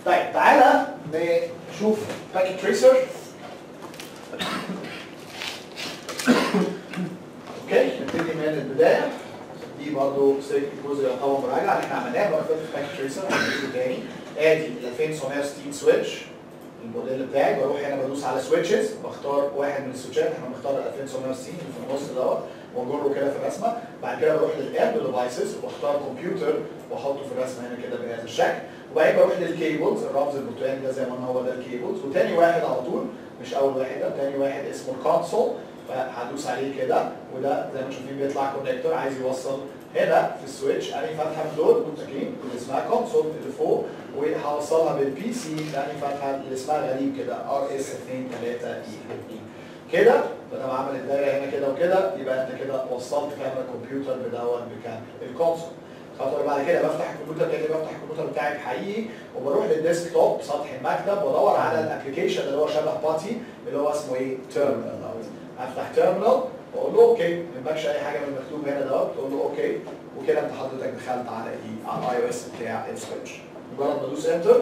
طيب تعالى نشوف باكيت تريسر اوكي نبتدي من البدايه دي برضه جزء يعتبر مراجعه اللي احنا عملناه المره اللي فاتت في باكيت تريسر هنعمله تاني ادي ال 2960 سويتش الموديل بتاعي بروح هنا بدوس على سويتشز بختار واحد من السويتشات احنا بنختار ال 2960 اللي في النص دوت واجره كده في الرسمه بعد كده بروح للاب ديفايسز واختار كمبيوتر واحطه في الرسمه هنا كده بهذا الشكل وبعدين بروح للكيبلز الرمز البرتقالي ده زي ما هو ده الكيبلز وتاني واحد على طول مش اول واحد ده تاني واحد اسمه الكونسول فهدوس عليه كده وده زي ما شايفين بيطلع كونكتور عايز يوصل هنا في السويتش انهي فتحه من دول متكين اللي اسمها كونسول اللي فوق وهوصلها بالبي سي انهي فتحه اللي اسمها غريب كده ار اس 2 3 اي كده بدل ما عمل الدايره هنا كده وكده يبقى انت كده وصلت كاميرا كمبيوتر بدون بكام الكونسول خطوه بعد كده بفتح الكمبيوتر تاني بفتح الكمبيوتر بتاعي حقيقي وبروح للديسك توب سطح المكتب وادور على الابلكيشن اللي هو شبه باتي اللي هو اسمه ايه تيرمينال افتح تيرمينال واقول له اوكي ما يهمكش اي حاجه من المكتوب هنا دوت تقول له اوكي وكده انت حضرتك دخلت على ايه على الاي او اس بتاع السويتش مجرد ما ادوس انتر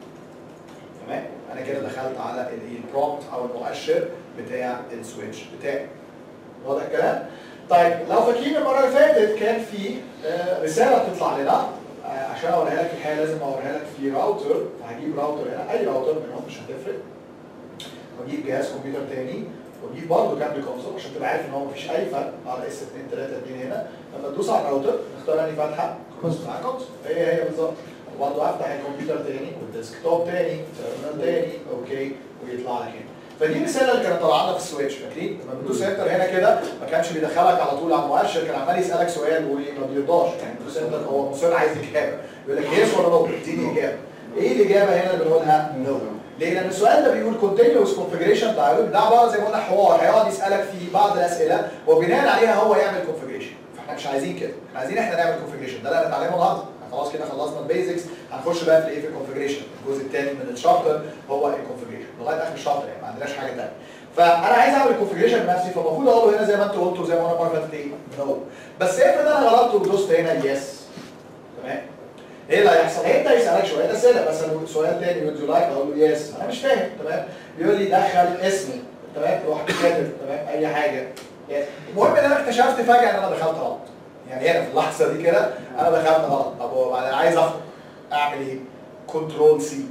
تمام انا كده دخلت على الايه البرومبت او المؤشر بتاع السويتش بتاعي واضح الكلام؟ طيب لو فاكرين المره اللي فاتت كان في آه، رساله بتطلع لنا آه، عشان اوريها لك في الحقيقه لازم اوريها لك في راوتر فهجيب راوتر هنا اي راوتر منهم مش هتفرق واجيب جهاز كمبيوتر تاني واجيب برضه كابل كونسول عشان تبقى عارف ان هو مفيش اي فرق على اس 2 3 2 هنا لما تدوس على الراوتر تختار انهي فتحه كونسول على كونسول هي هي بالظبط وبرضه افتح الكمبيوتر تاني والديسك توب تاني تيرمينال تاني اوكي ويطلع لك هنا فدي الرساله اللي كانت طالعه لنا في السويتش فاكرين لما بتدوس انتر هنا كده ما كانش بيدخلك على طول على المؤشر كان عمال يسالك سؤال وما بيرضاش يعني بتدوس انتر هو مصر عايز اجابه يقول لك يس ولا نو اديني اجابه ايه الاجابه هنا اللي بنقولها نو ليه؟ لان السؤال ده بيقول continuous configuration dialog ده عباره زي ما قلنا حوار هيقعد يسالك في بعض الاسئله وبناء عليها هو يعمل configuration فاحنا مش عايزين كده احنا عايزين احنا نعمل configuration ده اللي هنتعلمه النهارده خلاص كده خلصنا البيزكس هنخش بقى في الايه في الكونفجريشن الجزء الثاني من الشابتر هو الكونفجريشن لغايه اخر الشابتر يعني ما عندناش حاجه ثانيه فانا عايز اعمل الكونفجريشن بنفسي فالمفروض اقول له هنا زي ما انت قلت وزي ما انا المره اللي فاتت ايه نو بس افرض انا غلطت ودوست هنا يس تمام ايه اللي هيحصل؟ هيبدا يسالك شويه اسئله مثلا سؤال تاني would you like اقول له يس انا مش فاهم تمام بيقول لي دخل اسمي تمام روح كاتب تمام اي حاجه يس المهم ان انا اكتشفت فجاه ان انا دخلت غلط يعني هنا في اللحظه دي كده انا دخلت غلط طب هو انا عايز اخد اعمل ايه؟ كنترول سي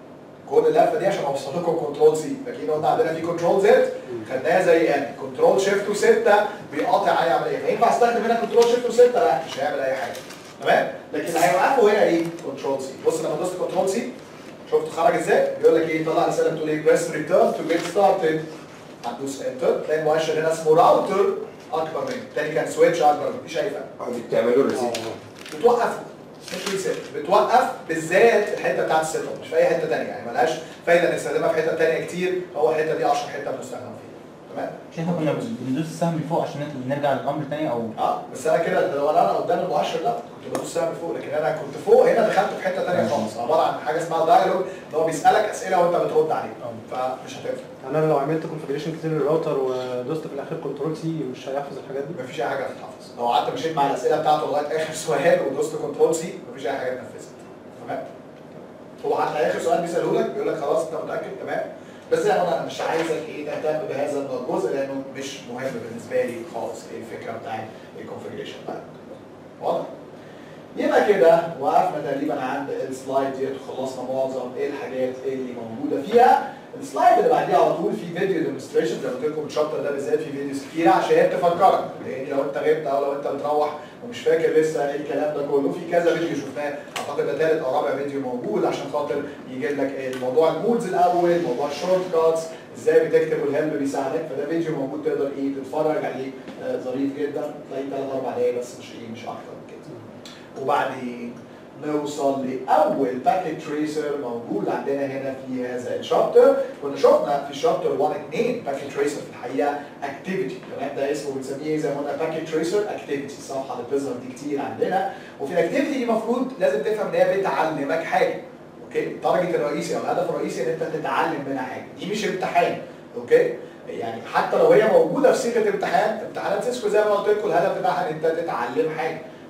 كل اللفه دي عشان اوصل لكم كنترول سي فاكرين قلنا عندنا في كنترول زد خدناها زي ان كنترول شيفت وستة بيقاطع اي عمليه فينفع استخدم هنا كنترول شيفت وستة لا مش هيعمل اي حاجه تمام لكن هيوقفوا هنا ايه كنترول سي بص لما دوست كنترول سي شفت خرج ازاي بيقول لك ايه طلع رساله بتقول ايه بريس ريتيرن تو جيت ستارتد هتدوس انتر تلاقي المؤشر هنا اسمه راوتر اكبر منه الثاني كان سويتش اكبر مفيش اي فرق دي بتعملوا ريسيت بتوقفه مش ريسيت بتوقف بالذات الحته بتاعت السيت اب مش في اي حته ثانيه يعني ملهاش فايده نستخدمها في حته ثانيه كتير هو الحته دي اشهر حته بنستخدم فيها تمام مش احنا كنا بندوس السهم اللي فوق عشان نرجع للامر تاني او اه بس انا كده لو انا قدام المؤشر لا كنت بدوس سهم فوق لكن انا كنت فوق هنا دخلت في حته ثانيه خالص عباره عن حاجه اسمها دايلوج اللي هو بيسالك اسئله وانت بترد عليه فمش هتنفع يعني انا لو عملت كونفجريشن كتير للراوتر ودوست في الاخر كنترول سي مش هيحفظ الحاجات دي مفيش اي حاجه هتتحفظ لو قعدت مشيت مع الاسئله بتاعته لغايه اخر سؤال ودوست كنترول سي مفيش اي حاجه اتنفذت تمام هو حتى اخر سؤال بيساله لك بيقول لك خلاص انت متاكد تمام بس زي ما قلنا انا مش عايزك ايه تهتم بهذا الجزء لانه مش مهم بالنسبه لي خالص ايه الفكره بتاعت الكونفجريشن واضح؟ يبقى كده وقفنا تقريبا عند السلايد ديت وخلصنا معظم ايه الحاجات اللي موجوده فيها السلايد اللي بعديها على طول في فيديو ديمونستريشن زي ما قلت لكم الشابتر ده بالذات في فيديوز كتير عشان تفكرك لان لو انت غبت او لو انت بتروح ومش فاكر لسه ايه الكلام ده كله في كذا فيديو شفناه اعتقد ده ثالث او رابع فيديو موجود عشان خاطر يجيب لك الموضوع المودز الاول موضوع الشورت كاتس ازاي بتكتب والهلب بيساعدك فده فيديو موجود تقدر ايه تتفرج عليه آه، ظريف جدا تلاقيه ثلاث اربع دقايق بس مش ايه مش اكتر من كده وبعدين نوصل لاول باكيت تريسر موجود عندنا هنا في هذا الشابتر كنا شفنا في الشابتر 1 2 باكيت تريسر في الحقيقه اكتيفيتي تمام ده اسمه بنسميه زي ما قلنا باكيت تريسر اكتيفيتي الصفحه اللي بتظهر دي كتير عندنا وفي الاكتيفيتي دي المفروض لازم تفهم ان هي بتعلمك حاجه اوكي التارجت الرئيسي او الهدف الرئيسي ان انت تتعلم منها حاجه دي مش امتحان اوكي يعني حتى لو هي موجوده في صيغه امتحان امتحانات سيسكو زي ما قلت لكم الهدف بتاعها ان انت تتعلم حاجه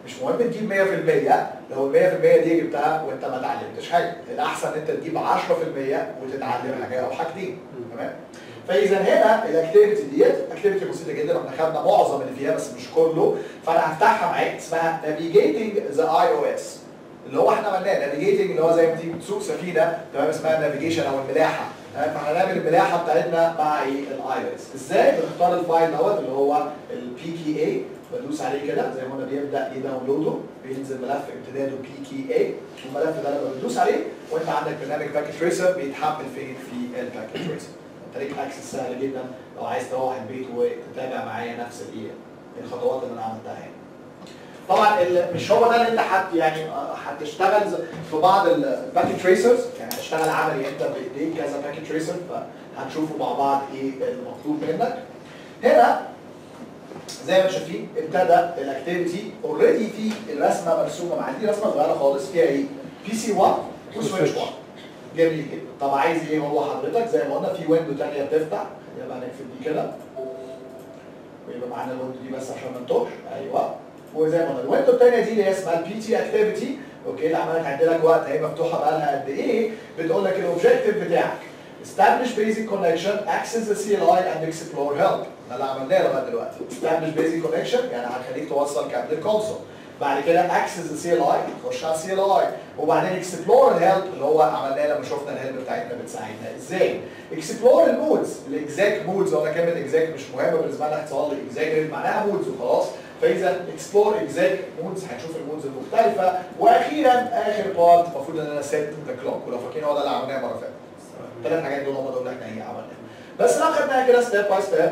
مش مهم تجيب 100% لو ال 100% دي جبتها وانت ما اتعلمتش حاجه الاحسن ان انت تجيب 10% وتتعلم حاجه او حاجتين تمام فاذا هنا الاكتيفيتي ديت اكتيفيتي بسيطه جدا احنا خدنا معظم اللي فيها بس مش كله فانا هفتحها معاك اسمها navigating the iOS اللي هو احنا عملناه نافيجيتنج اللي هو زي ما تيجي تسوق سفينه تمام اسمها نافيجيشن او الملاحه تمام فاحنا هنعمل الملاحه بتاعتنا مع ايه الاي او اس ازاي بنختار الفايل دوت اللي هو البي كي اي بدوس عليه كده زي ما قلنا بيبدا يداونلوده بينزل ملف امتداده بي كي اي والملف ده لما بتدوس عليه وانت عندك برنامج باكيت تريسر بيتحمل فين في الباكيت تريسر انت ليك اكسس سهل جدا لو عايز تروح البيت وتتابع معايا نفس الايه الخطوات اللي انا عملتها هنا طبعا ال- مش هو ده اللي انت حت يعني آه، هتشتغل ز- في بعض الباكيت تريسرز يعني هتشتغل عملي انت بايديك كذا باكيت تريسر فهنشوفوا مع بعض ايه المطلوب منك هنا زي ما شايفين ابتدى الاكتيفيتي اوريدي في الرسمه مرسومه معايا دي رسمه صغيره خالص فيها ايه؟ بي سي 1 وسويتش 1 جميل جدا طب عايز ايه هو حضرتك زي ما قلنا في ويندو ثانيه بتفتح يبقى هنقفل دي كده ويبقى معانا الويندو دي بس عشان ما نتوهش ايوه وزي ما قلنا الويندو الثانيه دي اللي هي اسمها البي تي اكتيفيتي اوكي اللي عماله تعد لك وقت هي مفتوحه بقى لها قد ايه بتقول لك الاوبجيكتيف بتاعك establish basic connection access the CLI and explore help ده اللي عملناه لغايه دلوقتي establish basic connection يعني هنخليك توصل كابل الكونسول بعد كده access the CLI تخش على CLI وبعدين explore الهيلب اللي هو عملناه لما شفنا الهيلب بتاعتنا بتساعدنا ازاي explore المودز الاكزاكت مودز ولا كلمه اكزاكت مش مهمه بالنسبه لنا اتصال الاكزاكت معناها مودز وخلاص فاذا اكسبلور اكزاكت مودز هنشوف المودز المختلفه واخيرا اخر بارت المفروض ان انا سيت ذا كلوك ولو فاكرين هو ده اللي عملناه مره فاتت الثلاث حاجات دول هم دول اللي احنا ايه عملناهم بس لو خدناها كده ستيب باي ستيب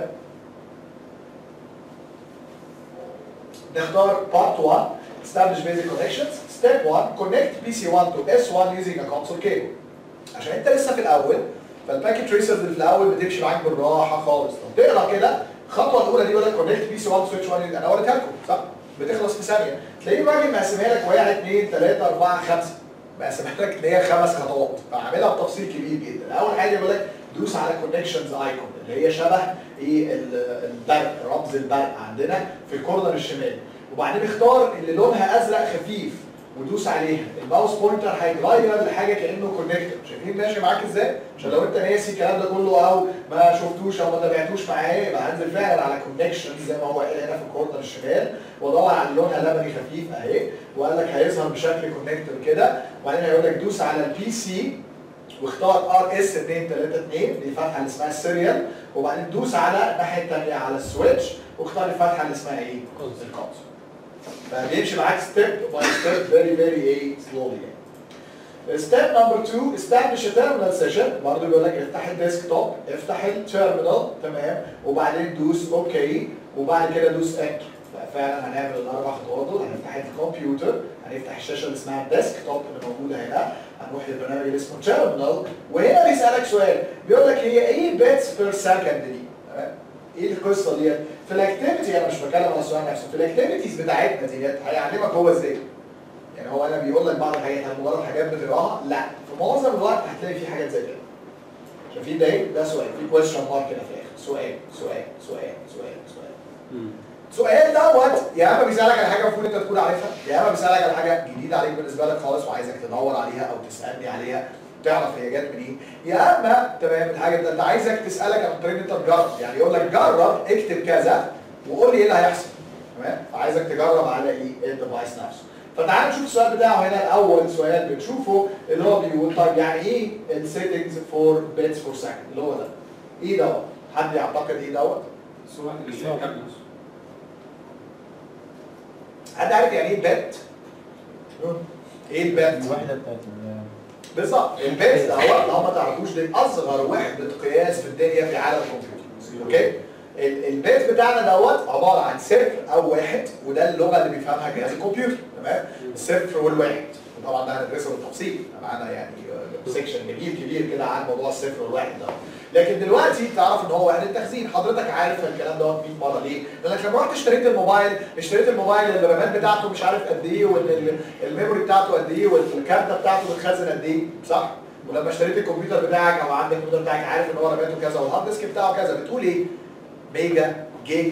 نختار بارت 1 establish basic connections step 1 connect PC1 to S1 using a console cable عشان انت لسه في الاول فالباكيت تريسرز اللي في الاول بتمشي معاك بالراحه خالص طب تقرا كده الخطوه الاولى دي يقول لك كونكت بي سي 1 سويتش 1 انا وريتها لكم صح بتخلص في ثانيه تلاقيه الراجل مقسمها لك 1 2 3 4 5 مقسمها لك ان هي خمس خطوات فعاملها بتفصيل كبير جدا اول حاجه يقول لك دوس على كونكشنز ايكون اللي هي شبه ايه ال- البرق رمز البرق عندنا في الكورنر الشمالي وبعدين اختار اللي لونها ازرق خفيف ودوس عليها الماوس بوينتر هيتغير لحاجه كانه كونكتور شايفين ماشي معاك ازاي عشان لو انت ناسي الكلام ده كله او ما شفتوش او ما تابعتوش معايا يبقى هنزل فعلا على كونكشن زي ما هو قال هنا في الكورنر الشمال وادور على اللي لونها لبني خفيف اهي وقال لك هيظهر بشكل كونكتور كده وبعدين هيقول لك دوس على البي سي واختار ار اس 232 دي الفتحه اللي اسمها السيريال وبعدين دوس على الناحيه الثانيه على السويتش واختار الفتحه اللي اسمها ايه؟ الكونسول فبيمشي معاك ستيب باي ستيب فيري فيري ايه سلولي ستيب نمبر 2 استابلش تيرمينال سيشن برضه بيقول لك افتح الديسك توب افتح التيرمينال تمام وبعدين دوس اوكي وبعد كده دوس انتر ففعلا هنعمل الاربع خطوات دول هنفتح الكمبيوتر هنفتح الشاشه اللي اسمها الديسك توب اللي موجوده هنا هنروح للبرنامج اللي اسمه تيرمينال وهنا بيسالك سؤال بيقول لك هي ايه بيتس بير سكند دي تمام ايه القصه ديت في الاكتيفيتي انا مش بتكلم على السؤال نفسه في الاكتيفيتيز بتاعتنا ديت هيعلمك هو ازاي يعني هو انا بيقول لك بعض الحاجات هل مجرد حاجات بتقراها لا في معظم الوقت هتلاقي في حاجات زي كده شايفين ده ايه ده سؤال في كويشن مارك كده في الاخر سؤال سؤال سؤال سؤال سؤال سؤال دوت يا اما بيسالك على حاجه المفروض انت تكون عارفها يا اما بيسالك على حاجه جديده عليك بالنسبه لك خالص وعايزك تدور عليها او تسالني عليها تعرف هي جت منين يا اما تمام الحاجه ده انت عايزك تسالك عن طريق انت تجرب يعني يقول لك جرب اكتب كذا وقول لي ايه اللي هيحصل تمام فعايزك تجرب على ايه الديفايس نفسه فتعال نشوف السؤال بتاعه هنا الاول سؤال بنشوفه اللي هو بيقول طيب يعني ايه السيتنجز فور بيتس فور سكند اللي هو ده ايه دوت حد يعتقد ايه دوت سواء سواء. الكابل حد عارف يعني ايه بت ايه البت الوحده بتاعت ال- بالظبط البيت دوت لو ما تعرفوش دي اصغر وحده قياس في الدنيا في عالم الكمبيوتر اوكي ال- البيت بتاعنا دوت عباره عن صفر او واحد وده اللغه اللي بيفهمها جهاز الكمبيوتر تمام الصفر والواحد وطبعا ده هندرسه بالتفصيل معانا يعني سيكشن جميل كبير كده عن موضوع الصفر والواحد ده لكن دلوقتي تعرف ان هو وحده تخزين حضرتك عارف الكلام دوت 100 مره ليه؟ لانك لما رحت اشتريت الموبايل اشتريت الموبايل الرامات بتاعته مش عارف قد ايه والميموري بتاعته قد ايه والكارته بتاعته بتخزن قد ايه صح؟ ولما اشتريت الكمبيوتر بتاعك او عندك الكمبيوتر بتاعك عارف ان هو راماته كذا والهارد ديسك بتاعه كذا بتقول ايه؟ ميجا جيجا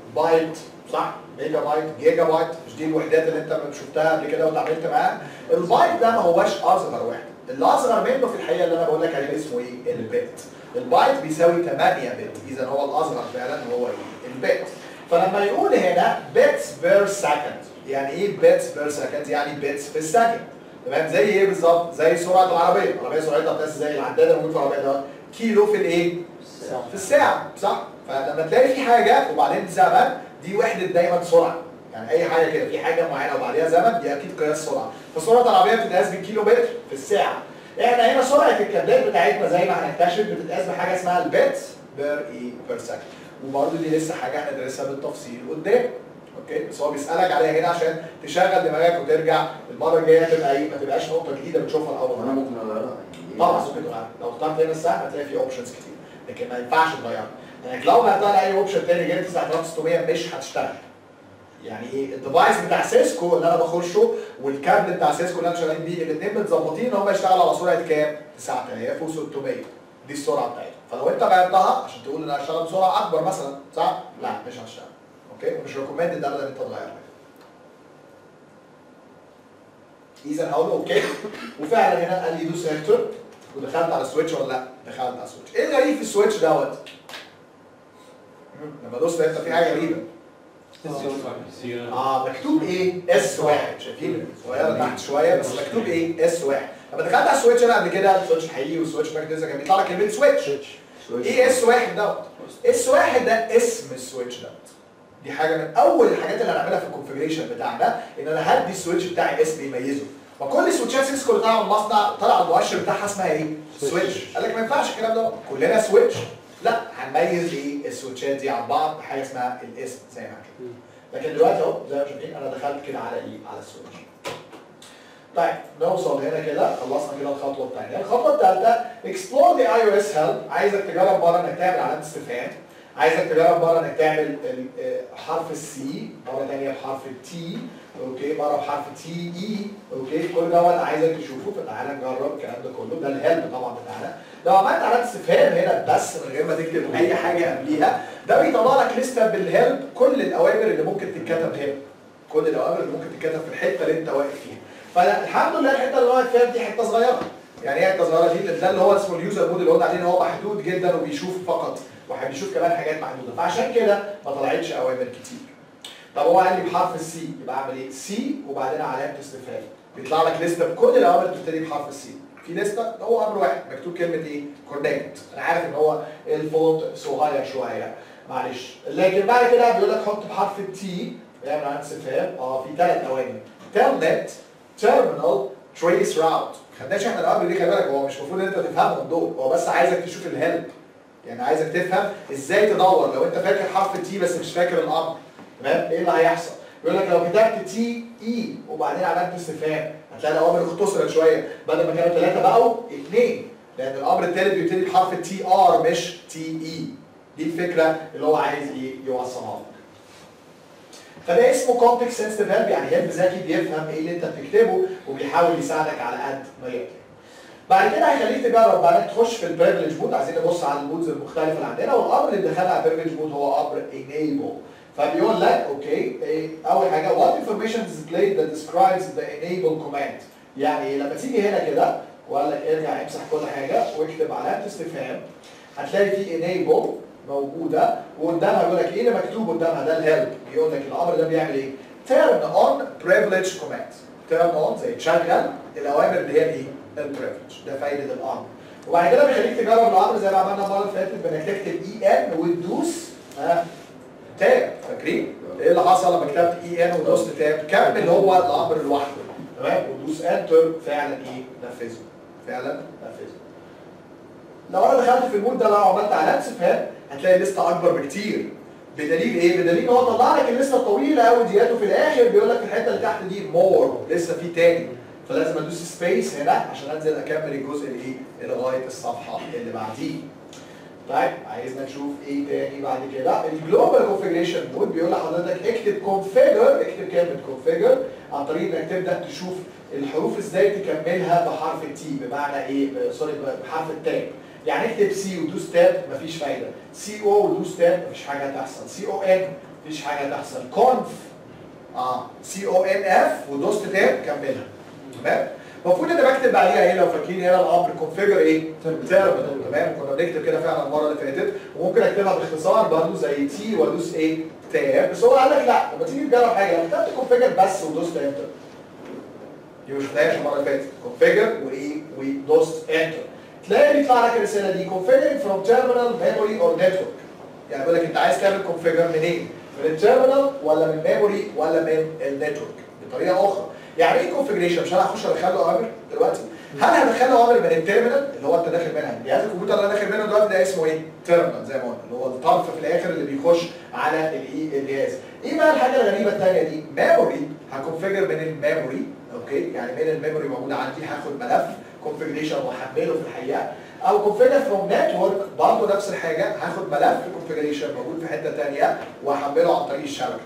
بايت صح ميجا بايت جيجا بايت مش دي الوحدات اللي انت شفتها قبل كده واتعاملت معاها البايت ده ما هوش اصغر واحد اللي اصغر منه في الحقيقه اللي انا بقول لك عليه اسمه ايه البت البايت بيساوي 8 بت اذا هو الاصغر فعلا هو ايه البت فلما يقول هنا بيتس بير سكند يعني ايه بيتس بير سكند يعني بيتس في الثانيه تمام زي ايه بالظبط زي سرعه العربيه العربيه سرعتها بتاعت زي العداد اللي موجود في العربيه ده كيلو في الايه في الساعه صح فلما تلاقي في حاجه وبعدين زمن دي وحده دايما سرعه يعني اي حاجه كده في حاجه معينه وبعديها زمن دي اكيد قياس سرعه فسرعه العربيه بتتقاس بالكيلو متر في الساعه احنا هنا سرعه الكابلات بتاعتنا زي ما هنكتشف بتتقاس بحاجه اسمها البيتس بير اي بير سكند وبرضه دي لسه حاجه هندرسها بالتفصيل قدام اوكي بس هو بيسالك عليها هنا عشان تشغل دماغك وترجع المره الجايه تبقى ايه ما تبقاش نقطه جديده بتشوفها لاول وانا مره ممكن اغيرها طبعا ممكن تغيرها لو اخترت هنا السهم هتلاقي في اوبشنز كتير لكن ما ينفعش تغيرها لانك لو غيرتها لاي اوبشن تاني غير 9600 مش هتشتغل يعني ايه الديفايس بتاع سيسكو اللي انا بخشه والكابل بتاع سيسكو اللي انا شغالين بيه الاثنين متظبطين ان هم يشتغلوا على سرعه كام؟ 9600 دي السرعه بتاعتهم فلو انت غيرتها عشان تقول ان انا هشتغل بسرعه اكبر مثلا صح؟ لا مش هشتغل اوكي ومش ريكومندد ابدا ان انت تغيرها اذا هقول له اوكي وفعلا هنا قال لي دوس انتر ودخلت على السويتش ولا لا؟ دخلت على السويتش ايه الغريب في السويتش دوت؟ مم، لما دوست انتر في حاجه غريبه اه مكتوب ايه؟ اس واحد شايفين؟ صغيره تحت شويه بس مكتوب ايه؟ اس واحد لما دخلت على السويتش انا قبل كده السويتش الحقيقي والسويتش ماجنتيزا كان بيطلع لك كلمه سويتش ايه اس واحد دوت؟ اس واحد ده اسم السويتش دوت دي حاجه من اول الحاجات اللي هنعملها في الكونفجريشن بتاعنا ان انا هدي السويتش بتاعي اسم يميزه ما كل سويتشات سيسكو اللي طالعه من المصنع طلع المؤشر بتاعها اسمها ايه؟ سويتش قال لك ما ينفعش الكلام ده كلنا سويتش لا هنميز ايه السويتشات دي عن بعض بحاجه اسمها الاسم زي ما كده لكن دلوقتي اهو زي ما شايفين انا دخلت كده على ايه؟ على السويتش طيب نوصل هنا كده خلصنا كده الخطوه الثانيه الخطوه الثالثه اكسبلور ذا اي او اس هيلب عايزك تجرب مره انك تعمل علامه استفهام عايزك تجرب مره انك تعمل ال- آه، حرف السي مره ثانيه بحرف التي اوكي مره بحرف تي اي اوكي كل دوت عايزك تشوفه فتعالى نجرب الكلام ده كله ده الهيلب طبعا بتاعنا لو عملت علامه استفهام هنا بس من غير ما تكتب اي حاجه قبليها ده بيطلع لك لسته بالهيلب كل الاوامر اللي ممكن تتكتب هنا كل الاوامر اللي ممكن تتكتب في الحته اللي انت واقف فيها فالحمد لله الحته اللي واقف فيها دي حته صغيره يعني ايه حته صغيره دي ده اللي هو اسمه اليوزر مود اللي قلنا عليه ان هو محدود جدا وبيشوف فقط وبيشوف كمان حاجات محدوده فعشان كده ما طلعتش اوامر كتير طب هو قال لي بحرف السي يبقى اعمل ايه سي وبعدين علامه استفهام بيطلع لك لسته بكل الاوامر اللي بتبتدي بحرف السي في لسته هو امر واحد مكتوب كلمه ايه كونكت انا عارف ان هو الفونت صغير شويه معلش لكن بعد كده بيقول لك حط بحرف التي يعمل علامه استفهام اه في ثلاث اوامر تيلنت تيرمينال تريس راوت خدناش احنا الاوامر دي خلي بالك هو مش المفروض ان انت تفهمهم دول هو بس عايزك تشوف الهيلب يعني عايزك تفهم ازاي تدور لو انت فاكر حرف التي بس مش فاكر الامر تمام ايه اللي هيحصل بيقول لك لو كتبت تي اي وبعدين علامه استفهام هتلاقي الاوامر اختصرت شويه بدل ما كانوا ثلاثه بقوا اثنين لان الامر الثالث بيبتدي بحرف التي ار مش تي اي دي الفكره اللي هو عايز ايه يوصلها لك فده اسمه كونتكست سنسيتيف هيلب يعني هيلب ذكي بيفهم ايه اللي انت بتكتبه وبيحاول يساعدك على قد ما يقدر بعد كده هيخليك تجرب بعدين تخش في البريفليج مود عايزين نبص على المودز المختلفه اللي عندنا والامر اللي دخلنا على البريفليج مود هو امر enable فبيقول لك اوكي إيه، اول حاجه what information is displayed that describes the enable command يعني لما تيجي هنا كده وقال لك ارجع امسح كل حاجه واكتب علامه استفهام هتلاقي في enable موجوده وقدامها بيقول لك ايه اللي مكتوب قدامها ده الهيلب بيقول لك الامر ده بيعمل ايه؟ turn on privilege command turn on زي تشغل الاوامر اللي هي الايه؟ البريفليج ده فايده الامر وبعد كده بيخليك تجرب الامر زي ما عملنا المره اللي فاتت بانك تكتب اي ان وتدوس ها تاب فاكرين؟ ايه اللي حصل لما كتبت اي ان ودوست تاب؟ كمل هو الامر لوحده تمام ودوس انتر فعلا ايه؟ نفذه فعلا نفذه لو انا دخلت في المود ده لو عملت علامه استفهام هتلاقي الليسته اكبر بكتير بدليل ايه؟ بدليل ان هو طلع لك الليسته الطويله قوي ديت وفي الاخر بيقول لك في الحته اللي تحت دي مور لسه في تاني فلازم ادوس سبيس هنا عشان انزل اكمل الجزء اللي ايه لغايه الصفحه اللي بعديه. طيب عايزنا نشوف ايه تاني بعد كده الجلوبال كونفيجريشن مود بيقول لحضرتك اكتب كونفيجر اكتب كلمه كونفيجر عن طريق انك تبدا تشوف الحروف ازاي تكملها بحرف التي بمعنى ايه ب- سوري بحرف التاب يعني اكتب سي ودوس تاب مفيش فايده سي او ودوس تاب مفيش حاجه هتحصل سي او ان مفيش حاجه هتحصل كونف اه سي او ان اف ودوست تاب كملها تمام المفروض اني بكتب بعديها ايه لو فاكرين هنا الامر كونفيجر ايه؟ تيرمينال تمام كنا بنكتب كده فعلا المره اللي فاتت وممكن اكتبها باختصار برضه زي تي وادوس ايه؟ تاب بس هو قال لك لا لما تيجي تجرب حاجه لو كتبت كونفيجر بس ودوست انتر دي مش شفناهاش المره اللي فاتت كونفيجر وايه؟ ودوست انتر تلاقي بيطلع لك الرساله دي configuring from terminal memory or network يعني بيقول لك انت عايز تعمل كونفيجر منين؟ من التيرمينال ولا من ميموري ولا من النتورك بطريقه اخرى يعني ايه كونفيجريشن مش انا هخش ادخل له اوامر دلوقتي هل هدخل له اوامر من التيرمينال اللي هو انت داخل منها جهاز الكمبيوتر اللي انا داخل منه دلوقتي ده اسمه ايه تيرمينال زي ما قلنا اللي هو الطرف في الاخر اللي بيخش على الايه الجهاز ايه بقى الحاجه الغريبه الثانيه دي ميموري هكونفيجر من الميموري اوكي يعني من الميموري موجود عندي هاخد ملف كونفيجريشن واحمله في الحقيقه او كونفيجر فروم نتورك برضه نفس الحاجه هاخد ملف كونفيجريشن موجود في حته ثانيه واحمله عن طريق الشبكه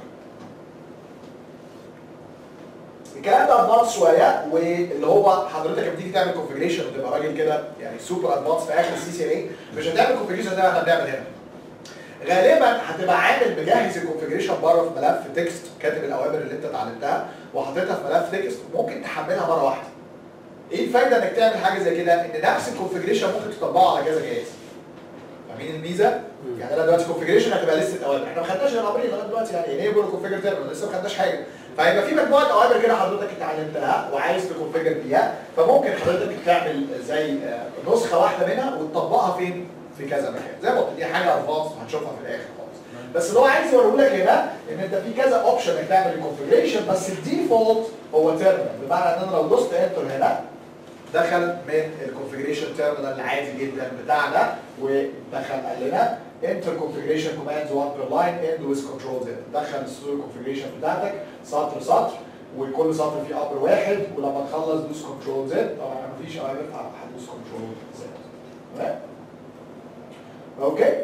الكلام ده ادفانس شويه واللي هو حضرتك لما تيجي تعمل كونفيجريشن وتبقى راجل كده يعني سوبر ادفانس في اخر السي سي ان اي مش هتعمل كونفيجريشن زي ما احنا بنعمل هنا غالبا هتبقى عامل مجهز الكونفيجريشن بره في ملف تكست كاتب الاوامر اللي انت اتعلمتها وحاططها في ملف تكست ممكن تحملها مره واحده ايه الفايده انك تعمل حاجه زي كده ان نفس الكونفيجريشن ممكن تطبقه على كذا جهاز فاهمين الميزه يعني انا دلوقتي كونفيجريشن هتبقى لسه اوامر احنا ما خدناش غير امرين لغايه دلوقتي يعني انيبل كونفيجر تيرمينال لسه ما خدناش حاجه فهيبقى في مجموعه اوامر كده حضرتك اتعلمتها وعايز تكونفيجر بيها فممكن حضرتك تعمل زي آه، نسخه واحده منها وتطبقها فين في كذا مكان زي ما قلت دي حاجه ادفانس هنشوفها في الاخر خالص بس اللي هو عايز يوريه لك هنا ان انت في كذا اوبشن انك تعمل الكونفيجريشن بس الديفولت هو تيرمينال بمعنى ان انا لو دوست انتر هنا دخل من الكونفيجريشن تيرمينال العادي جدا بتاعنا ودخل قال لنا انتر كونفيجريشن كوماندز 1 بير لاين اند ويز كنترول زد دخل السطور الكونفيجريشن بتاعتك سطر سطر وكل سطر فيه امر واحد ولما تخلص دوس كنترول زد طبعا مفيش اوامر هتدوس كنترول زد تمام اوكي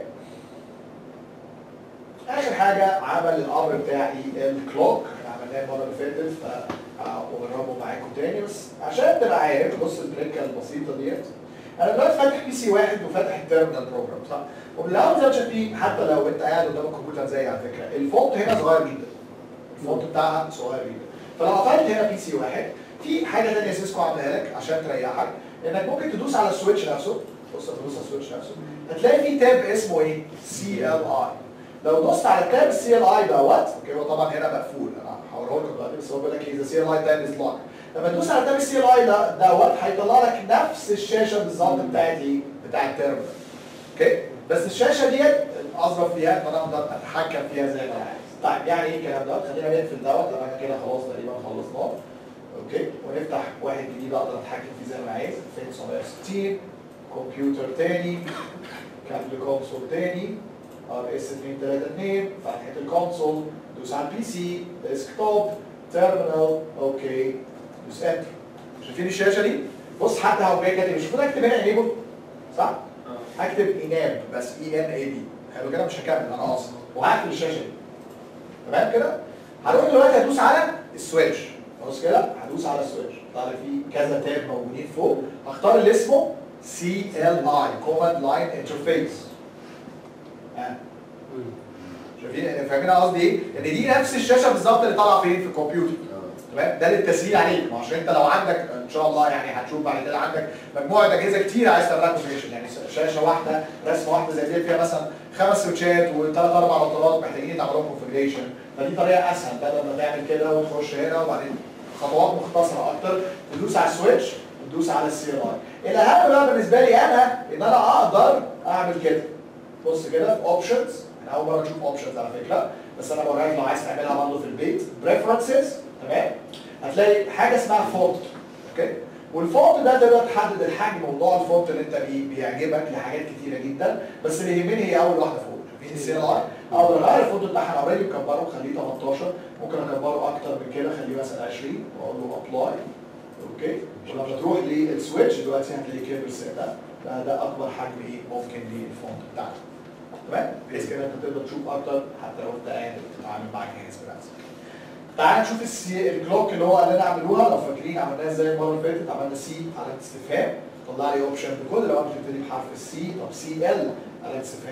اخر حاجه عمل الامر بتاعي الكلوك احنا عملناه المره اللي فاتت فاجربه معاكم تاني بس عشان تبقى عارف بص التريكه البسيطه ديت انا دلوقتي فاتح بي سي واحد وفاتح التيرمينال بروجرام صح؟ وبالأول زي ما شايفين حتى لو انت قاعد قدام الكمبيوتر زي على فكره الفونت هنا صغير جدا الفونت بتاعها صغير جدا فلو قفلت هنا بي سي واحد في حاجه ثانيه سيسكو عاملاها لك عشان تريحك انك ممكن تدوس على السويتش نفسه بص تدوس على السويتش نفسه هتلاقي في تاب اسمه ايه؟ سي ال اي لو دوست على التاب السي ال اي دوت اوكي هو طبعا هنا مقفول انا هوريه لكم دلوقتي بس هو بيقول لك اذا سي ال اي تاب از لوك لما تدوس على تاب السي ال اي دوت هيطلع لك نفس الشاشه بالظبط بتاعت ايه؟ بتاعت التيرمينال اوكي بس الشاشه ديت الاظرف فيها ان انا اقدر اتحكم فيها زي ما انا عايز طيب يعني ايه الكلام دوت خلينا نقفل دوت لان احنا كده خلاص تقريبا خلصناه اوكي ونفتح واحد جديد اقدر اتحكم فيه زي ما انا عايز 2960 كمبيوتر تاني كابل كونسول تاني ار اس 232 فتحه الكونسول دوس على البي سي ديسكتوب تيرمينال اوكي دوس انتر شايفين الشاشه دي؟ بص حتى هو جاي كاتب شوفوا اكتب هنا انيبل صح؟ هكتب اناب بس اي ان اي بي حلو كده مش هكمل انا قاصد وهقفل الشاشه دي تمام كده؟ هروح دلوقتي هدوس على السويتش خلاص كده هدوس على السويتش طالع فيه كذا تاب موجودين فوق هختار اللي اسمه سي ال اي كوماند لاين انترفيس شايفين فاهمين قصدي ايه؟ ان دي نفس الشاشه بالظبط اللي طالعه فين في الكمبيوتر تمام ده للتسهيل عليك ما عشان انت لو عندك ان شاء الله يعني هتشوف بعد كده عندك مجموعه اجهزه كتير عايز تعملها كونفيجريشن يعني شاشه واحده رسمه واحده زي دي فيها مثلا خمس سويتشات وثلاث اربع روترات محتاجين يتعمل لهم كونفيجريشن فدي طريقه اسهل بدل ما تعمل كده وتخش هنا وبعدين خطوات مختصره اكتر تدوس على السويتش وتدوس على السي ال اي الاهم بقى بالنسبه لي انا ان انا اقدر اعمل كده بص كده في اوبشنز انا اول مره اشوف اوبشنز على فكره بس انا بوريك لو عايز تعملها برضه في البيت بريفرنسز تمام هتلاقي حاجه اسمها فونت اوكي والفونت ده تقدر تحدد الحجم موضوع الفونت اللي انت بي- بيعجبك لحاجات كتيره جدا بس اللي يهمني هي اول واحده فوق شايفين السي ال اي اقدر اغير الفونت بتاعها انا اوريدي مكبره وخليه 18 ممكن اكبره اكتر من كده اخليه مثلا 20 واقول له ابلاي اوكي ولما تروح للسويتش دلوقتي هتلاقي كيبل سيت ده ده ده اكبر حجم ايه ممكن للفونت بتاعك تمام بحيث كده انت تقدر تشوف اكتر حتى لو انت قاعد بتتعامل مع جهاز بنفسك تعال نشوف السي الكلوك اللي هو قال لنا اعملوها لو فاكرين عملناها ازاي المره اللي فاتت عملنا سي على استفهام طلع لي اوبشن بكل لو انت بتبتدي بحرف السي طب سي ال على استفهام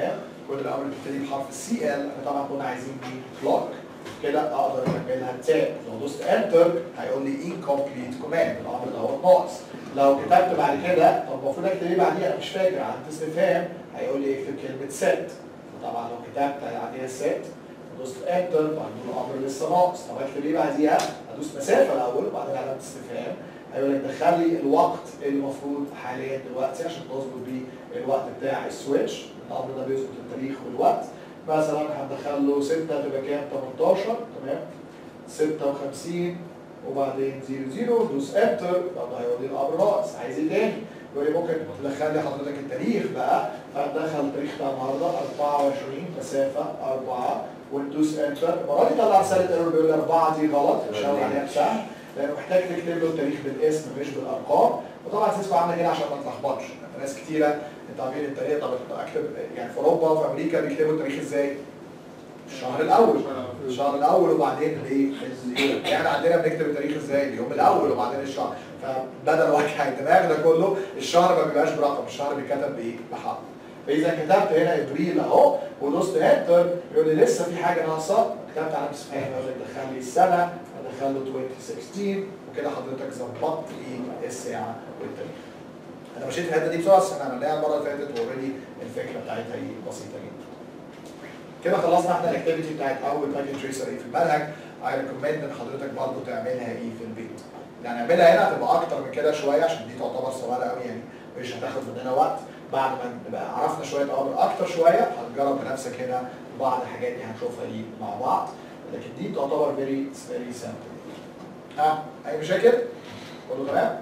كل الامر بتبتدي بحرف السي ال احنا طبعا كنا عايزين دي كلوك كده اقدر اكملها تاب لو دوست انتر هيقول لي incomplete command الامر ده هو ناقص لو كتبت بعد كده طب المفروض اكتب ايه بعديها انا مش فاكر على استفهام هيقول لي اكتب كلمه set طبعا لو كتبت بعديها set دوست انتر بعدين الامر لسه ناقص طب اكتب ايه بعديها ادوس مسافه الاول وبعدين علامه استفهام هيقول لك دخل لي الوقت اللي المفروض حاليا دلوقتي عشان تظبط بيه الوقت بتاع السويتش الامر ده بيظبط التاريخ والوقت مثلا هندخل له 6 تبقى كام 18 تمام 56 وبعدين 00 دوس انتر برضه هيقول لي الامر ناقص عايز ايه تاني؟ يقول لي ممكن تدخل لي حضرتك التاريخ بقى فندخل التاريخ بتاع النهارده 24 مسافه 4 وندوس انتر المره دي طلع رساله ايرور بيقول لي 4 دي غلط شاور عليها بسهم لان محتاج تكتب له التاريخ بالاسم مش بالارقام وطبعا سيسكو عامله كده عشان ما تلخبطش ناس كتيره انت عارفين التاريخ طب اكتب يعني في اوروبا وفي امريكا بيكتبوا التاريخ ازاي؟ الشهر الاول الشهر الاول وبعدين الايه اليوم يعني عندنا بنكتب التاريخ ازاي اليوم الاول وبعدين الشهر فبدل وجع الدماغ ده كله الشهر ما بيبقاش برقم الشهر بيتكتب بايه بحرف فاذا كتبت هنا ابريل اهو ودوست انتر يقول لي لسه في حاجه ناقصه كتبت على استفهام يقول لك دخل لي السنه ادخل له 2016 وكده حضرتك ظبطت ايه الساعه والتاريخ انا مشيت في الحته دي بسرعه بس احنا عملناها المره اللي فاتت واوريدي الفكره بتاعتها ايه بسيطه جدا كده خلصنا احنا الاكتيفيتي بتاعت اول باكج تريسر ايه في المنهج اي ريكومند ان حضرتك برضه تعملها ايه في البيت يعني اعملها هنا هتبقى اكتر من كده شويه عشان دي تعتبر صغيره قوي يعني مش هتاخد مننا وقت بعد ما نبقى عرفنا شويه اوامر اكتر شويه هتجرب بنفسك هنا بعض الحاجات دي هنشوفها دي مع بعض لكن دي تعتبر فيري فيري سامبل ها اي مشاكل؟ كله تمام؟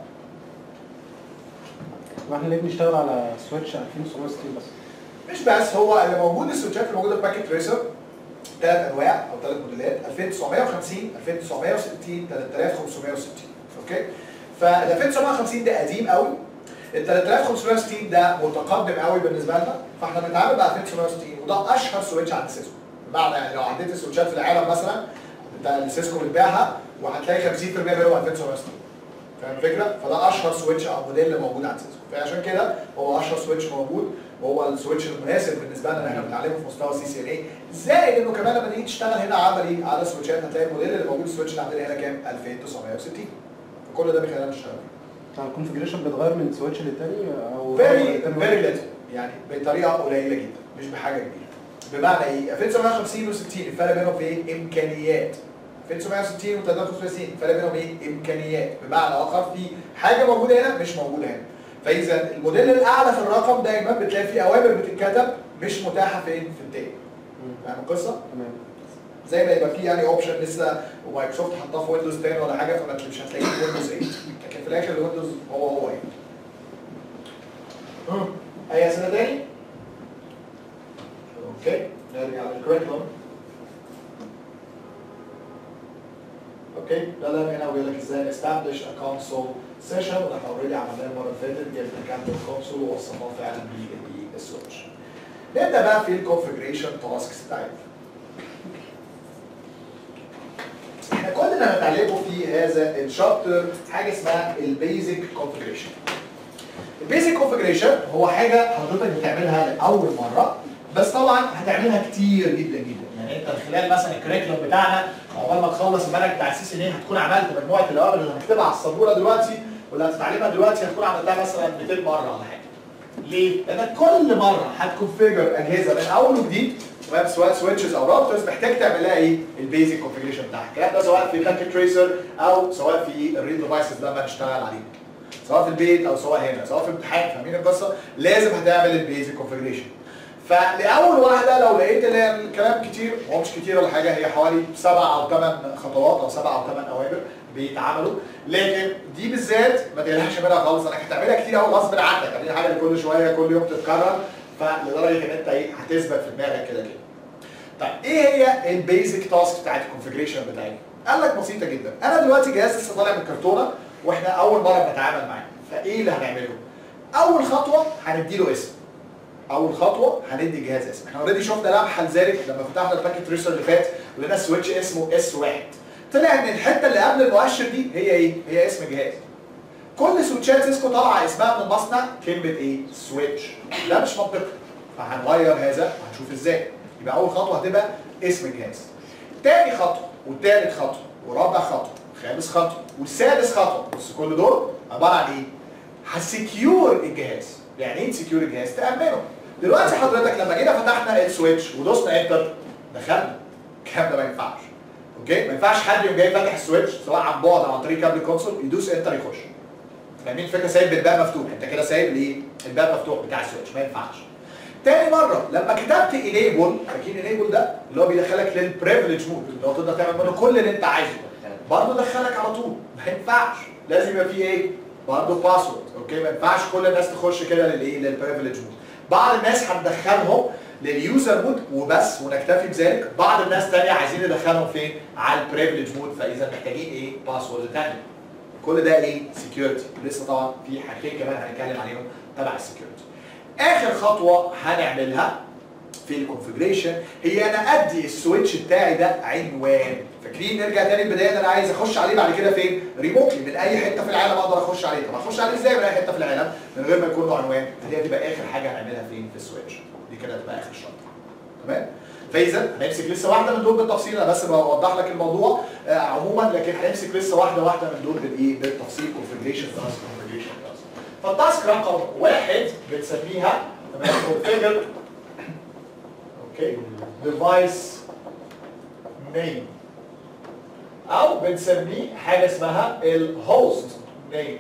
واحنا ليه بنشتغل على سويتش 2960 بس مش بس هو اللي موجود السويتشات اللي موجوده في باكيت تريسر ثلاث انواع او ثلاث موديلات 2950 2960 3560 اوكي فال 2950 ده قديم قوي ال 3560 ده متقدم قوي بالنسبه لنا فاحنا بنتعامل مع 2960 وده اشهر سويتش عند سيسكو بمعنى يعني لو عديت السويتشات في العالم مثلا انت سيسكو بتبيعها وهتلاقي 50% منهم 2960 فاهم الفكره؟ فده اشهر سويتش او موديل اللي موجود عند سيسكو فعشان كده هو اشهر سويتش موجود وهو السويتش المناسب بالنسبه لنا ان احنا بنتعلمه في مستوى سي سي ان اي زائد انه كمان لما تيجي تشتغل هنا عملي على السويتشات هتلاقي الموديل اللي موجود السويتش اللي عندنا هنا كام 2960 فكل ده بيخلينا نشتغل يعني الكونفجريشن بيتغير من سويتش للتاني او فيري فيري ليتل يعني بطريقه قليله جدا مش بحاجه كبيره بمعنى ايه 2950 و60 الفرق بينهم في ايه امكانيات 2960 و 365 الفرق بينهم ايه امكانيات بمعنى اخر في حاجه موجوده هنا مش موجوده هنا فاذا الموديل الاعلى في الرقم دايما بتلاقي فيه اوامر بتتكتب مش متاحه فين في التاني فاهم القصه تمام زي ما يبقى فيه يعني اوبشن لسه ومايكروسوفت حطاه في ويندوز 10 ولا حاجه فما مش هتلاقيه في ويندوز 8 لكن في الاخر الويندوز هو هو يعني مم. اي اسئله تاني؟ اوكي نرجع للكريكولم اوكي ده اللي هنا بيقول لك ازاي establish a console session وده احنا اوريدي عملناه المره اللي فاتت جبنا كام كونسول ووصلناه فعلا بالسويتش نبدا بقى في الكونفجريشن تاسكس بتاعتنا احنا كل اللي هنتعلمه في هذا الشابتر حاجه اسمها البيزك كونفجريشن البيزك كونفجريشن هو حاجه حضرتك بتعملها لاول مره بس طبعا هتعملها كتير جدا جدا يعني انت خلال مثلا الكريكولم بتاعنا عقبال ما تخلص المنهج بتاع السي سي ان هتكون عملت مجموعه الاوامر اللي هنكتبها على السبوره دلوقتي واللي هتتعلمها دلوقتي هتكون عملتها مثلا 200 مره ولا حاجه ليه؟ لانك كل مره هتكونفيجر اجهزه من اول وجديد تمام سواء سويتشز او راوترز محتاج تعمل لها ايه؟ البيزك كونفيجريشن بتاعها الكلام ده سواء في باكيت تريسر او سواء في الريد ديفايسز لما نشتغل عليهم سواء في البيت او سواء هنا سواء في امتحان فاهمين القصه؟ لازم هتعمل البيزك كونفيجريشن فلاول واحده لو لقيت ان الكلام كتير هو مش كتير ولا حاجه هي حوالي سبع او ثمان خطوات او سبع او ثمان اوامر بيتعملوا لكن دي بالذات ما تقلقش منها خالص انك هتعملها كتير قوي غصب عنك يعني دي حاجه اللي كل شويه كل يوم تتكرر فلدرجه ان انت ايه هتثبت في دماغك كده كده. طيب ايه هي البيزك تاسك بتاعت الكونفجريشن بتاعي؟ قال لك بسيطه جدا انا دلوقتي جهاز لسه طالع من الكرتونه واحنا اول مره بنتعامل معاه فايه اللي هنعمله؟ اول خطوه هندي له اسم اول خطوه هندي الجهاز اسم احنا اوريدي شفنا لمحه لذلك لما فتحنا الباكيت ريسر اللي فات ولقينا سويتش اسمه اس واحد طلع ان الحته اللي قبل المؤشر دي هي ايه؟ هي اسم الجهاز كل سويتشات سيسكو طالعه اسمها من المصنع كلمه ايه؟ سويتش ده مش منطقي فهنغير هذا وهنشوف ازاي يبقى اول خطوه هتبقى اسم الجهاز تاني خطوه وتالت خطوه ورابع خطوه خامس خطوه والسادس خطوه بص كل دول عباره عن ايه؟ هسكيور الجهاز يعني ايه تسكيور الجهاز؟ تامنه دلوقتي حضرتك لما جينا فتحنا السويتش ودوسنا انتر دخلنا الكلام ده ما ينفعش اوكي ما ينفعش حد يقوم جاي فاتح السويتش سواء عن بعد او عن طريق كابل الكونسول يدوس انتر يخش فاهمين الفكره سايب الباب مفتوح انت كده سايب الايه الباب مفتوح بتاع السويتش ما ينفعش تاني مره لما كتبت انيبل فاكرين انيبل ده اللي هو بيدخلك للبريفليج مود اللي هو تقدر تعمل منه كل اللي انت عايزه برضه دخلك على طول ما ينفعش لازم يبقى فيه ايه برضه باسورد اوكي ما ينفعش كل الناس تخش كده للايه للبريفليج مود بعض الناس هندخلهم لليوزر مود وبس ونكتفي بذلك بعض الناس تانية عايزين ندخلهم فين على البريفليج مود فاذا محتاجين ايه باسورد تاني كل ده ايه سكيورتي لسه طبعا في حاجتين كمان هنتكلم عليهم تبع السكيورتي اخر خطوه هنعملها في الكونفجريشن هي انا ادي السويتش بتاعي ده عنوان فاكرين نرجع تاني البدايه ده انا عايز اخش عليه بعد كده فين ريموتلي من اي حته في العالم اقدر اخش عليه طب اخش عليه ازاي من اي حته في العالم من غير ما يكون له عنوان دي هتبقى اخر حاجه هنعملها فين في السويتش دي كده هتبقى اخر شرط تمام فاذا هنمسك لسه واحده من دول بالتفصيل انا بس بوضح لك الموضوع آه عموما لكن هنمسك لسه واحده واحده من دول بالايه بالتفصيل كونفجريشن تاسك كونفجريشن تاسك فالتاسك رقم واحد بنسميها تمام configure اوكي ديفايس نيم او بنسميه حاجه اسمها الهوست نيم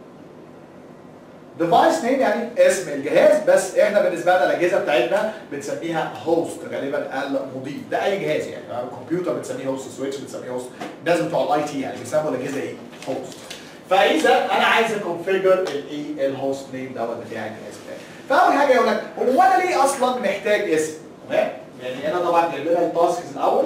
ديفايس نيم يعني اسم الجهاز بس احنا بالنسبه لنا الاجهزه بتاعتنا بنسميها هوست غالبا المضيف ده اي جهاز يعني الكمبيوتر بنسميه هوست سويتش بنسميه هوست الناس بتوع الاي تي يعني بيسموا الاجهزه ايه هوست فاذا انا عايز اكونفيجر الايه الهوست نيم دوت بتاع الجهاز بتاعي فاول حاجه يقول لك هو انا ليه اصلا محتاج اسم تمام يعني انا طبعا جايب لنا التاسكس الاول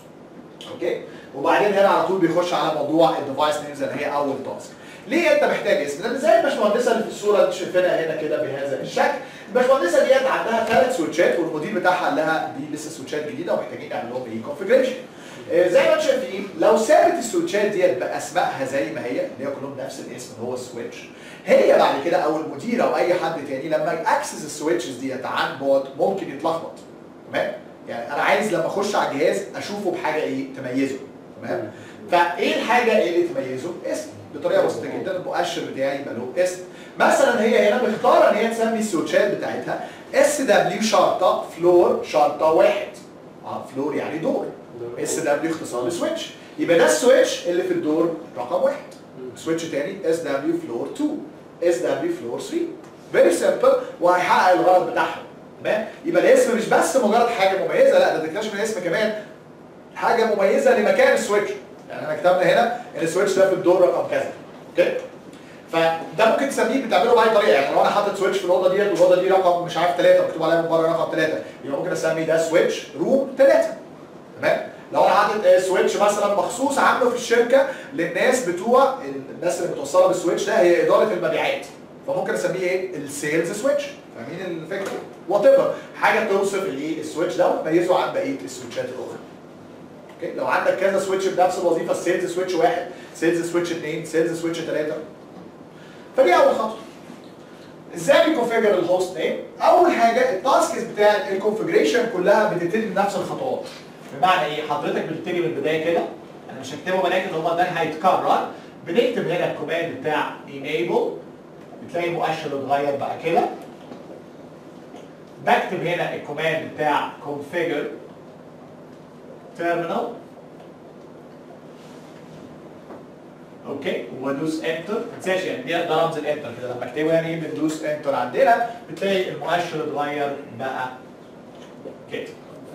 اوكي وبعدين هنا على طول بيخش على موضوع الديفايس نيمز اللي هي اول تاسك ليه انت محتاج اسم؟ لان زي الباشمهندسه اللي في الصوره اللي شايفينها هنا كده بهذا الشكل، الباشمهندسه ديت عندها ثلاث سويتشات والمدير بتاعها قال لها دي لسه سويتشات جديده ومحتاجين نعمل لهم ايه كونفجريشن. زي ما انتم شايفين لو سابت السويتشات ديت باسمائها زي ما هي اللي هي كلهم نفس الاسم اللي هو السويتش هي بعد كده او المدير او اي حد تاني لما اكسس السويتشز ديت عن بعد ممكن يتلخبط تمام؟ يعني انا عايز لما اخش على الجهاز اشوفه بحاجه ايه تميزه تمام؟ فايه الحاجه اللي تميزه؟ اسم بطريقه بسيطه جدا المؤشر بتاعي يبقى له اسم مثلا هي هنا مختاره ان هي تسمي السويتشات بتاعتها اس دبليو شرطه فلور شرطه واحد اه فلور يعني دور اس دبليو اختصار لسويتش يبقى ده السويتش اللي في الدور رقم واحد سويتش تاني اس دبليو فلور 2 اس دبليو فلور 3 فيري سمبل وهيحقق الغرض بتاعهم تمام يبقى الاسم مش بس مجرد حاجه مميزه لا ده تكتشف الاسم كمان حاجه مميزه لمكان السويتش يعني انا كتبنا هنا ان السويتش ده في الدور رقم كذا اوكي فده ممكن تسميه بتعمله باي طريقه يعني لو انا حاطط سويتش في الاوضه ديت والاوضه دي رقم مش عارف ثلاثه مكتوب عليها من بره رقم ثلاثه يبقى ممكن اسمي ده سويتش روم ثلاثه تمام لو انا حاطط سويتش مثلا مخصوص عامله في الشركه للناس بتوع الناس اللي متوصله بالسويتش ده هي اداره المبيعات فممكن اسميه ايه السيلز سويتش فاهمين الفكره وات ايفر حاجه توصف الايه السويتش ده وتميزه عن بقيه السويتشات الاخرى اوكي لو عندك كذا سويتش بنفس الوظيفه السيلز سويتش واحد سيلز سويتش اثنين سيلز سويتش ثلاثه فدي اول خطوه ازاي بيكونفيجر الهوست نيم اول حاجه التاسكس بتاعت الكونفيجريشن كلها بتبتدي بنفس الخطوات بمعنى ايه حضرتك بتبتدي من البدايه كده انا مش هكتبه ولكن هو ده هيتكرر بنكتب هنا الكوماند بتاع enable بتلاقي المؤشر اتغير بقى كده بكتب هنا الكوماند بتاع configure terminal اوكي وادوس انتر ما تنساش يعني ده ده رمز الانتر كده لما اكتبه يعني بندوس انتر عندنا بتلاقي المؤشر اتغير بقى كده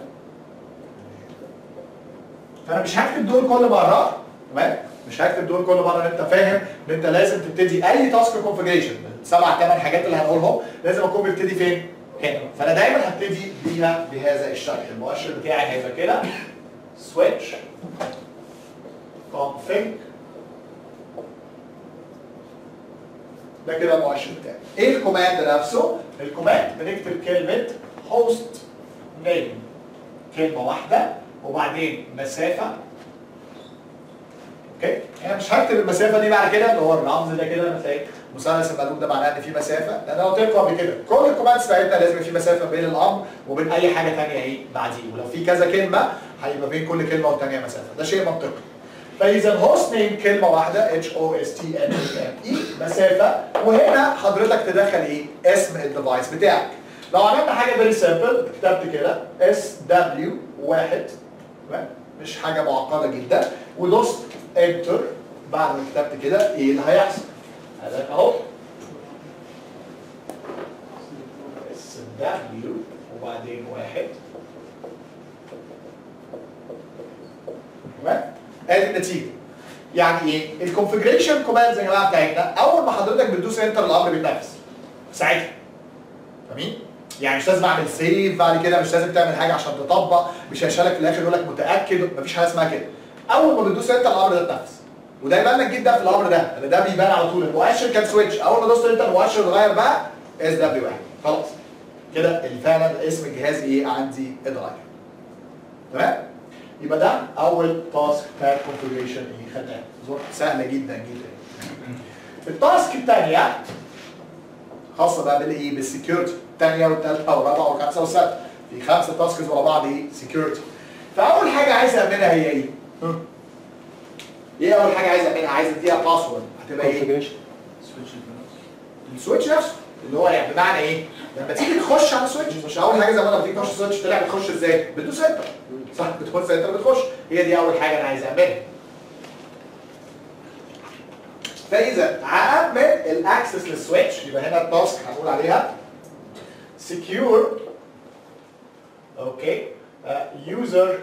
فانا مش هكتب دول كل مره تمام مش هكتب دول كل مره ان انت فاهم ان انت لازم تبتدي اي تاسك كونفجريشن سبع ثمان حاجات اللي هنقولهم لازم اكون ببتدي فين؟ هنا فانا دايما هبتدي بيها بهذا الشكل المؤشر بتاعي هيبقى كده سويتش config ده كده المؤشر بتاعي ايه الكوماند نفسه الكوماند بنكتب كلمه host name كلمه واحده وبعدين مسافه اوكي انا مش هكتب المسافه دي بعد كده اللي هو الرمز ده كده لما تلاقي مثلث المقلوب ده معناه ان في مسافه لان انا قلت لكم قبل كده كل الكوماندز بتاعتنا لازم يبقى في مسافه بين الامر وبين اي حاجه ثانيه ايه بعديه ولو في كذا كلمه هيبقى بين كل كلمه والثانيه مسافه ده شيء منطقي فاذا هوست نيم كلمه واحده اتش او اس تي ان ام اي مسافه وهنا حضرتك تدخل ايه اسم الديفايس بتاعك لو عملنا حاجه فيري سمبل كتبت كده اس دبليو واحد تمام مش حاجه معقده جدا ودوست انتر بعد ما كتبت كده ايه اللي هيحصل هذا اهو اس دبليو وبعدين واحد تمام ادي النتيجه يعني ايه الكونفجريشن كوماندز يا جماعه بتاعتنا اول ما حضرتك بتدوس انتر الامر بيتنفذ ساعتها فاهمين يعني مش لازم اعمل سيف بعد كده مش لازم تعمل حاجه عشان تطبق مش هيشالك في الاخر يقول لك متاكد مفيش حاجه اسمها كده اول ما بتدوس انتر الامر ده اتنفذ وده يبان لك جدا في الامر ده ان ده بيبان على طول المؤشر كان سويتش اول ما دوست انتر المؤشر اتغير بقى اس دبليو واحد خلاص كده اللي فعلا اسم الجهاز ايه عندي اتغير تمام يبقى ده اول تاسك بتاعت كونفجريشن ايه خدناها ظروف سهله جدا جدا التاسك الثانيه خاصه بقى بالايه بالسكيورتي الثانيه والثالثه والرابعه والخامسه والسادسه في خمسه تاسكس ورا بعض ايه سكيورتي فاول حاجه عايز اعملها هي ايه؟ ها؟ ايه اول حاجه عايز اعملها؟ عايز اديها باسورد هتبقى ايه؟ كونفجريشن السويتش نفسه اللي هو يعني بمعنى ايه؟ لما تيجي تخش على السويتش مش اول حاجه زي ما انا بتيجي تخش السويتش طلع بتخش ازاي؟ بتدوس انتر صح بتدوس انتر بتخش هي دي اول حاجه انا عايز اعملها فاذا هامن الاكسس للسويتش يبقى هنا التاسك هنقول عليها secure اوكي يوزر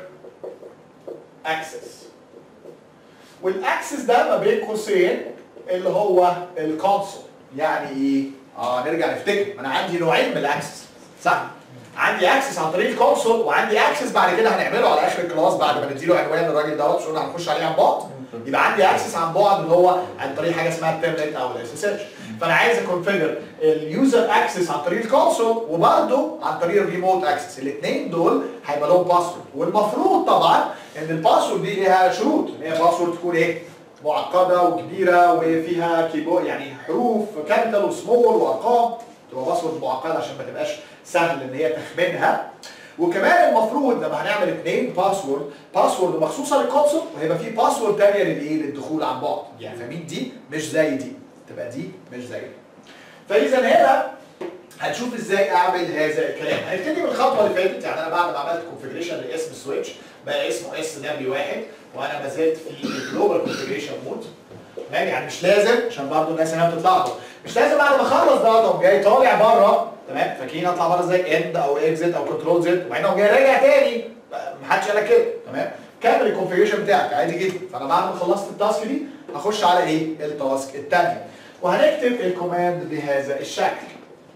اكسس والاكسس ده ما بين قوسين اللي هو الكونسول يعني ايه اه نرجع نفتكر ما انا عندي نوعين من الاكسس صح عندي اكسس عن طريق الكونسول وعندي اكسس بعد كده هنعمله على اخر الكلاس بعد ما نديله عنوان الراجل دوت مش قلنا هنخش عليه عن بعد يبقى عندي اكسس عن بعد اللي هو عن طريق حاجه اسمها الترنت او الاس اس اتش فانا عايز اكونفيجر اليوزر اكسس عن طريق الكونسول وبرده عن طريق الريموت اكسس الاثنين دول هيبقى لهم باسورد والمفروض طبعا ان الباسورد دي ليها شروط ان هي باسورد تكون ايه معقده وكبيره وفيها كيبورد يعني حروف كابيتال وسمول وارقام تبقى باسورد معقده عشان ما تبقاش سهل ان هي تخمينها وكمان المفروض لما هنعمل اثنين باسورد باسورد مخصوصه للكونسول وهيبقى في باسورد ثانيه للايه للدخول عن بعد يعني فاهمين دي مش زي دي تبقى دي مش زي دي فاذا هنا هنشوف ازاي اعمل هذا الكلام هنبتدي من الخطوه اللي فاتت يعني انا بعد ما عملت كونفجريشن لاسم السويتش بقى اسمه اس دبليو واحد وانا ما زلت في الجلوبال كونفجريشن مود تمام يعني مش لازم عشان برضه الناس هنا بتتلخبط مش لازم بعد ما اخلص ده اقوم جاي طالع بره تمام فاكرين اطلع بره ازاي اند او اكزيت او كنترول زد وبعدين اقوم جاي راجع تاني محدش قال لك كده تمام كمل الكونفجريشن بتاعك عادي جدا فانا بعد ما خلصت التاسك دي هخش على ايه التاسك الثانيه وهنكتب الكوماند بهذا الشكل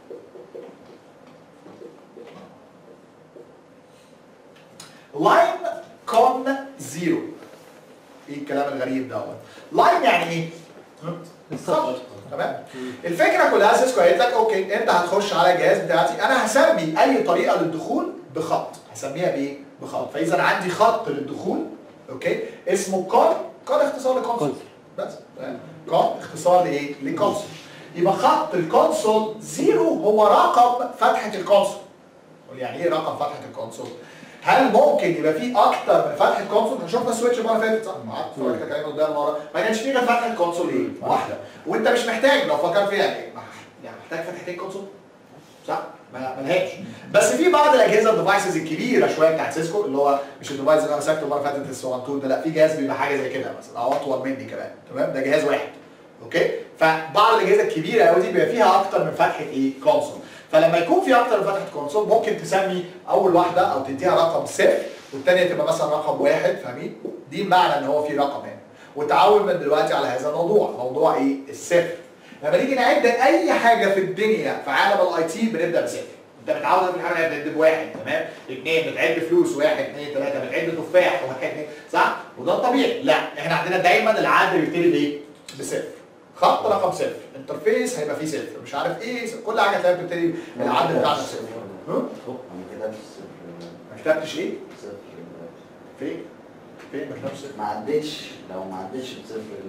لاين كون زيرو ايه الكلام الغريب دوت لاين يعني ايه السطر تمام الفكره كلها سيسكو قالت لك اوكي انت هتخش على الجهاز بتاعتي انا هسمي اي طريقه للدخول بخط هسميها بايه بخط فاذا عندي خط للدخول اوكي اسمه كون كون اختصار لكونسول بس كون اختصار لايه لكونسول يبقى خط الكونسول زيرو هو رقم فتحه الكونسول يعني ايه رقم فتحه الكونسول هل ممكن يبقى في اكتر من فتحه كونسول؟ احنا شفنا السويتش المره اللي فاتت صح؟ ما قعدت اتفرجت عليه قدام مره ما كانش في غير فتحه كونسول ايه؟ واحده وانت مش محتاج لو فكر فيها يعني يعني محتاج فتحتين كونسول؟ صح؟ ما ملهاش بس في بعض الاجهزه الديفايسز الكبيره شويه بتاعت سيسكو اللي هو مش الديفايس اللي انا مسكته المره اللي فاتت الصغنطوط ده لا في جهاز بيبقى حاجه زي كده مثلا او اطول مني كمان تمام ده جهاز واحد اوكي فبعض الاجهزه الكبيره قوي دي بيبقى فيها اكتر من فتحه ايه كونسول فلما يكون في اكتر من فتحه كونسول ممكن تسمي اول واحده او تديها رقم صفر والثانيه تبقى مثلا رقم واحد فاهمين دي معنى ان هو في رقم هنا والتعود من دلوقتي على هذا الموضوع موضوع ايه الصفر لما نيجي نعد اي حاجه في الدنيا في عالم الاي تي بنبدا بصفر انت متعود في الحاجه بتعد بواحد تمام اثنين بتعد فلوس واحد اثنين ثلاثه بتعد تفاح واحد اثنين صح وده الطبيعي لا احنا عندنا دايما العد بيبتدي بايه بصفر خط رقم صفر انترفيس هيبقى فيه صفر مش عارف ايه صفر. كل حاجه تلاقي بتبتدي العد بتاعنا صفر ها؟ ما كتبش ما كتبتش ايه صفر فين فين ما كتبتش صفر ما عدتش لو ما عدتش بصفر اللي يحصل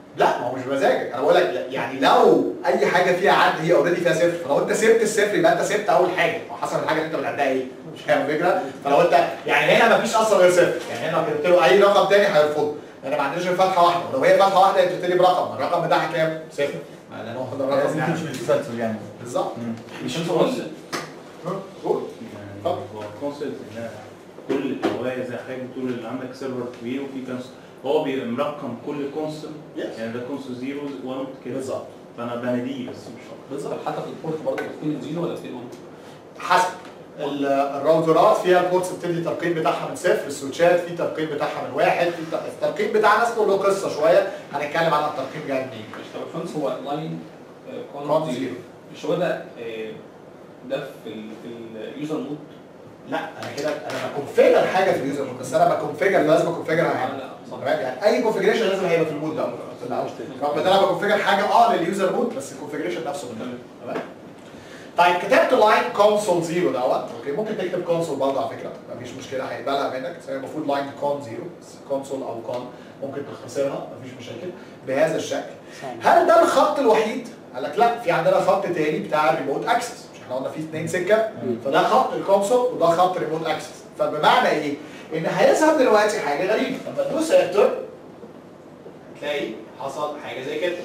لا ما هو مش بمزاجك انا بقول لك لا، يعني لو اي حاجه فيها عد هي اوريدي فيها صفر فلو انت سبت الصفر يبقى انت سبت اول حاجه وحسب الحاجه اللي انت بتعدها ايه مش فاهم الفكره فلو انت يعني هنا مفيش اصلا غير صفر يعني هنا لو كتبت له اي رقم تاني هيرفضه لان ما عندناش غير فتحه واحده ولو هي فتحه واحده هي بتبتدي برقم الرقم بتاعها كام؟ صفر ما لان هو ده الرقم لازم يعني تمشي بالتسلسل يعني بالظبط مم. مش كونسبت قول. يعني هو كونسبت ان كل الهوايه زي حضرتك بتقول اللي عندك سيرفر كبير وفي كونس هو بيبقى مرقم كل كونسبت Yes. يعني ده كونسبت زيرو 1 كده بالظبط فانا بناديه بس مش اكتر بالظبط طب حتى في البورت برضه بتكون زيرو ولا بتكون 1 حسب ال- الراوترات فيها البورتس بتدي الترقيم بتاعها من صفر السويتشات في ترقيم بتاعها من واحد في الت- الترقيم بتاعنا اسمه له قصه شويه هنتكلم عن الترقيم جاي منين مش طب الفرنس هو لاين كون كون زيرو. زيرو مش هو ده آه، ده في ال في اليوزر مود لا انا كده انا بكونفيجر حاجه في اليوزر مود بس انا بكونفيجر لازم اكونفيجرها هنا لا صح تمام يعني اي كونفيجريشن لازم هيبقى في المود ده في الأول. رغم ان انا بكونفيجر حاجه اه لليوزر مود بس الكونفيجريشن نفسه من تمام طيب كتبت لاين كونسول زيرو دوت اوكي ممكن تكتب كونسول برضه على فكره مفيش مشكله هيقبلها منك بس هي المفروض لاين كون زيرو كونسول او كون ممكن تختصرها مفيش مشاكل بهذا الشكل هل ده الخط الوحيد؟ قال لك لا في عندنا خط تاني بتاع الريموت اكسس مش احنا قلنا في اثنين سكه فده خط الكونسول وده خط ريموت اكسس فبمعنى ايه؟ ان هيظهر دلوقتي حاجه غريبه لما تدوس انتر هتلاقي حصل حاجه زي كده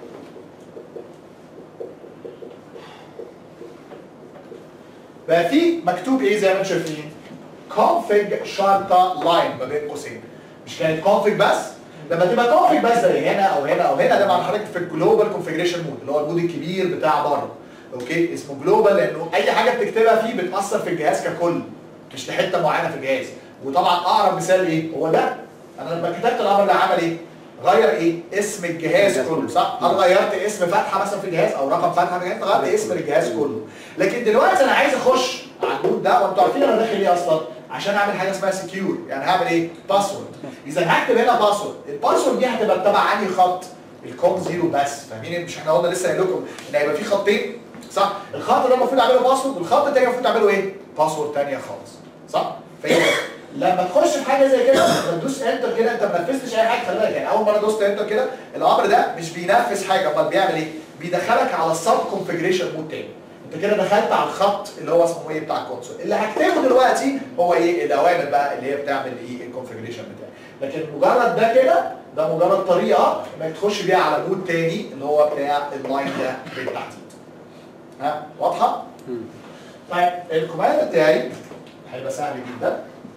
بقى في مكتوب ايه زي ما انتم شايفين config شرطه لاين ما بين قوسين مش كانت config بس لما تبقى config بس زي هنا او هنا او هنا ده معنى حضرتك في الجلوبال كونفيجريشن مود اللي هو المود الكبير بتاع بره اوكي اسمه جلوبال لانه اي حاجه بتكتبها فيه بتاثر في الجهاز ككل مش لحته معينه في الجهاز وطبعا اقرب مثال ايه هو ده انا لما كتبت الامر ده عمل ايه غير ايه اسم الجهاز كله صح هل غيرت اسم فتحه مثلا في الجهاز او رقم فتحه في الجهاز غيرت اسم الجهاز كله لكن دلوقتي انا عايز اخش على المود ده وانتوا عارفين انا داخل ايه اصلا عشان اعمل حاجه اسمها سكيور يعني هعمل ايه باسورد اذا هكتب هنا باسورد الباسورد دي هتبقى تبع انهي خط الكوم زيرو بس فاهمين مش احنا قلنا لسه قايل لكم ان هيبقى في خطين صح الخط ده المفروض اعمله باسورد والخط التاني المفروض تعمله ايه باسورد تانية خالص صح فهي لما تخش في حاجه زي كده لما تدوس انتر كده انت ما نفذتش اي حاجه خلي بالك يعني اول مره دوست انتر كده الامر ده مش بينفذ حاجه امال بيعمل ايه بيدخلك على السب كونفيجريشن مود تاني انت كده دخلت على الخط اللي هو اسمه ايه بتاع الكونسول اللي هكتبه دلوقتي هو ايه الاوامر بقى اللي هي بتعمل ايه الكونفيجريشن بتاعي لكن مجرد ده كده ده مجرد طريقه انك تخش بيها على مود تاني اللي هو بتاع اللاين ده بالتحديد ها واضحه طيب الكوماند بتاعي هيبقى سهل جدا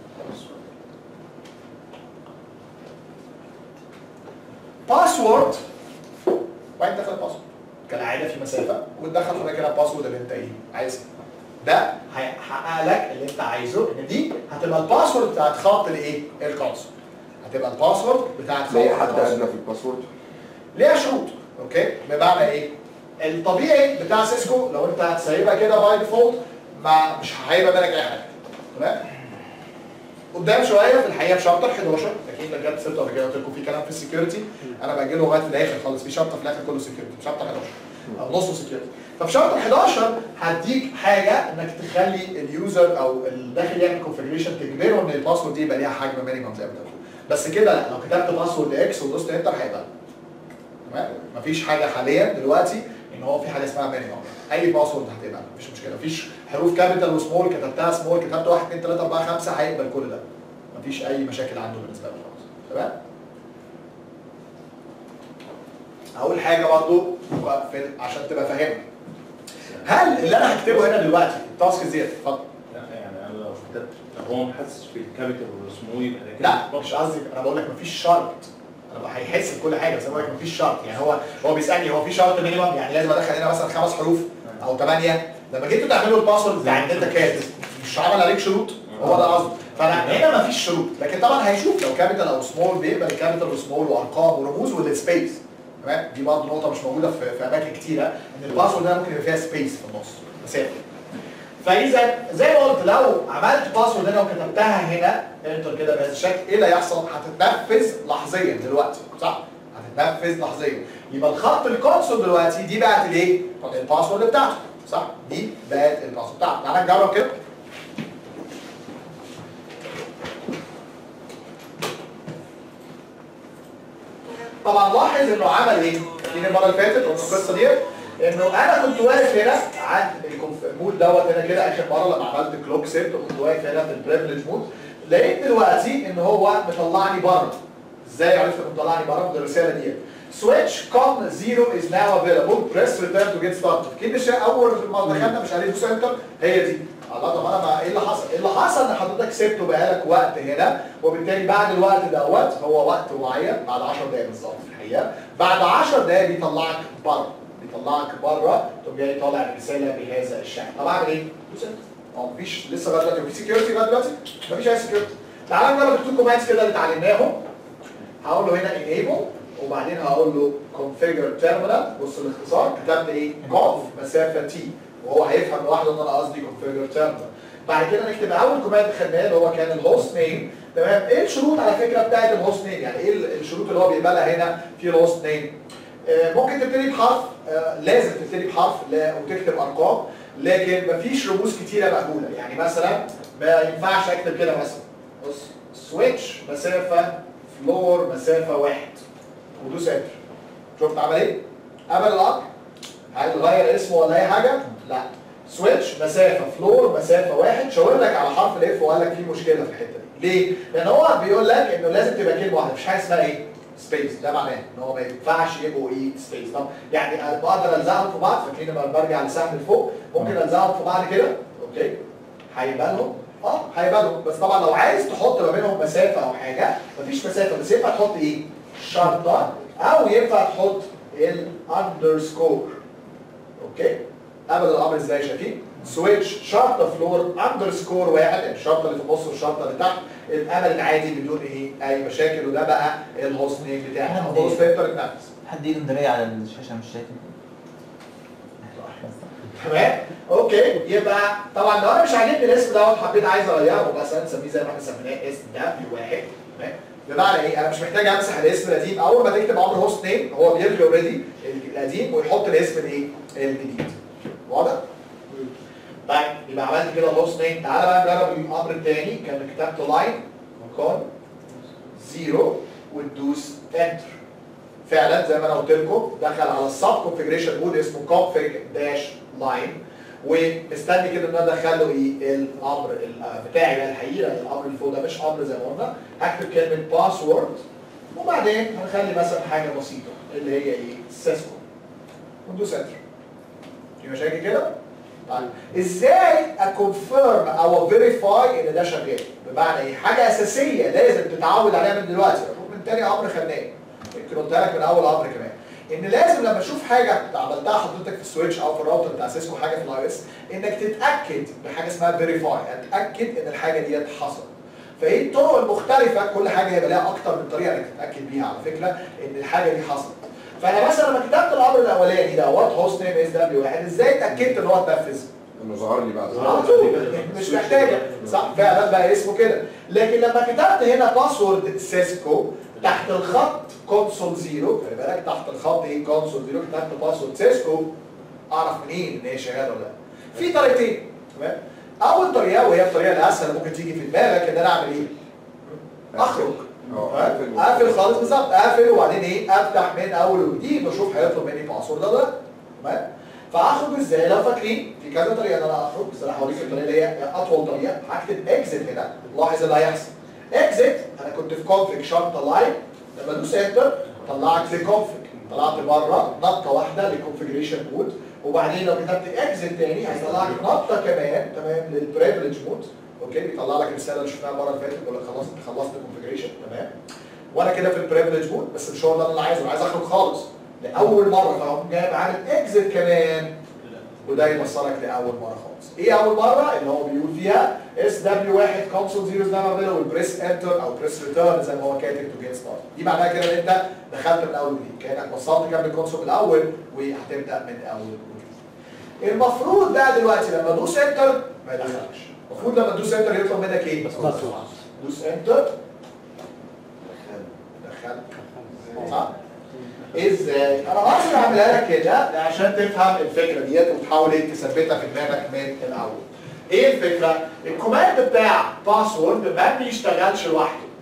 باسورد وبعدين تدخل باسورد كالعاده في مسافه وتدخل حضرتك كده الباسورد اللي انت ايه عايزه ده هيحقق لك اللي انت عايزه ان دي هتبقى الباسورد بتاعت خط الايه الكونسول هتبقى الباسورد بتاعت خط ليه حد الكونسول. ادنى في الباسورد ليها شروط اوكي بمعنى ايه الطبيعي بتاع سيسكو لو انت هتسيبها كده باي ديفولت ما مش هيبقى بالك اي حاجه تمام قدام شويه في الحقيقه في شابتر 11 اكيد لو جت سيرته قبل كده قلت لكم في كلام في السكيورتي انا باجي له لغايه في الاخر خالص في شابتر في الاخر كله سكيورتي في شابتر 11 او نصه سكيورتي ففي شابتر 11 هديك حاجه انك تخلي اليوزر او الداخل يعمل كونفجريشن تجبره ان الباسورد دي يبقى ليها حجم مينيمم زي ما بتقول بس كده لا لو كتبت باسورد اكس ودوست انتر هيبقى تمام مفيش حاجه حاليا دلوقتي ان هو في حاجه اسمها مينيمم اي باسورد هتبقى مفيش مشكله مفيش حروف كابيتال وسمول كتبتها سمول كتبت 1 2 3 4 5 هيقبل كل ده مفيش اي مشاكل عنده بالنسبه له خالص تمام اول حاجه برضو في عشان تبقى فاهمها هل اللي انا هكتبه هنا دلوقتي التاسك ديت اتفضل لا يعني انا لو كتبت لو هو ما حسش في الكابيتال والسمول يبقى ده كده لا مش قصدي انا بقول لك مفيش شرط انا هيحس بكل حاجه بس انا بقول لك مفيش شرط يعني هو هو بيسالني هو في شرط مينيمم يعني لازم ادخل هنا مثلا خمس حروف او ثمانيه لما جيتوا تعملوا الباسورد بتاع الداتا كات مش عمل عليك شروط هو ده قصدي فانا هنا مفيش شروط لكن طبعا هيشوف لو كابيتال او سمول بيقبل الكابيتال وسمول وارقام ورموز والسبيس تمام دي برضه نقطه مش موجوده في, في اماكن كتيره ان الباسورد ده ممكن يبقى فيها سبيس في النص مسافه فاذا زي ما قلت لو عملت باسورد هنا وكتبتها هنا انتر كده بهذا الشكل ايه اللي هيحصل؟ هتتنفذ لحظيا دلوقتي صح؟ هتتنفذ لحظيا يبقى الخط الكونسول دلوقتي دي بقت الايه؟ الباسورد بتاعته صح؟ دي بقت الباسورد بتاعته تعالى نجرب كده طبعا لاحظ انه عمل ايه؟ فاكرين المره اللي فاتت قلنا القصه ديت انه انا كنت واقف هنا عند المود دوت هنا كده اخر مره لما عملت كلوك سيت وكنت واقف هنا في البريفليج مود لقيت دلوقتي ان هو مطلعني بره ازاي عرفت انه مطلعني بره من الرساله ديت switch com zero is now available press return to get started كده مش اول ما دخلنا مش عليه دوس انتر هي دي الله طب انا ما ايه اللي حصل؟ ايه اللي حصل ان حضرتك سبته بقالك وقت هنا وبالتالي بعد الوقت دوت هو وقت معين بعد 10 دقايق بالظبط في الحقيقه بعد 10 دقايق بيطلعك بره بيطلعك بره تقوم جاي طالع رساله بهذا الشكل طب اعمل ايه؟ دوس انتر هو مفيش لسه لغايه دلوقتي في سكيورتي لغايه دلوقتي؟ مفيش اي سكيورتي تعالى نجرب التو كوماندز كده اللي اتعلمناهم هقول له هنا enable وبعدين هقول له configure terminal بص الاختصار كتبت ايه conf مسافه t وهو هيفهم لوحده ان انا قصدي configure terminal بعد كده نكتب اول كوماند خدناه اللي هو كان الهوست نيم تمام ايه الشروط على فكره بتاعت الهوست نيم يعني ايه الشروط اللي هو بيقبلها هنا في الهوست نيم آه ممكن تبتدي بحرف آه لازم تبتدي بحرف لا وتكتب ارقام لكن مفيش رموز كتيره مقبوله يعني مثلا ما ينفعش اكتب كده مثلا بص سويتش مسافه فلور مسافه واحد ودوس انتر شفت عمل ايه؟ قبل الامر هل غير اسمه ولا اي حاجه؟ لا سويتش مسافه فلور مسافه واحد شاور لك على حرف الاف وقال لك في مشكله في الحته دي ليه؟ لان هو بيقول لك انه لازم تبقى كلمه واحده مش حاجه اسمها ايه؟ سبيس ده معناه ان هو ما ينفعش يبقوا ايه سبيس طب يعني أنا بقدر الزقهم في بعض فاكرين لما برجع لسهم لفوق ممكن الزقهم في بعض كده اوكي هيبانهم اه هيبانهم بس طبعا لو عايز تحط ما بينهم مسافه او حاجه مفيش مسافه بس ينفع تحط ايه؟ شرطه او ينفع تحط الاندرسكور اوكي قبل الامر ازاي شايفين سويتش شرطه فلور اندرسكور واحد الشرطه اللي في النص والشرطه اللي تحت الامل العادي بدون ايه اي مشاكل وده بقى الهوست نيم بتاعك حد او الهوست انتر اتنفذ حد ايده مدرية على الشاشة مش شايف تمام اوكي يبقى طبعا لو انا مش عاجبني الاسم دوت حبيت عايز اغيره مثلا نسميه زي ما احنا سميناه اس دبليو واحد تمام بمعنى ايه انا مش محتاج امسح الاسم القديم اول ما تكتب عمر هوست نيم هو بيلغي اوريدي القديم ويحط الاسم الايه الجديد واضح طيب يبقى عملت كده الهوست نيم تعالى بقى نجرب الامر الثاني كان كتبت لاين مكان زيرو وتدوس انتر فعلا زي ما انا قلت لكم دخل على السب كونفجريشن مود اسمه config داش لاين ومستني كده ان انا ادخل له ايه الامر ال- بتاعي بقى الحقيقه الامر اللي فوق ده مش امر زي ما قلنا هكتب كلمه باسورد وبعدين هنخلي مثلا حاجه بسيطه اللي هي ايه سيسكو وندوس انتر في مشاكل كده؟ طيب ازاي اكونفيرم او فيريفاي ان ده شغال؟ بمعنى ايه؟ حاجه اساسيه لازم تتعود عليها من دلوقتي من تاني امر خدناه يمكن قلتها لك من اول امر كمان ان لازم لما تشوف حاجه عملتها حضرتك في السويتش او في الراوتر بتاع سيسكو حاجه في الاي اس انك تتاكد بحاجه اسمها فيريفاي اتاكد ان الحاجه ديت حصلت فايه الطرق المختلفه كل حاجه هيبقى لها اكتر من طريقه انك تتاكد بيها على فكره ان الحاجه دي حصلت فانا مثلا لما كتبت الامر الاولاني ده وات هوست نيم اس دبليو واحد ازاي اتاكدت ان هو اتنفذ؟ انه ظهر لي بعد على طول مش محتاجه صح فعلا بقى اسمه كده لكن لما كتبت هنا باسورد سيسكو تحت الخط كونسول زيرو خلي بالك تحت الخط ايه كونسول زيرو كتبت باسورد سيسكو اعرف منين ان هي شغاله ولا لا في طريقتين تمام اول طريقه وهي الطريقه الاسهل اللي ممكن تيجي في دماغك ان انا اعمل ايه اخرج اه تمام؟ اقفل خالص بالظبط اقفل وبعدين ايه افتح من اول وجديد واشوف هيطلب مني باسورد ولا لا تمام فاخرج ازاي لو فاكرين في كذا طريقه ان انا اخرج بس انا هوريك الطريقه اللي هي اطول طريقه هكتب اكزit هنا لاحظ اللي هيحصل اكزit انا كنت في كونفج شرطه لاين لما ادوس انتر طلعك في كونفج طلعت بره نطه واحده للكونفجريشن مود وبعدين لو كتبت اكزit تاني هيطلعك نطه كمان تمام للبريفليج مود اوكي بيطلع لك الرساله اللي شفناها المره اللي فاتت بيقول لك خلاص انت خلصت الكونفجريشن تمام وانا كده في البريفليج مود بس مش هو ده اللي انا عايزه انا عايز اخرج خالص لاول مره فاقوم جايب عامل اكزit كمان وده يوصلك لاول مره خالص ايه اول مره اللي هو بيقول فيها اس دبليو 1 كونسول زيرو نعمل افيلبل بريس انتر او بريس ريتيرن زي ما هو كاتب تو جيت ستارت دي معناها كده ان انت دخلت من اول وجديد كانك وصلت كام الكونسول من الاول وهتبدا من اول وجديد المفروض بقى دلوقتي لما ادوس انتر ما يدخلش المفروض لما تدوس انتر يطلب منك ايه؟ دوس انتر دخل صح؟ ازاي؟ انا قصدي اعملها لك كده عشان تفهم الفكره ديت وتحاول ايه تثبتها في دماغك من الاول. ايه الفكره؟ الكوماند بتاع باسورد ما بيشتغلش لوحده.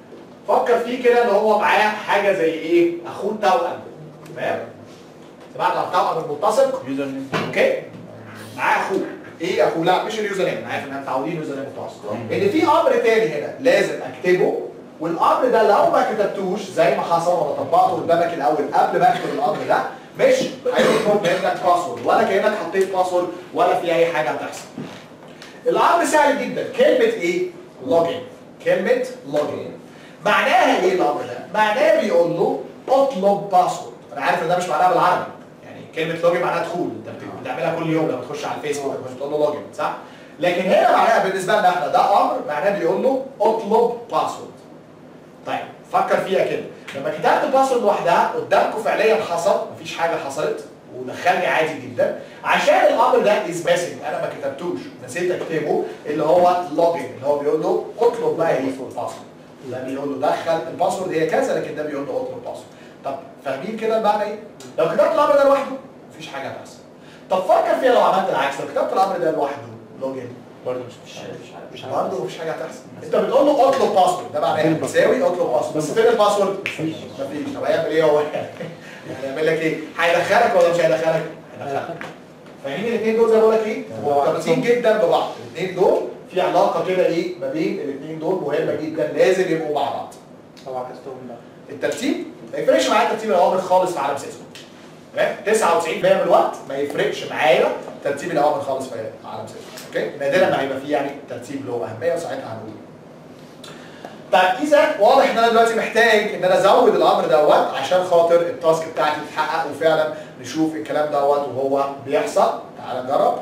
فكر فيه كده ان هو معاه حاجه زي ايه اخوه التوأم تمام سمعت عن التوأم الملتصق يوزر نيم اوكي معاه اخوه ايه اخوه لا مش اليوزر نيم انا عارف ان احنا متعودين يوزر نيم متوسط ان في امر تاني هنا لازم اكتبه والامر ده لو ما كتبتوش زي ما حصل وانا طبقته قدامك الاول قبل ما اكتب الامر ده مش هيطلب منك باسورد ولا كانك حطيت باسورد ولا في اي حاجه هتحصل الامر سهل جدا كلمه ايه لوجن كلمه لوجن معناها ايه الامر ده معناه بيقول له اطلب باسورد انا عارف ان ده مش معناها بالعربي يعني كلمه لوجن معناها دخول انت بت- بتعملها كل يوم لما تخش على الفيسبوك مش بتقول له لوجن صح لكن هنا معناها بالنسبه لنا احنا ده امر معناه بيقول له اطلب باسورد طيب فكر فيها كده لما كتبت الباسورد لوحدها قدامكم فعليا حصل مفيش حاجه حصلت ودخلني عادي جدا عشان الامر ده از ميسنج انا ما كتبتوش نسيت اكتبه اللي هو لوجن اللي هو بيقول له اطلب بقى ايه الباسورد ده بيقول له دخل الباسورد هي كذا لكن ده بيقول له اطلب باسورد طب فاهمين كده المعنى ايه؟ لو كتبت الامر ده لوحده مفيش حاجه هتحصل طب فكر فيها لو عملت العكس لو كتبت الامر ده لوحده لوجن برضه مش مش برضه مفيش حاجه هتحصل انت بتقول له اطلب باسورد ده معناه بتساوي اطلب باسورد بس فين الباسورد؟ مفيش مفيش طب هيعمل ايه هو؟ هيعمل لك ايه؟ هيدخلك ولا مش هيدخلك؟ هيدخلك فاهمين الاثنين دول زي ما بقول لك ايه؟ مرتبطين جدا ببعض الاثنين دول في علاقه كده ايه ما بين الاثنين دول مهمه جدا لازم يبقوا مع بعض او عكستهم بقى الترتيب ما يفرقش معايا ترتيب الاوامر خالص في عالم سيسكو تمام 99% من الوقت ما يفرقش معايا ترتيب الاوامر خالص في عالم سيسكو اوكي نادرا ما هيبقى فيه يعني ترتيب له اهميه وساعتها هنقول طيب اذا واضح ان انا دلوقتي محتاج ان انا ازود الامر دوت عشان خاطر التاسك بتاعتي تتحقق وفعلا نشوف الكلام دوت وهو بيحصل تعال نجرب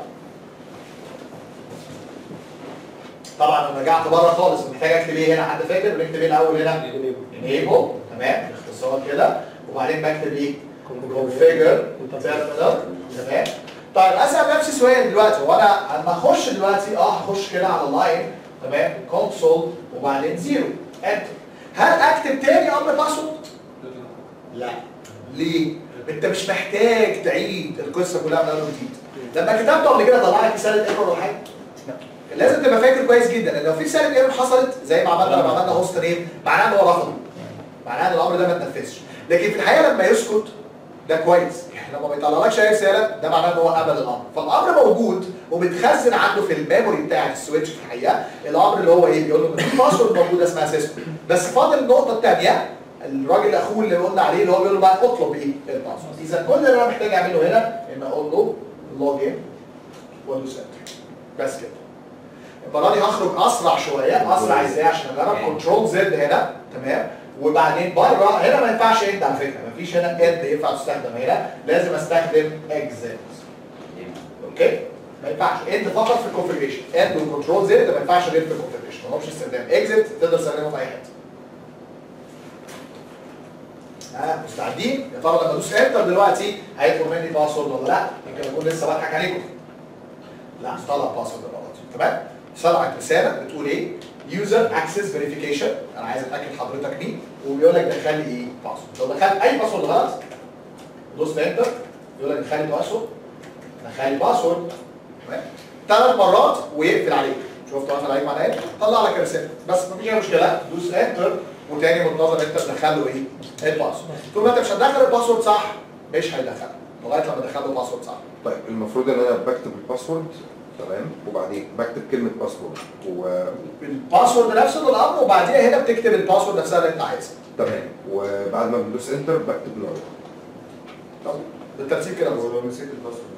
طبعا انا رجعت بره خالص محتاج اكتب ايه هنا حد فاكر بنكتب ايه الاول هنا enable تمام باختصار كده وبعدين بكتب ايه configure terminal تمام طيب اسال نفسي سؤال دلوقتي هو انا لما اخش دلوقتي اه هخش كده على اللاين تمام كونسول وبعدين زيرو انتر هل اكتب تاني امر باسورد؟ لا ليه؟ انت مش محتاج تعيد القصه كلها من اول وجديد لما كتبته قبل كده طلع لك رساله ايرور ولا حاجه؟ لازم تبقى فاكر كويس جدا ان لو في رساله ايرور حصلت زي ما عملنا لما عملنا هوست نيم معناها ان هو رفضه معناها ان الامر ده ما اتنفذش لكن في الحقيقه لما يسكت ده كويس يعني لما ما يطلعلكش اي رساله ده معناه ان هو قبل الامر فالامر موجود ومتخزن عنده في الميموري بتاع السويتش في الحقيقه الامر اللي هو ايه بيقول له ان في باسورد موجوده اسمها سيسكو بس فاضل النقطه الثانيه الراجل اخوه اللي قلنا عليه اللي هو بيقول له بقى اطلب ايه الباسورد اذا كل اللي انا محتاج اعمله هنا ان اقول له لوجن وادوس انتر بس كده المره دي هخرج اسرع شويه اسرع ازاي عشان اجرب كنترول زد هنا تمام وبعدين بره هنا ما ينفعش اند على فكره ما فيش هنا اند ينفع تستخدم هنا لازم استخدم اكزيت اوكي ما ينفعش اند فقط في الكونفجريشن اند وكنترول زد ما ينفعش غير في الكونفجريشن ما لهمش استخدام اكزيت تقدر تستخدمه في اي حته ها مستعدين يا ترى لما ادوس انتر دلوقتي هيطلب مني باسورد ولا لا يمكن اكون لسه بضحك عليكم لا مش طالع باسورد المره دي تمام طلعت رساله بتقول ايه يوزر اكسس فيريفيكيشن انا عايز اتاكد حضرتك مين وبيقول لك دخل لي ايه باسورد لو دخلت اي باسورد غلط دوست انتر يقول لك دخل لي باسورد دخل لي باسورد تمام ثلاث مرات ويقفل عليك شفت قفل عليك معناه ايه طلع لك رساله بس مفيش اي مشكله دوس انتر وتاني منتظر انت تدخل له ايه الباسورد طول ما انت مش هتدخل الباسورد صح مش هيدخل لغايه لما تدخل له الباسورد صح طيب المفروض ان انا بكتب الباسورد تمام وبعدين بكتب كلمه باسورد الباسورد نفسه للامر وبعديها هنا بتكتب الباسورد نفسها اللي انت عايزها وتمام وبعد ما بدوس انتر بكتب نوع طب بالترتيب كده بالظبط. ولو نسيت الباسورد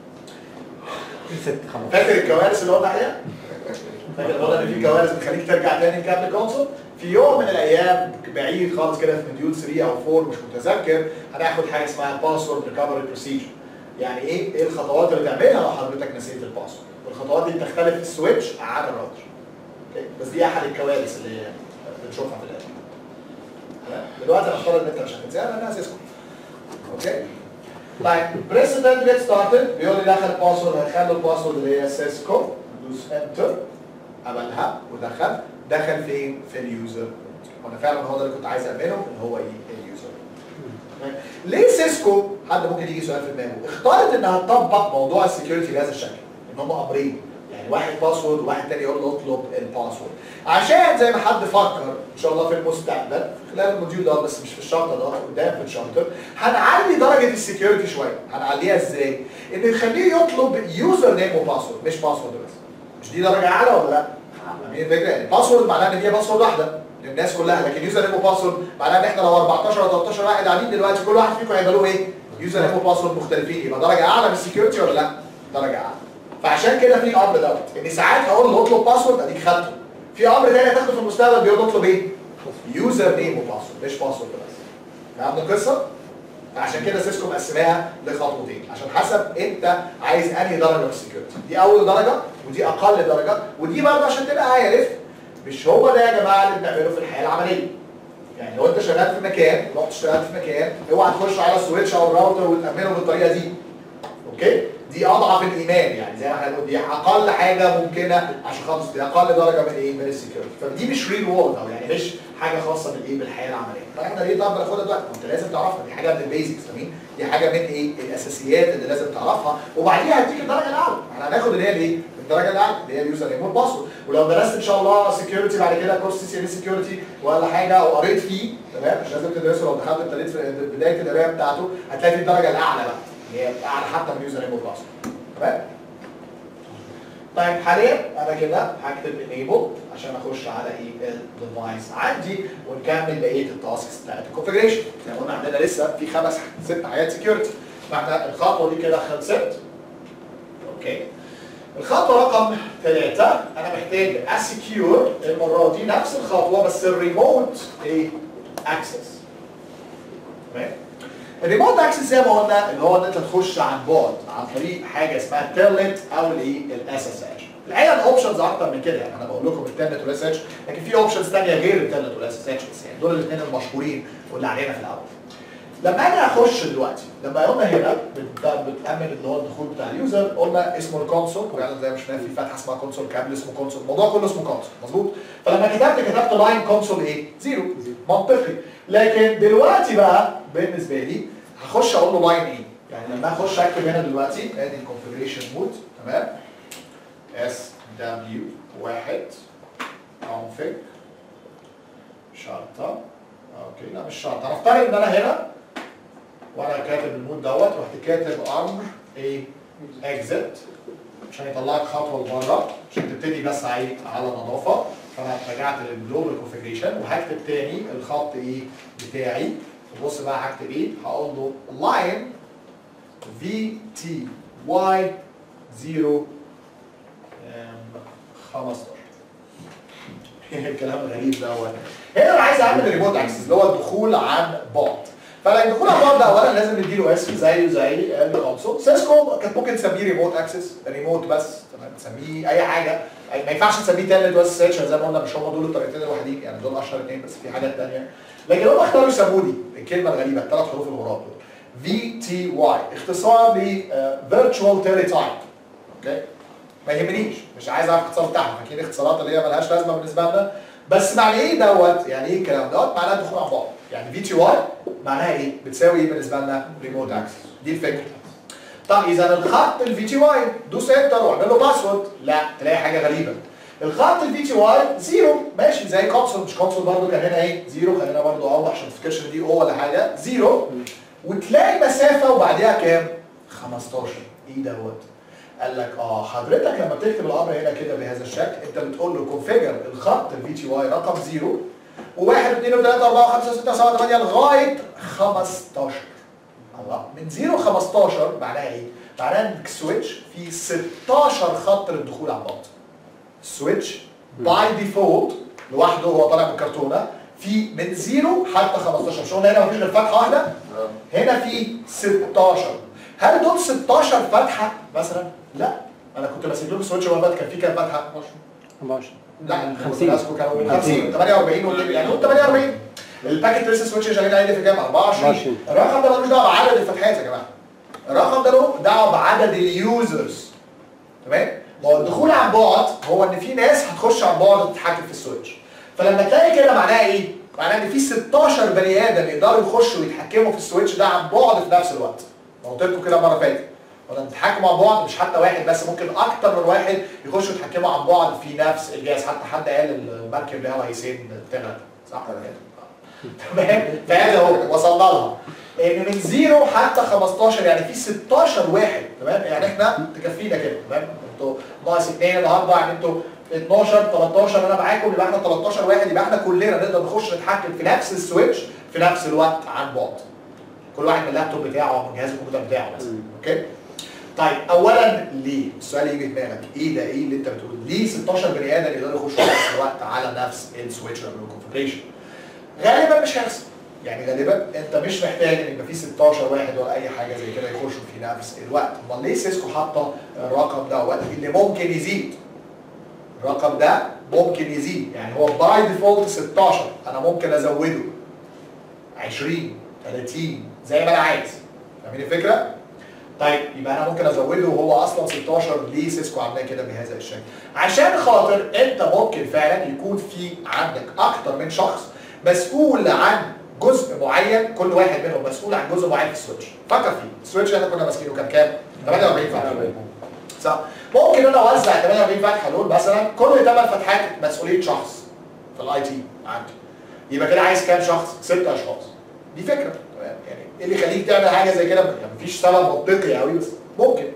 ست خلاص فاكر الكوارث اللي قلنا عليها؟ فاكر قلنا ان في كوارث بتخليك ترجع تاني لكابل كونسول في يوم من الايام بعيد خالص كده في مديول 3 او 4 مش متذكر هناخد حاجه اسمها باسورد ريكفري بروسيجر يعني ايه ايه الخطوات اللي تعملها لو حضرتك نسيت الباسورد والخطوات دي بتختلف في السويتش عن الراوتر أوكي؟ بس دي احد الكوارث اللي بنشوفها في الاخر تمام؟ دلوقتي هنفترض ان انت مش هتنساها لانها سيسكو اوكي طيب بريسيدنت جيت ستارتد بيقول لي دخل الباسورد هيخلي الباسورد اللي هي سيسكو دوس انتر قبلها ودخل دخل فين في اليوزر وانا فعلا هو ده اللي كنت عايز اعمله اللي هو ايه اليوزر تمام؟ ليه سيسكو حد ممكن يجي سؤال في دماغه اختارت انها تطبق موضوع السكيورتي بهذا الشكل ان هم امرين يعني يعني واحد باسورد وواحد تاني يقول له اطلب الباسورد عشان زي ما حد فكر ان شاء الله في المستقبل خلال الموديول ده بس مش في الشابتر ده قدام في الشابتر هنعلي درجه السكيورتي شويه هنعليها ازاي؟ ان نخليه يطلب يوزر نيم وباسورد مش باسورد بس مش دي درجه اعلى ولا لا؟ فاهمين الفكره؟ يعني باسورد معناها ان هي باسورد واحده للناس كلها لكن يوزر نيم وباسورد معناها ان احنا لو 14 او 13 واحد قاعدين دلوقتي كل واحد فيكم هيبقى له ايه؟ يوزر نيم وباسورد مختلفين يبقى درجه اعلى من السكيورتي ولا لا؟ درجه اعلى فعشان كده في امر دوت ان ساعات هقول له اطلب باسورد اديك خدته في امر تاني هتاخده في المستقبل بيقول له اطلب ايه؟ يوزر نيم وباسورد مش باسورد بس فاهم القصه؟ عشان كده سيسكو مقسماها لخطوتين عشان حسب انت عايز انهي درجه من السكيورتي دي اول درجه ودي اقل درجه ودي برضه عشان تبقى عارف مش هو ده يا جماعه اللي بنعمله في الحياه العمليه يعني لو انت شغال في مكان رحت اشتغلت في مكان اوعى تخش على السويتش او الراوتر وتامنه بالطريقه دي اوكي دي اضعف الايمان يعني زي ما احنا بنقول دي اقل حاجه ممكنه عشان خاطر دي اقل درجه من ايه من السكيورتي فدي مش ريل وورد او يعني مش حاجه خاصه بالايه بالحياه العمليه فاحنا ليه طب بناخدها دلوقتي ما انت لازم تعرفها دي حاجه من البيزكس فاهمين دي حاجه من ايه الاساسيات اللي لازم تعرفها وبعديها هديك الدرجه الاعلى احنا هناخد اللي هي الايه الدرجه الاعلى اللي هي اليوزر نيم والباسورد ولو درست ان شاء الله سكيورتي بعد كده كورس سي سي ام سكيورتي ولا حاجه او قريت فيه تمام مش لازم تدرسه لو دخلت ابتديت في بدايه القرايه بتاعته هتلاقي في الدرجه الاعلى بقى اللي هي اعلى حتى من اليوزر نيم والباسورد تمام طيب حاليا انا كده هكتب enable عشان اخش على ايه الديفايس عندي ونكمل بقيه التاسكس بتاعت الكونفجريشن زي ما قلنا عندنا لسه في خمس ست حاجات سكيورتي فاحنا الخطوه دي كده خلصت اوكي الخطوه رقم ثلاثة انا محتاج اسكيور المره دي نفس الخطوه بس الريموت ايه اكسس تمام الريموت اكسس زي ما قلنا اللي هو ان انت تخش عن بعد عن طريق حاجه اسمها التيرنت او الايه الاس اس اتش الحقيقه الاوبشنز اكتر من كده يعني انا بقول لكم التيرنت والاس اتش لكن في اوبشنز ثانيه غير التيرنت والاس اس اتش بس يعني دول الاثنين المشهورين واللي علينا في الاول لما اجي اخش دلوقتي لما قلنا هنا بت- بتامن اللي هو الدخول بتاع اليوزر قلنا اسمه الكونسول وفعلا زي ما شفنا في فتحه اسمها كونسول كابل اسمه كونسول الموضوع كله اسمه كونسول مظبوط فلما كتبت كتبت لاين كونسول ايه زيرو منطقي لكن دلوقتي بقى بالنسبه لي هخش اقول له لاين ايه يعني لما اخش اكتب هنا دلوقتي ادي الكونفجريشن مود تمام اس دبليو واحد config شرطه اوكي لا مش شرط هنفترض ان انا هنا وانا كاتب المود دوت رحت كاتب امر ايه اكزit عشان يطلعك خطوه لبره عشان تبتدي بس على على نظافه فانا رجعت للجلوبال كونفجريشن وهكتب تاني الخط ايه بتاعي وبص بقى هكتب ايه هقول له line v t y 0 15 الكلام الغريب دوت هنا انا عايز اعمل ريموت اكسس اللي هو الدخول عن بعد فالدخول عن بعد ده اولا لازم نديله اسم زيه زي الكونسول سيسكو كانت ممكن تسميه ريموت اكسس ريموت بس تمام تسميه اي حاجه أي ما ينفعش تسميه تالت بس سيتش زي ما قلنا مش هم دول الطريقتين الوحيدين يعني دول اشهر اثنين بس في حاجات ثانيه لكن هم اختاروا يسموا لي الكلمه الغريبه الثلاث حروف الغراب دول في تي واي اختصار ل فيرتشوال تيلي تايب اوكي ما يهمنيش مش عايز اعرف الاختصار بتاعها اكيد اختصارات اللي هي ملهاش لازمه بالنسبه لنا بس معنى ايه دوت يعني ايه الكلام دوت معناه دخول عن بعد يعني في تي واي معناها ايه بتساوي ايه بالنسبه لنا ريموت اكسس دي الفكره طب اذا الخط الفي تي واي دوس انتر واعمل له باسورد لا تلاقي حاجه غريبه الخط الفي تي واي زيرو ماشي زي كونسول مش كونسول برضه كان هنا ايه زيرو خلينا برضه اوضح عشان ما تفتكرش ان دي او ولا حاجه زيرو وتلاقي مسافه وبعديها كام 15 ايه دوت قال لك اه حضرتك لما بتكتب الامر هنا كده بهذا الشكل انت بتقول له كونفيجر الخط الفي تي واي رقم 0 و1 2 3 4 5 6 7 8 لغايه 15 الله من 0 ل 15 معناها ايه؟ معناها ان السويتش فيه 16 خط للدخول على بعض السويتش باي ديفولت لوحده هو طالع من الكرتونه في من 0 حتى 15 مش قلنا هنا مفيش غير فتحه واحده؟ هنا في 16 هل دول 16 فتحه مثلا؟ لا انا كنت ماسك لهم السويتش هو كان فيه كام فتحه؟ 24 لا 50. 50 كانوا 50 48 وال- يعني قول 48 الباكيت لسه سويتش شغالين عليه في كام 24 24. الرقم ده ملوش دعوه بعدد الفتحات يا جماعه الرقم ده له دعوه بعدد اليوزرز تمام ما هو الدخول عن بعد هو ان في ناس هتخش عن بعد تتحكم في السويتش فلما تلاقي كده معناها ايه معناها ان في 16 بني ادم يقدروا يخشوا ويتحكموا في السويتش ده عن بعد في نفس الوقت ما قلت لكم كده المره اللي فاتت ولا بتتحكموا عن بعد مش حتى واحد بس ممكن اكتر من واحد يخشوا يتحكموا عن بعد في نفس الجهاز حتى حد قال المركب لها رئيسين تغرق صح ولا كده؟ تمام فهذا هو وصلنا لها ان من زيرو حتى 15 يعني في 16 واحد تمام يعني احنا تكفينا كده تمام انتوا ناقص اثنين النهارده يعني انتوا 12 13 انا معاكم يبقى احنا 13 واحد يبقى احنا كلنا نقدر نخش نتحكم في نفس السويتش في نفس الوقت عن بعد كل واحد من اللابتوب بتاعه او من جهاز الكمبيوتر بتاعه مثلا اوكي طيب اولا ليه السؤال يجي في دماغك ايه ده ايه اللي انت بتقوله ليه 16 بني ادم يقدروا يخشوا في نفس الوقت على نفس السويتش او الكونفجريشن غالبا مش هيحصل يعني غالبا انت مش محتاج ان يبقى في 16 واحد ولا اي حاجه زي كده يخشوا في نفس الوقت امال ليه سيسكو حاطه الرقم دوت اللي ممكن يزيد الرقم ده ممكن يزيد يعني هو باي ديفولت 16 انا ممكن ازوده 20 30 زي ما انا عايز فاهمين الفكره؟ طيب يبقى انا ممكن ازوده وهو اصلا 16 ليه سيسكو عاملاه كده بهذا الشكل عشان خاطر انت ممكن فعلا يكون في عندك اكتر من شخص مسؤول عن جزء معين كل واحد منهم مسؤول عن جزء معين في السويتش فكر فيه السويتش اللي احنا كنا ماسكينه كان كام 48 فتحه صح ممكن انا اوزع 48 فتحه دول مثلا كل 8 فتحات مسؤوليه شخص في الاي تي عندي يبقى كده عايز كام شخص؟ ست اشخاص دي فكره تمام؟ يعني ايه اللي يخليك تعمل حاجه زي كده؟ يعني مفيش سبب منطقي قوي بس ممكن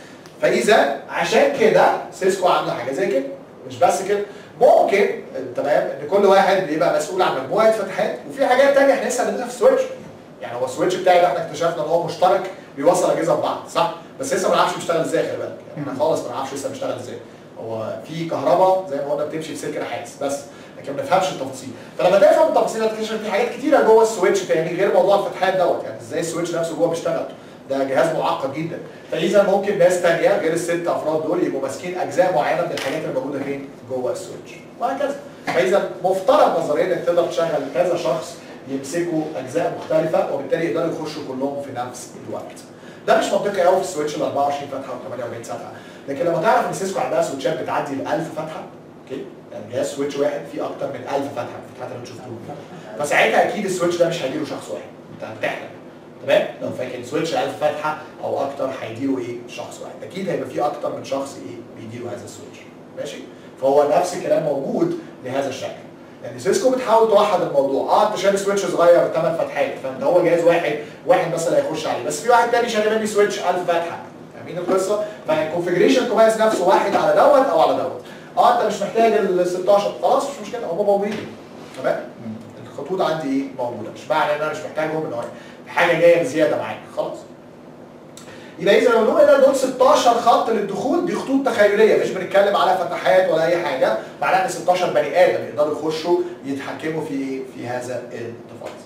فاذا عشان كده سيسكو عامله حاجه زي كده مش بس كده ممكن تمام ان كل واحد بيبقى مسؤول عن مجموعه فتحات وفي حاجات تانية احنا لسه بنلاقيها في السويتش يعني هو السويتش بتاعي ده احنا اكتشفنا ان هو مشترك بيوصل اجهزه ببعض صح بس لسه ما نعرفش بيشتغل ازاي خلي بالك يعني احنا خالص ما نعرفش لسه بيشتغل ازاي هو في كهرباء زي ما قلنا بتمشي في سلك نحاس بس لكن ما نفهمش التفاصيل فلما تفهم التفاصيل هتكتشف في حاجات كتيره جوه السويتش تاني غير موضوع الفتحات دوت يعني ازاي السويتش نفسه جوه بيشتغل ده جهاز معقد جدا فاذا ممكن ناس تانية غير الست افراد دول يبقوا ماسكين اجزاء معينه من الحاجات اللي موجوده فين جوه السويتش وهكذا فاذا مفترض نظريا انك تقدر تشغل كذا شخص يمسكوا اجزاء مختلفه وبالتالي يقدروا يخشوا كلهم في نفس الوقت ده مش منطقي قوي في السويتش ال 24 فتحه و 48 فتحه لكن لما تعرف ان سيسكو عندها سويتشات بتعدي ال 1000 فتحه اوكي يعني جهاز سويتش واحد فيه اكتر من 1000 فتحه في الفتحات اللي انتوا شفتوها فساعتها اكيد السويتش ده مش هيجيله شخص واحد انت هتحلم تمام لو فاكر سويتش 1000 فتحه او اكتر هيديله ايه شخص واحد اكيد هيبقى في اكتر من شخص ايه بيديله هذا السويتش ماشي فهو نفس الكلام موجود لهذا الشكل يعني سيسكو بتحاول توحد الموضوع اه انت شاري سويتش صغير ثمان فتحات فانت هو جهاز واحد واحد بس اللي هيخش عليه بس في واحد تاني شاري مني سويتش 1000 فتحه فاهمين القصه فالكونفجريشن كويس نفسه واحد على دوت او على دوت اه انت مش محتاج ال 16 خلاص مش مشكله هم موجودين تمام الخطوط عندي ايه موجوده مش معنى ان انا مش محتاجهم ان هو حاجه جايه بزياده معاك خلاص يبقى اذا لو نقول ان دول 16 خط للدخول دي خطوط تخيليه مش بنتكلم على فتحات ولا اي حاجه معناها ان 16 بني ادم يقدروا يخشوا يتحكموا في ايه في هذا الديفايس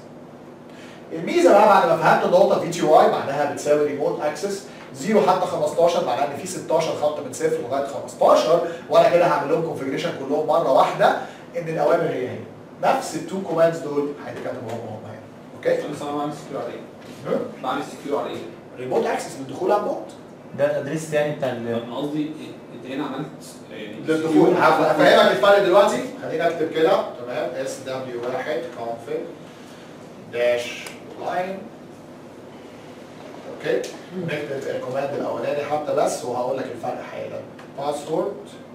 الميزه بقى بعد ما فهمت النقطه في تي واي معناها بتساوي ريموت اكسس 0 حتى 15 معناها ان في 16 خط من صفر لغايه 15 وانا كده هعمل لهم كونفجريشن كلهم مره واحده ان الاوامر هي هي نفس التو كوماندز دول هيتكتبوا هم هم هنا اوكي انا صراحه بعمل سكيور على ايه؟ بعمل سكيور على ايه؟ ريموت اكسس للدخول عن بعد ده الادريس يعني بتاع ال انا قصدي انت هنا عملت يعني للدخول هفهمك الفرق دلوقتي خلينا اكتب كده تمام اس دبليو 1 config داش لاين اوكي نكتب الكوماند الاولاني حتى بس وهقول لك الفرق حالا باسورد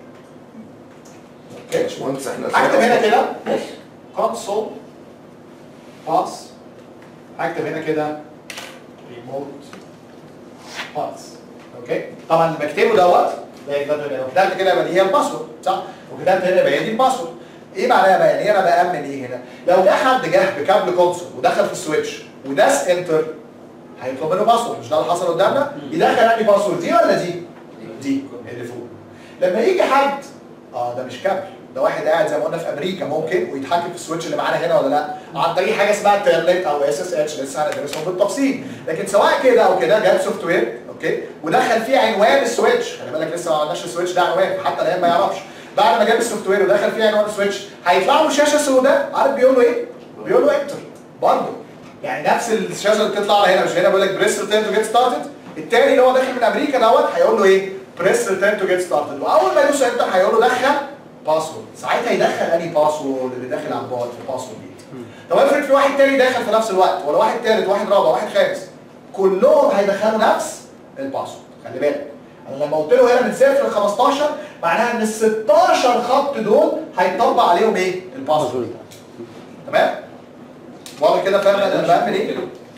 اوكي باشمهندس احنا هكتب هنا كده console باس هكتب هنا كده ريموت باس اوكي طبعا اللي بكتبه دوت زي كتبت هنا كتبت كده يبقى دي هي الباسورد صح وكتبت هنا يبقى هي دي الباسورد ايه معناها بقى يعني انا بامن ايه هنا لو جه حد جه بكابل كونسول ودخل في السويتش وداس انتر هيطلب منه باسورد مش ده اللي حصل قدامنا يدخل انهي باسورد دي ولا دي دي اللي فوق لما يجي حد اه ده مش كابل ده واحد قاعد زي ما قلنا في امريكا ممكن ويتحكم في السويتش اللي معانا هنا ولا لا عن طريق حاجه اسمها تيرنت او اس اس اتش لسه هندرسهم بالتفصيل لكن سواء كده او كده جاب سوفت وير اوكي ودخل فيه عنوان السويتش خلي بالك لسه ما عملناش السويتش ده عنوان حتى الان ما يعرفش بعد ما جاب السوفت وير ودخل فيه عنوان السويتش هيطلع له شاشه سوداء عارف بيقول له ايه؟ بيقول له انتر برضه يعني نفس الشاشه اللي بتطلع على هنا مش هنا بيقول لك بريس ريتيرن تو جيت ستارتد التاني اللي هو داخل من امريكا دوت هيقول له ايه؟ بريس ريتيرن تو جيت ستارتد واول ما يدوس انتر هيقول له دخل باسورد ساعتها يدخل انهي باسورد اللي داخل على البعد في باسورد دي طب افرض في واحد تاني داخل في نفس الوقت ولا واحد تالت واحد رابع واحد خامس كلهم هيدخلوا نفس الباسورد خلي بالك انا لما قلت له هنا من صفر ل 15 معناها ان ال 16 خط دول هيطبق عليهم ايه؟ الباسورد تمام؟ واضح كده فاهم انا بعمل ايه؟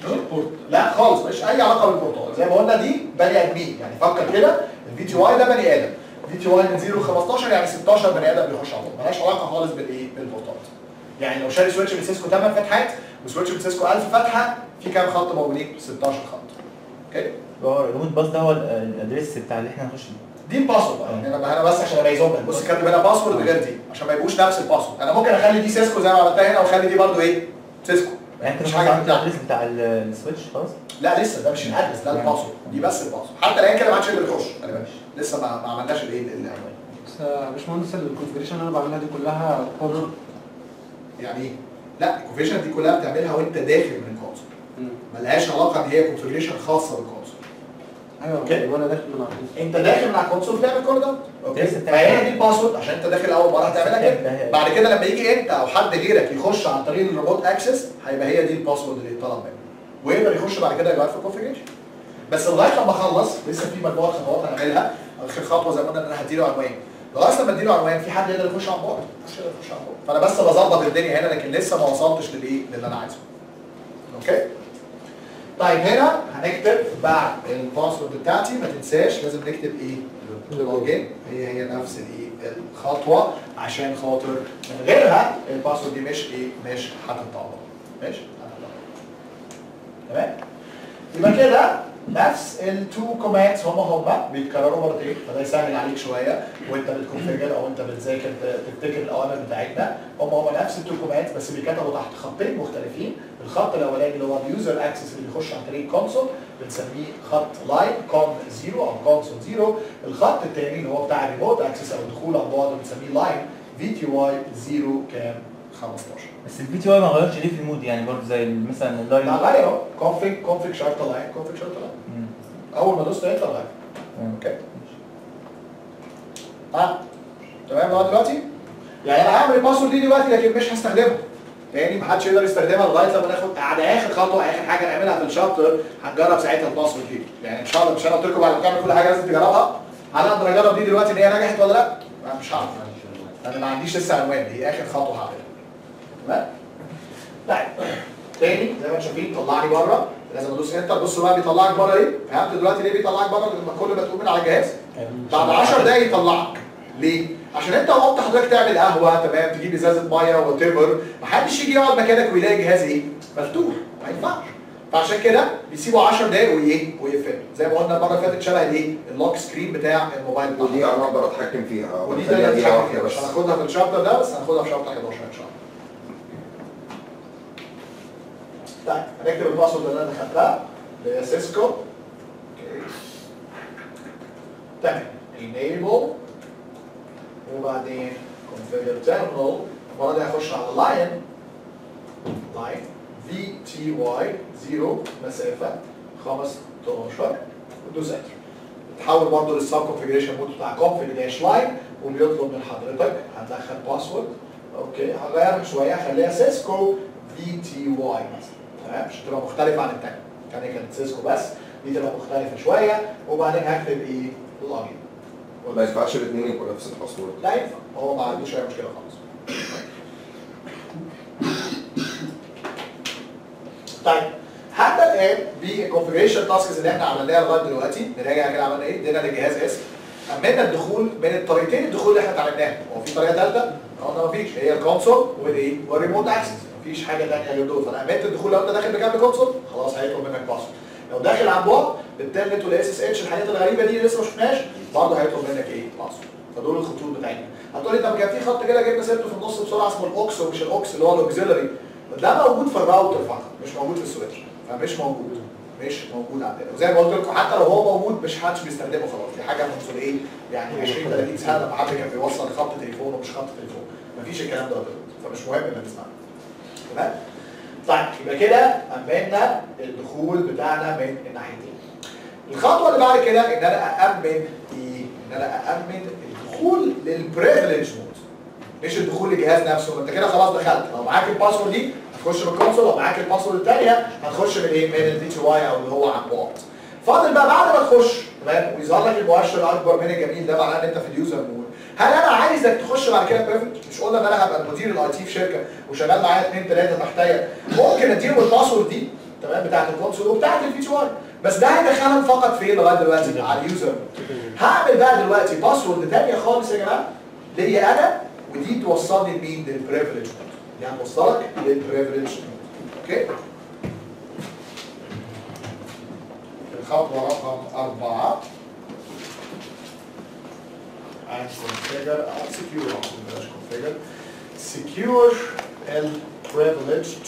لا خالص مش اي علاقه بالبورتال زي ما قلنا دي بني ادمين يعني فكر كده الفي تي واي ده بني ادم في تي واي من 0 ل 15 يعني 16 بني ادم بيخش على طول مالهاش علاقه خالص بالايه؟ بالبورتال يعني لو شاري سويتش من سيسكو 8 فتحات وسويتش من سيسكو 1000 فتحه في كام خط موجودين؟ 16 خط اوكي؟ هو الريموت باص ده هو ال- الادريس بتاع اللي احنا هنخش بيه دي الباسورد بقى يعني انا انا بس عشان اميزهم لك بص كاتب هنا باسورد غير دي عشان ما يبقوش نفس الباسورد انا ممكن اخلي دي سيسكو زي ما عملتها هنا واخلي دي برضو ايه؟ سيسكو يعني انت مش مش حاجة عارف بتاعتك. الادريس بتاع ال- السويتش خلاص لا لسه ده مش الادرس ده الباسورد دي بس الباسورد حتى الان كده ما عادش يقدر يخش خلي بالك لسه ما, ما عملناش الايه العنوان بس يا باشمهندس الكونفجريشن اللي انا بعملها دي كلها كونسول يعني ايه؟ لا الكونفيجريشن دي كلها بتعملها وانت داخل من الكونسول ملهاش علاقه ان هي كونفيجريشن خاصه بالكونسول ايوه أوكي. وانا داخل من على الكونسول انت داخل من على الكونسول بتعمل كل ده اوكي لسه بتعمل فهنا كده. دي الباسورد عشان انت داخل اول مره هتعملها كده بتعمل- بعد كده لما يجي انت او حد غيرك يخش عن طريق الريموت اكسس هيبقى هي دي الباسورد اللي يطلب منه ويقدر يخش بعد كده يغير في الكونفيجريشن بس لغايه لما اخلص لسه في مجموعه خطوات هنعملها اخر خطوه زي ما قلنا ان انا هديله عنوان لغايه لما اديله عنوان في حد يقدر يخش عن بعد مش يقدر يخش عن بعد فانا بس بظبط الدنيا هنا لكن لسه ما وصلتش للايه للي انا عايزه اوكي طيب هنا هنكتب بعد الباسورد بتاعتي ما تنساش لازم نكتب ايه اللوجين هي هي نفس الايه الخطوه عشان خاطر من غيرها الباسورد دي مش ايه مش هتطبق مش هتطبق تمام يبقى كده نفس التو كوماندز هما هما بيتكرروا مرتين فده يسهل عليك شويه وانت بتكونفيجر او انت بتذاكر ت- تفتكر الاوامر بتاعتنا هما هما نفس التو كوماندز بس بيتكتبوا تحت خطين مختلفين الخط الاولاني اللي هو اليوزر اكسس اللي بيخش عن طريق الكونسول بنسميه خط لاين كون زيرو او كونسول زيرو الخط الثاني اللي هو بتاع الريموت اكسس او الدخول عن بعد بنسميه لاين في تي واي زيرو كام 15 بس البي تي واي ما غيرش ليه في المود يعني برضه زي مثلا اللاين لا غير اهو كونفيج كونفيج شارت لاين كونفيج شارت لاين مم. اول ما دوست انتر غير مم. اوكي ها تمام لغايه دلوقتي يعني انا هعمل الباسورد دي دلوقتي لكن مش هستخدمها تاني محدش يقدر يستخدمها لغايه لما ناخد على اخر خطوه اخر حاجه نعملها في الشابتر هنجرب ساعتها الباسورد دي يعني ان شاء الله مش انا قلت لكم بعد ما تعمل كل حاجه لازم تجربها هل اقدر اجرب دي دلوقتي ان هي نجحت ولا لا؟ لا مش هعرف انا ما عنديش لسه عنوان دي اخر خطوه هعملها تمام؟ طيب تاني زي ما انتم شايفين طلعني بره لازم ادوس انتر بصوا بقى بيطلعك بره ليه؟ فهمت دلوقتي ليه بيطلعك بره لما كل ما تقوم من على الجهاز؟ بعد 10 دقايق يطلعك ليه؟ عشان انت وقت حضرتك تعمل قهوه تمام تجيب ازازه ميه وات ايفر محدش يجي يقعد مكانك ويلاقي الجهاز ايه؟ مفتوح ما ينفعش فعشان كده بيسيبوا 10 دقايق وايه؟ ويقفل زي ما قلنا المره اللي فاتت شبه الايه؟ اللوك سكرين بتاع الموبايل بتاعك. ودي انا اقدر اتحكم فيها ودي وأخليها تقدر دقيقة تتحكم واحدة فيها مش بس هناخدها في الشابتر ده بس هناخدها في شابتر 11 ان شاء الله. طيب هنكتب الباسورد اللي انا دخلتها اللي هي سيسكو اوكي تمام enable وبعدين configure terminal المره دي هخش على line line vty 0 مسافه 15 ودوس انتر تحول برضه للسب كونفيجريشن مود بتاع config dash line وبيطلب من حضرتك هتدخل باسورد اوكي هغيرها شويه هخليها سيسكو في تي واي مثلا تمام مش هتبقى مختلفه عن التانية التانية كانت سيسكو بس دي تبقى مختلفه شويه وبعدين هكتب ايه لوجين ما ينفعش الاثنين يبقوا نفس الباسورد لا ينفع هو ما عندوش اي مشكله خالص طيب حتى الان بالكونفجريشن تاسكس اللي احنا عملناها لغايه دلوقتي نراجع كده عملنا ايه ادينا للجهاز اسم امنا الدخول من الطريقتين الدخول اللي احنا اتعلمناها هو في طريقه ثالثه؟ قلنا مفيش هي الكونسول والايه؟ والريموت اكسس مفيش حاجه ثانيه غير دول فانا امنت الدخول لو انت داخل بكام كونسول خلاص هيطلب منك باسورد لو داخل عن بعد بالتلنت والاس اس اتش الحاجات الغريبه دي اللي لسه ما شفناش برضه هيطلب منك ايه؟ باسورد فدول الخطوط بتاعتنا هتقولي طب كان في خط كده جبنا سيرته في النص بسرعه اسمه الاوكس ومش الاوكس اللي هو الاوكسيلري ده موجود في الراوتر فقط مش موجود في السويتش فمش موجود مش موجود عندنا وزي ما قلت لكم حتى لو هو موجود مش حدش بيستخدمه خلاص دي حاجه منذ ايه يعني 20 30 سنه لما حد كان بيوصل خط تليفون ومش خط تليفون مفيش الكلام ده دلوقتي فمش مهم انك تسمعه تمام طيب يبقى كده امنا الدخول بتاعنا من الناحيتين الخطوه اللي بعد كده ان انا اامن ايه ان انا اامن الدخول للبريفليج مود مش الدخول للجهاز نفسه انت كده خلاص دخلت لو معاك الباسورد دي هتخش من الكونسول لو معاك الباسورد الثانيه هتخش من ايه من الفي تي واي او اللي هو عن بعد فاضل بقى بعد ما تخش تمام ويظهر لك المؤشر الاكبر من الجميل ده معناه ان انت في اليوزر مود هل انا عايزك تخش بعد كده بريفليج مش قلنا ان انا هبقى مدير الاي تي في شركه وشغال معايا اثنين ثلاثه تحتيا ممكن اديهم الباسورد دي تمام بتاعت الكونسول وبتاعت الفي تي ار بس ده هيدخلهم فقط فين لغايه دلوقتي على اليوزر هعمل بقى دلوقتي باسورد ثانيه خالص يا جماعه ليا انا ودي توصلني لمين للبريفليج يعني توصلك للبريفليج اوكي الخطوه رقم اربعه and configure uh, secure عفوا بلاش configure secure ال privileged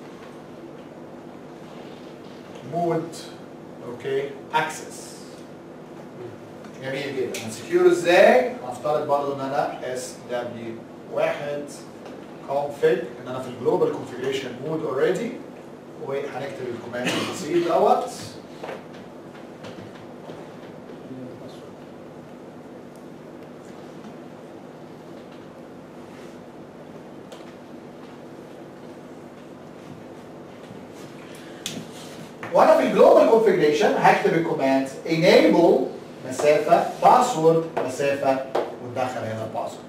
mode اوكي access جميل جدا هنسكيور ازاي؟ هنفترض برضه ان انا اس دبليو واحد config ان انا في الجلوبال configuration مود اوريدي وهنكتب الكوماند البسيط دوت وانا في الجلوبال كونفيجريشن هكتب الكوماند enable مسافه باسورد مسافه وندخل هنا الباسورد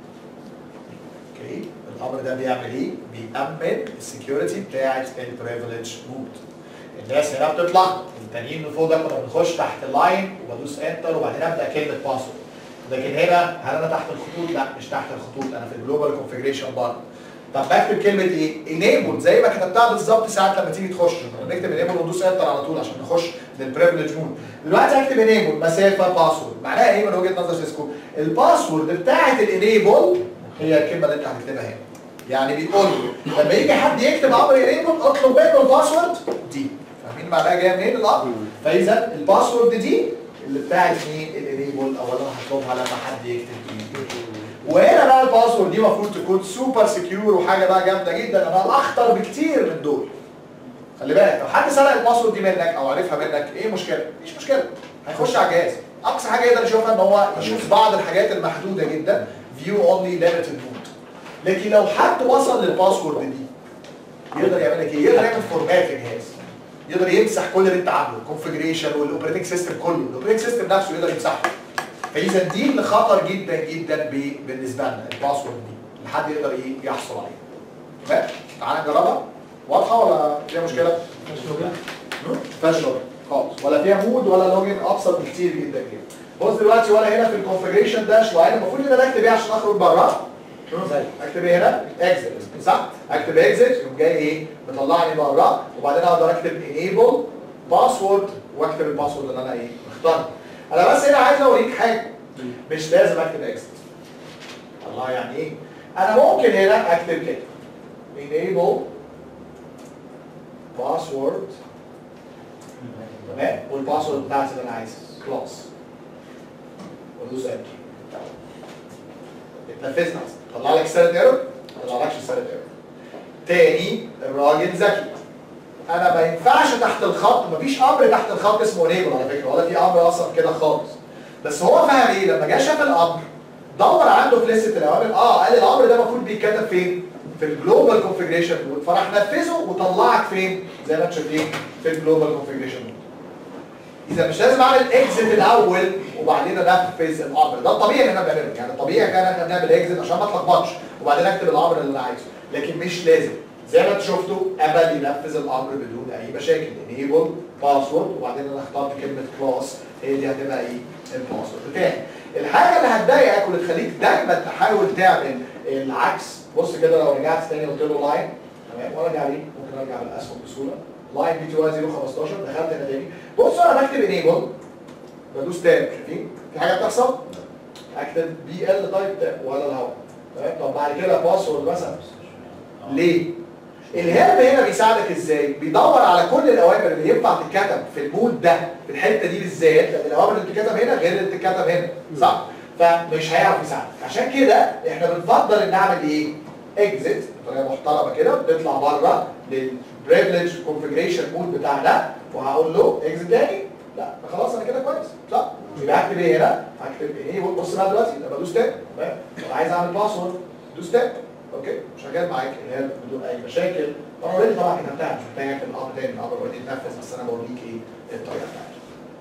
اوكي الامر ده بيعمل ايه؟ بيأمن السكيورتي بتاعت البريفليج مود الناس هنا بتطلع التانيين اللي فوق ده كنا بنخش تحت اللاين وبدوس انتر وبعدين ابدا كلمه باسورد لكن هنا هل انا تحت الخطوط؟ لا مش تحت الخطوط انا في الجلوبال كونفيجريشن برضه طب بكتب كلمه ايه؟ انيبل زي ما كتبتها بالظبط ساعه لما تيجي تخش نكتب انيبل وندوس انتر على طول عشان نخش للبريفليج مود دلوقتي هكتب انيبل مسافه باسورد معناها ايه من وجهه نظر سيسكو؟ الباسورد بتاعه الانيبل هي الكلمه اللي انت هتكتبها هنا يعني بيقول له لما يجي حد يكتب امر انيبل اطلب منه الباسورد دي فاهمين معناها جايه منين الامر؟ فاذا الباسورد دي اللي بتاعت مين؟ الانيبل اولا هطلبها لما حد يكتب دي وهنا بقى الباسورد دي المفروض تكون سوبر سكيور وحاجه بقى جامده جدا انا اخطر بكتير من دول خلي بالك لو حد سرق الباسورد دي منك او عرفها منك ايه المشكله؟ مفيش مشكله هيخش على الجهاز اقصى حاجه يقدر يشوفها ان هو يشوف بعض الحاجات المحدوده جدا فيو اونلي ليميتد مود لكن لو حد وصل للباسورد دي يقدر يعمل لك ايه؟ يقدر يعمل فورمات للجهاز يقدر يمسح كل اللي انت عامله الكونفجريشن والاوبريتنج سيستم كله الاوبريتنج سيستم نفسه يقدر يمسحه فاذا دي اللي خطر جدا جدا ب- بالنسبه لنا الباسورد دي اللي حد يقدر ايه يحصل عليها تمام تعالى نجربها واضحه ولا فيها مشكله؟ ما فيهاش لوجن خالص ولا فيها مود ولا لوجن ابسط بكتير جدا جدا بص دلوقتي وانا هنا في الكونفجريشن داش لاين المفروض ان انا اكتب ايه عشان اخرج بره اكتب ايه هنا اكزit صح اكتب اكزit يقوم جاي ايه مطلعني بره وبعدين اقدر اكتب enable باسورد واكتب الباسورد اللي انا ايه مختاره انا بس هنا عايز اوريك حاجه مش لازم اكتب اكزت الله يعني ايه انا ممكن هنا اكتب كده enable باسورد تمام والباسورد بتاعتي اللي انا عايزها خلاص وادوس انتر اتنفذنا طلع لك سالب ايرور ما طلعلكش سالب ايرور تاني الراجل ذكي انا ما ينفعش تحت الخط مفيش امر تحت الخط اسمه انيبل على فكره ولا في امر اصلا كده خالص بس هو فهم ايه لما جه شاف الامر دور عنده في لسته الاوامر اه قال الامر ده المفروض بيتكتب فين في الجلوبال كونفجريشن مود فراح نفذه وطلعك فين زي ما انتم شايفين في الجلوبال كونفجريشن مود اذا مش لازم اعمل اكزit الاول وبعدين انفذ الامر ده الطبيعي اللي احنا بنعمله يعني الطبيعي كان احنا بنعمل اكزit عشان ما اتلخبطش وبعدين اكتب الامر اللي انا عايزه لكن مش لازم زي ما انتم شفتوا قبل ينفذ الامر بدون اي مشاكل enable باسورد وبعدين انا اخترت كلمه كلاس هي دي هتبقى ايه الباسورد بتاعي الحاجه اللي هتضايقك واللي تخليك دايما تحاول تعمل العكس بص كده لو رجعت تاني قلت له لاين تمام وارجع ليه ممكن ارجع بالاسهم بسهوله لاين بي تي واي 015 دخلت هنا تاني بص انا بكتب انيبل بدوس تاب شايفين في حاجه بتحصل اكتب بي ال تايب تاب ولا الهواء تمام طب بعد كده باسورد مثلا ليه؟ الهيلب هنا بيساعدك ازاي؟ بيدور على كل الاوامر اللي ينفع تتكتب في المود ده في الحته دي بالذات لان الاوامر اللي بتتكتب هنا غير اللي بتتكتب هنا صح؟ فمش هيعرف يساعدك عشان كده احنا بنفضل ان نعمل ايه؟ اكزit بطريقه محترمه كده بتطلع بره للبريفليج كونفجريشن مود بتاعنا وهقول له اكزit تاني لا خلاص انا كده كويس صح؟ يبقى هكتب ايه هنا؟ هكتب ايه بص بقى دلوقتي لما ادوس تاب تمام؟ طب عايز اعمل باسورد دوس تاب اوكي شغال معاك اللي هي بدون اي مشاكل انا اوريدي طبعا كتبتها مش محتاج اكتب الامر تاني الامر اوريدي اتنفذ بس انا بوريك ايه الطريقه بتاعتي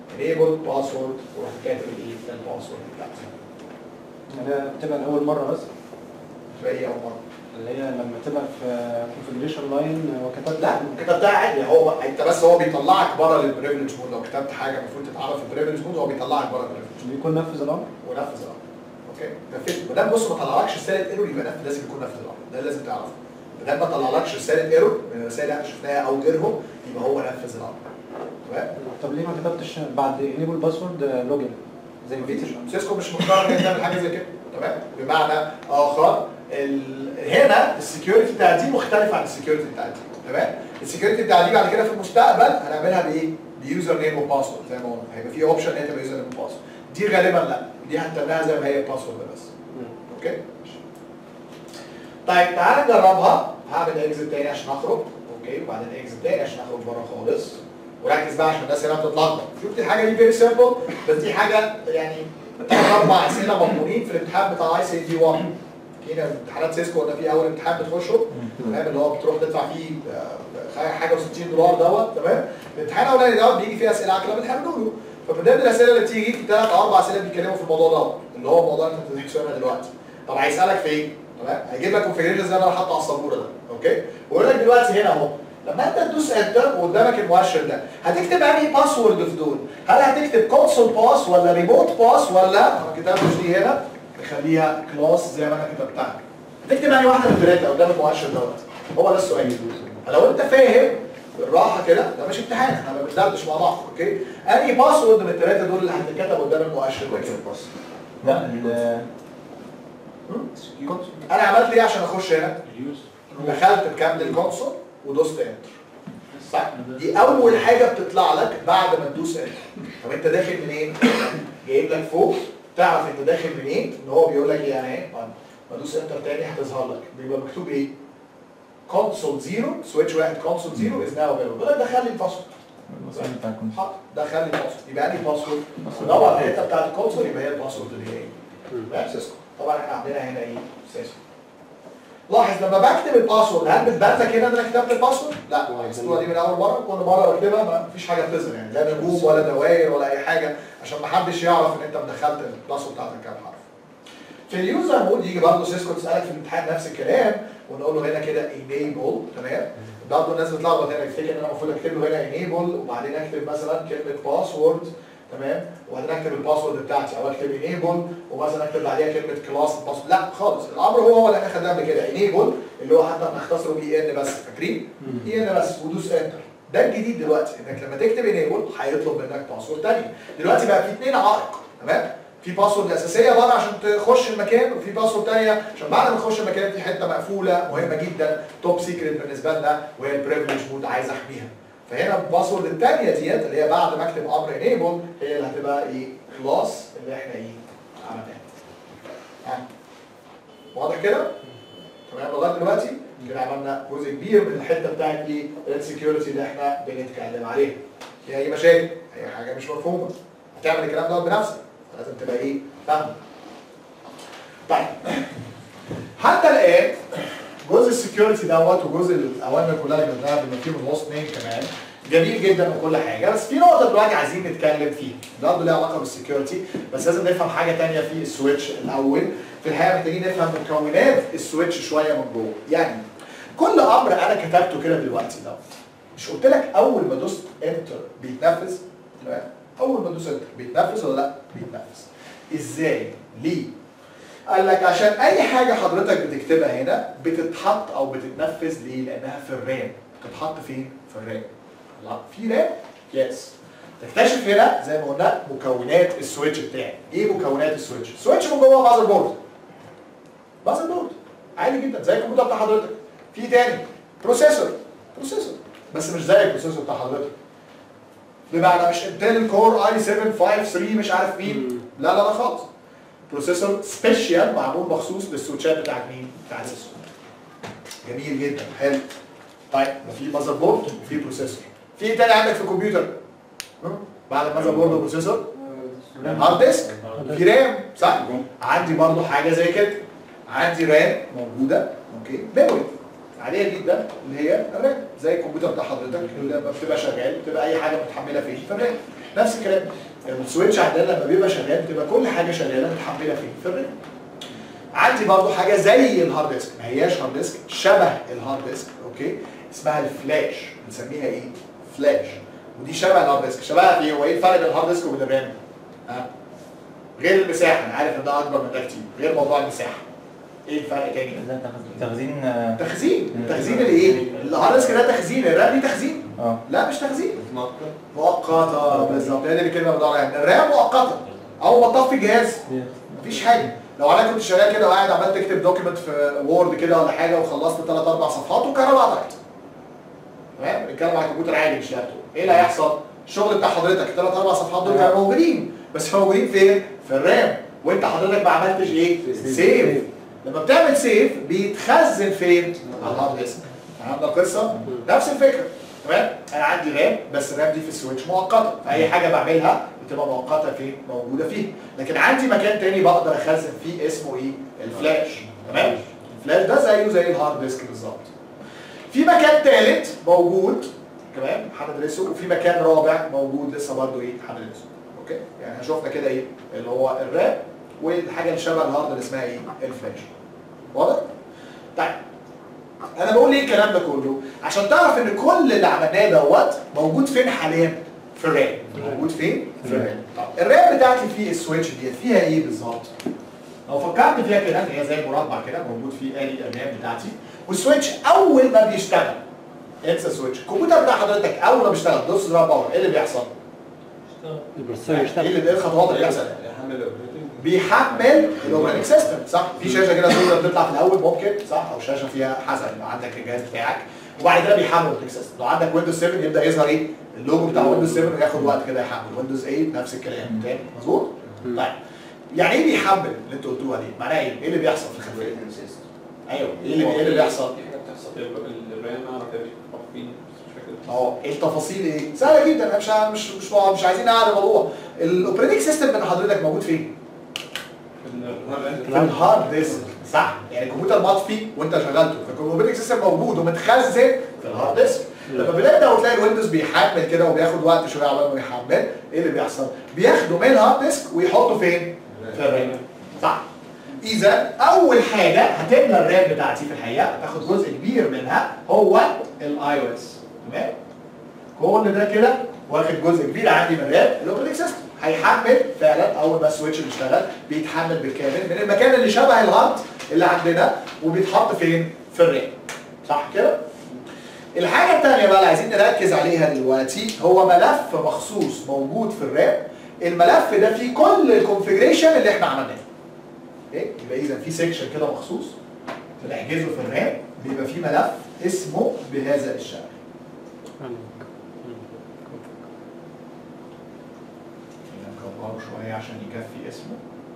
enable password وراح كاتب الايه الباسورد بتاعتي يعني بتبقى لاول مره بس تبقى ايه اول مره اللي هي لما تبقى في كونفجريشن لاين وكتبت لا كتبتها عادي هو انت بس هو بيطلعك بره البريفليج مود لو كتبت حاجه المفروض تتعرف في البريفليج مود هو بيطلعك بره البريفليج بيكون نفذ الامر ونفذ الامر اوكي نفذ ما دام بص ما طلعلكش رساله ايرور يبقى نفذ لازم يكون نفذ الامر ده لازم تعرفه ما دام ما طلعلكش رساله ايرور من الرسائل اللي احنا شفناها او غيرهم يبقى هو نفذ الامر تمام طب ليه ما كتبتش بعد انيبل باسورد لوجن زي ما مفيش في سيسكو مش مقتنع انها تعمل حاجه زي كده تمام بمعنى اخر ال... هنا السكيورتي بتاع دي مختلف عن السكيورتي بتاع دي تمام السكيورتي بتاع دي بعد كده في المستقبل هنعملها بايه بيوزر نيم وباسورد زي ما قلنا هيبقى في اوبشن ان هي تبقى يوزر نيم وباسورد دي غالبا لا دي هتنها زي ما هي باسورد بس اوكي طيب تعالى نجربها هعمل اكزit تاني عشان اخرج اوكي وبعدين اكزit تاني عشان اخرج بره خالص وركز بقى عشان الناس هنا بتتلخبط شفت الحاجه دي فيري سيمبل بس دي حاجه يعني ثلاث اربع اسئله مضمونين في الامتحان بتاع اي سي دي 1 هنا في امتحانات سيسكو قلنا في اول امتحان بتخشه تمام اللي هو بتروح تدفع فيه آه، حاجه و60 دولار دوت تمام الامتحان الاولاني دوت بيجي فيه اسئله عكله بنحلوا له فمن ضمن الاسئله اللي بتيجي في ثلاث او اربع اسئله بيتكلموا في الموضوع دوت اللي هو موضوع انت بتحكي منها دلوقتي طب هيسالك في ايه؟ تمام هيجيب لك كونفجريشن زي ما انا حاطه على السبوره ده اوكي ويقول لك دلوقتي هنا اهو لما انت تدوس انتر وقدامك المؤشر ده هتكتب انهي باسورد في دول هل هتكتب كونسول باس ولا ريموت باس ولا ما كتبتش دي هنا نخليها كلاس زي ما انا كتبتها هتكتب انهي واحده من الثلاثه قدام المؤشر دوت هو ده السؤال لو انت فاهم بالراحه كده ده مش امتحان احنا ما بندردش مع بعض اوكي انهي باسورد من الثلاثه دول اللي هتتكتب قدام المؤشر ده لكن الباص لا ال- انا عملت ايه عشان اخش هنا اليوزر دخلت بكامل الكونسول ودوست انتر صح دي اول حاجه بتطلع لك بعد ما تدوس انتر طب انت داخل منين جايب لك فوق تعرف انت داخل منين ان هو بيقول لك ايه يعني ايه ما ادوس انتر تاني هتظهر لك بيبقى مكتوب ايه كونسول زيرو سويتش واحد كونسول زيرو از ناو افيلبل بيقول لك دخل لي الباسورد الوسائل بتاع الكونسول. حط دخل لي الباسورد يبقى انهي باسورد طبعا الحته بتاعت الكونسول يبقى هي الباسورد اللي هي ايه بقى سيسكو طبعا احنا عندنا هنا ايه سيسكو لاحظ لما بكتب الباسورد هل بتبان لك هنا ان انا كتبت الباسورد؟ لا الصوره دي من اول مره كل مره بكتبها ما فيش حاجه بتظهر يعني لا نجوم ولا دوائر ولا اي حاجه عشان ما حدش يعرف ان انت دخلت الباسورد بتاعتك كام حرف. في اليوزر مود يجي برضه سيسكو تسالك في الامتحان نفس الكلام ونقول له هنا كده enable تمام برضه الناس بتلخبط هنا يفتكر ان انا المفروض اكتب له هنا enable وبعدين اكتب مثلا كلمه باسورد تمام وبعدين اكتب الباسورد بتاعتي او اكتب enable ومثلا اكتب بعديها كلمه كلاس الباسورد لا خالص الامر هو هو اللي احنا خدناه قبل كده enable اللي هو حتى بنختصره بي ان بس فاكرين؟ اي ان بس ودوس انتر ده الجديد دلوقتي انك لما تكتب enable هيطلب منك باسورد ثانيه دلوقتي بقى في اثنين عائق تمام في باسورد الاساسيه بره عشان تخش المكان وفي باسورد ثانيه عشان بعد ما تخش المكان في حته مقفوله مهمه جدا توب سيكريت بالنسبه لنا وهي البريفليج مود عايز احميها فهنا الباسورد الثانيه ديت اللي هي بعد ما اكتب امر انيبل هي اللي هتبقى ايه كلاس اللي احنا ايه عملناها ها. واضح كده تمام لغايه دلوقتي كده عملنا جزء كبير من الحته بتاعت ايه السكيورتي اللي احنا بنتكلم عليها في اي مشاكل اي حاجه مش مفهومه هتعمل الكلام دوت بنفسك لازم تبقى ايه فاهم طيب حتى الان جزء السكيورتي دوت وجزء الاوامر كلها اللي قلناها بما فيهم الهوست نيم كمان جميل جدا وكل حاجه بس في نقطه دلوقتي عايزين نتكلم فيها برضه ليها علاقه بالسكيورتي بس لازم نفهم حاجه ثانيه في السويتش الاول في الحقيقه محتاجين نفهم مكونات السويتش شويه من جوه يعني كل امر انا كتبته كده دلوقتي دوت مش قلت لك اول ما دوست انتر بيتنفذ تمام اول ما تدوس انتر بيتنفذ ولا لا بيتنفذ ازاي ليه قال لك عشان اي حاجه حضرتك بتكتبها هنا بتتحط او بتتنفذ ليه لانها في الرام بتتحط فين في الرام لا في رام يس تكتشف هنا زي ما قلنا مكونات السويتش بتاعي ايه مكونات السويتش السويتش من جوه ماذر بورد ماذر بورد عادي جدا زي الكمبيوتر بتاع حضرتك في تاني بروسيسور بروسيسور بس مش زي البروسيسور بتاع حضرتك بمعنى مش انتل كور اي 753 مش عارف مين لا لا لا خالص بروسيسور سبيشال معمول مخصوص للسويتشات بتاعت مين؟ بتاعت السويتش جميل جدا حلو طيب ده في ماذر بورد وفي بروسيسور في ايه تاني عندك في الكمبيوتر؟ هم؟ بعد الماذر بورد والبروسيسور هارد ديسك في رام صح؟ عندي برضو حاجه زي كده عندي رام موجوده اوكي ميموري عاديه جدا اللي هي الرام زي الكمبيوتر بتاع حضرتك اللي لما بتبقى شغال بتبقى اي حاجه متحمله فيه في الرام نفس الكلام السويتش عندنا لما بيبقى شغال بتبقى كل حاجه شغاله متحمله فين؟ في الرام عندي برضو حاجه زي الهارد ديسك ما هياش هارد ديسك شبه الهارد ديسك اوكي اسمها الفلاش بنسميها ايه؟ فلاش ودي شبه الهارد ديسك شبهها في ايه؟ هو ايه الفرق بين الهارد ديسك وبين الرام؟ ها؟ غير المساحه انا عارف ان ده اكبر من ده كتير غير موضوع المساحه ايه الفرق تاني؟ ازاي تخزين- تخزين اه تخزين تخزين الايه؟ الهارد ديسك ده تخزين الرام دي تخزين اه لا مش تخزين مؤقتة بالظبط هي دي الكلمة بدور عليها الرام مؤقتة أول ما تطفي الجهاز مفيش حاجة لو انا كنت شغال كده وقاعد عمال تكتب دوكيمنت في وورد كده ولا حاجة وخلصت ثلاث أربع صفحات والكهرباء قطعت تمام بنتكلم على كمبيوتر عادي مش لابتوب ايه اللي هيحصل؟ الشغل بتاع حضرتك الثلاث أربع صفحات دول كانوا موجودين بس موجودين فين؟ في الرام وانت حضرتك ما عملتش ايه؟ سيف لما بتعمل سيف بيتخزن فين؟ على الهارد ديسك فهمنا القصة؟ نفس الفكرة تمام انا عندي رام بس الرام دي في السويتش مؤقته فاي حاجه بعملها بتبقى مؤقته فين موجوده فيه لكن عندي مكان تاني بقدر اخزن فيه اسمه ايه الفلاش تمام الفلاش ده زيه زي الهارد ديسك بالظبط في مكان ثالث موجود تمام هندرسه وفي مكان رابع موجود لسه برضه ايه هندرسه اوكي يعني احنا شفنا كده ايه اللي هو الرام والحاجه اللي شبه الهارد اللي اسمها ايه الفلاش واضح طيب انا بقول ايه الكلام ده كله عشان تعرف ان كل اللي عملناه دوت موجود فين حاليا في الرام موجود فين في الرام طب الرام بتاعتي فيه السويتش ديت فيها ايه بالظبط لو فكرت فيها كده ان هي زي مربع كده موجود فيه ادي الرام بتاعتي والسويتش اول ما بيشتغل انسى السويتش الكمبيوتر بتاع حضرتك اول ما بيشتغل دوس زرار باور ايه اللي بيحصل البروسيسور ايه يشتغل اللي ايه الخطوات اللي بيحصل يحمل الاوبريتنج بيحمل الاوبريتنج سيستم صح في شاشه كده سوداء بتطلع في الاول ممكن صح او شاشه فيها حسب يبقى عندك الجهاز بتاعك وبعد كده بيحمل الاوبريتنج سيستم لو عندك ويندوز 7 يبدا يظهر ايه اللوجو بتاع ويندوز 7 وياخد وقت كده يحمل ويندوز 8 نفس الكلام تاني مظبوط طيب يعني ايه بيحمل اللي انتوا قلتوها دي معناها ايه ايه اللي بيحصل في الخلفيه ايوه ايه اللي ايه اللي بيحصل في حاجه بتحصل في الرام انا ما كانش فين بس مش فاكر اهو ايه التفاصيل ايه سهله جدا مش مش مش مش عايزين نعرف الموضوع الاوبريتنج سيستم من حضرتك موجود فين في في الهارد ديسك صح يعني الكمبيوتر مطفي وانت شغلته فالاوبريتنج سيستم موجود ومتخزن في الهارد ديسك لما بنبدا وتلاقي الويندوز بيحمل كده وبياخد وقت شويه عقبال ما يحمل ايه اللي بيحصل بياخده من الهارد ديسك ويحطه فين في الرام صح اذا اول حاجه هتملى الرام بتاعتي في الحقيقه هتاخد جزء كبير منها هو الاي او اس تمام كل ده كده واخد جزء كبير عندي من الرام الاوبريتنج سيستم هيحمل فعلا اول ما السويتش بيشتغل بيتحمل بالكامل من المكان اللي شبه الهارد اللي عندنا وبيتحط فين في الرام صح كده الحاجه الثانيه بقى اللي عايزين نركز عليها دلوقتي هو ملف مخصوص موجود في الرام الملف ده فيه كل الكونفيجريشن اللي احنا عملناه اوكي يبقى اذا في سيكشن كده مخصوص بنحجزه في الرام بيبقى فيه ملف اسمه بهذا الشكل نكبره شويه عشان يكفي اسمه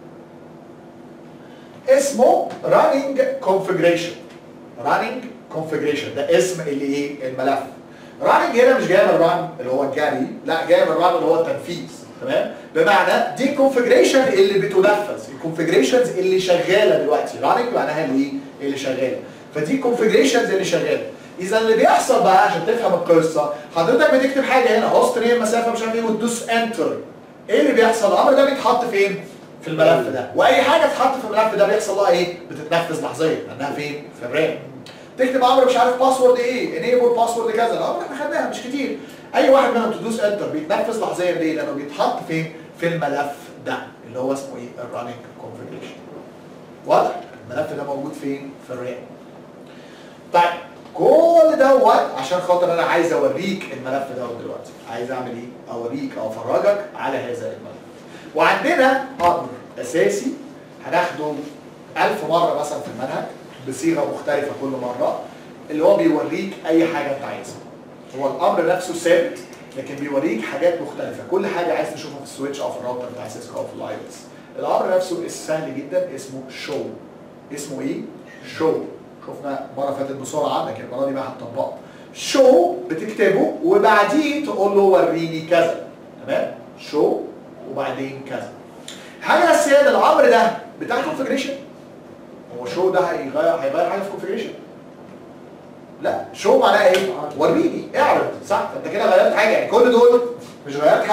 اسمه running configuration running configuration ده اسم اللي ايه الملف running هنا مش جاي من run اللي هو الجري لا جاي من run اللي هو التنفيذ تمام بمعنى دي configuration اللي بتنفذ الكونفيجريشنز اللي شغاله دلوقتي running معناها اللي ايه اللي شغاله فدي configurations اللي شغاله اذا اللي بيحصل بقى عشان تفهم القصه حضرتك بتكتب حاجه هنا هوست نيم مسافه مش عارف ايه وتدوس انتر ايه اللي بيحصل الامر ده بيتحط فين في الملف ده واي حاجه تتحط في الملف ده بيحصل لها ايه بتتنفذ لحظيا لانها فين في الرام تكتب امر مش عارف باسورد ايه انيبل باسورد كذا الامر احنا خدناها مش كتير اي واحد منهم تدوس انتر بيتنفذ لحظيا ليه لانه بيتحط فين في الملف ده اللي هو اسمه ايه الراننج كونفيجريشن واضح الملف ده موجود فين في الرام طيب كل دوت عشان خاطر انا عايز اوريك الملف دوت دلوقتي عايز اعمل ايه اوريك او افرجك على هذا الملف وعندنا امر اساسي هناخده ألف مرة مثلا في المنهج بصيغة مختلفة كل مرة اللي هو بيوريك أي حاجة أنت عايزها هو الأمر نفسه ثابت لكن بيوريك حاجات مختلفة كل حاجة عايز تشوفها في السويتش أو في الراوتر بتاع سيسكو أو في الاي اس الأمر نفسه سهل جدا اسمه شو اسمه إيه؟ شو شفنا مرة فاتت بسرعة لكن المرة دي بقى هتطبقه شو بتكتبه وبعدين تقول له وريني كذا تمام؟ شو وبعدين كذا حاجه اساسيه ان الامر ده بتاع كونفجريشن هو شو ده هيغير هيغير حاجه في الكونفجريشن لا شو معناها ايه وريني اعرض صح انت كده غيرت حاجه يعني كل دول مش غيرت حاجه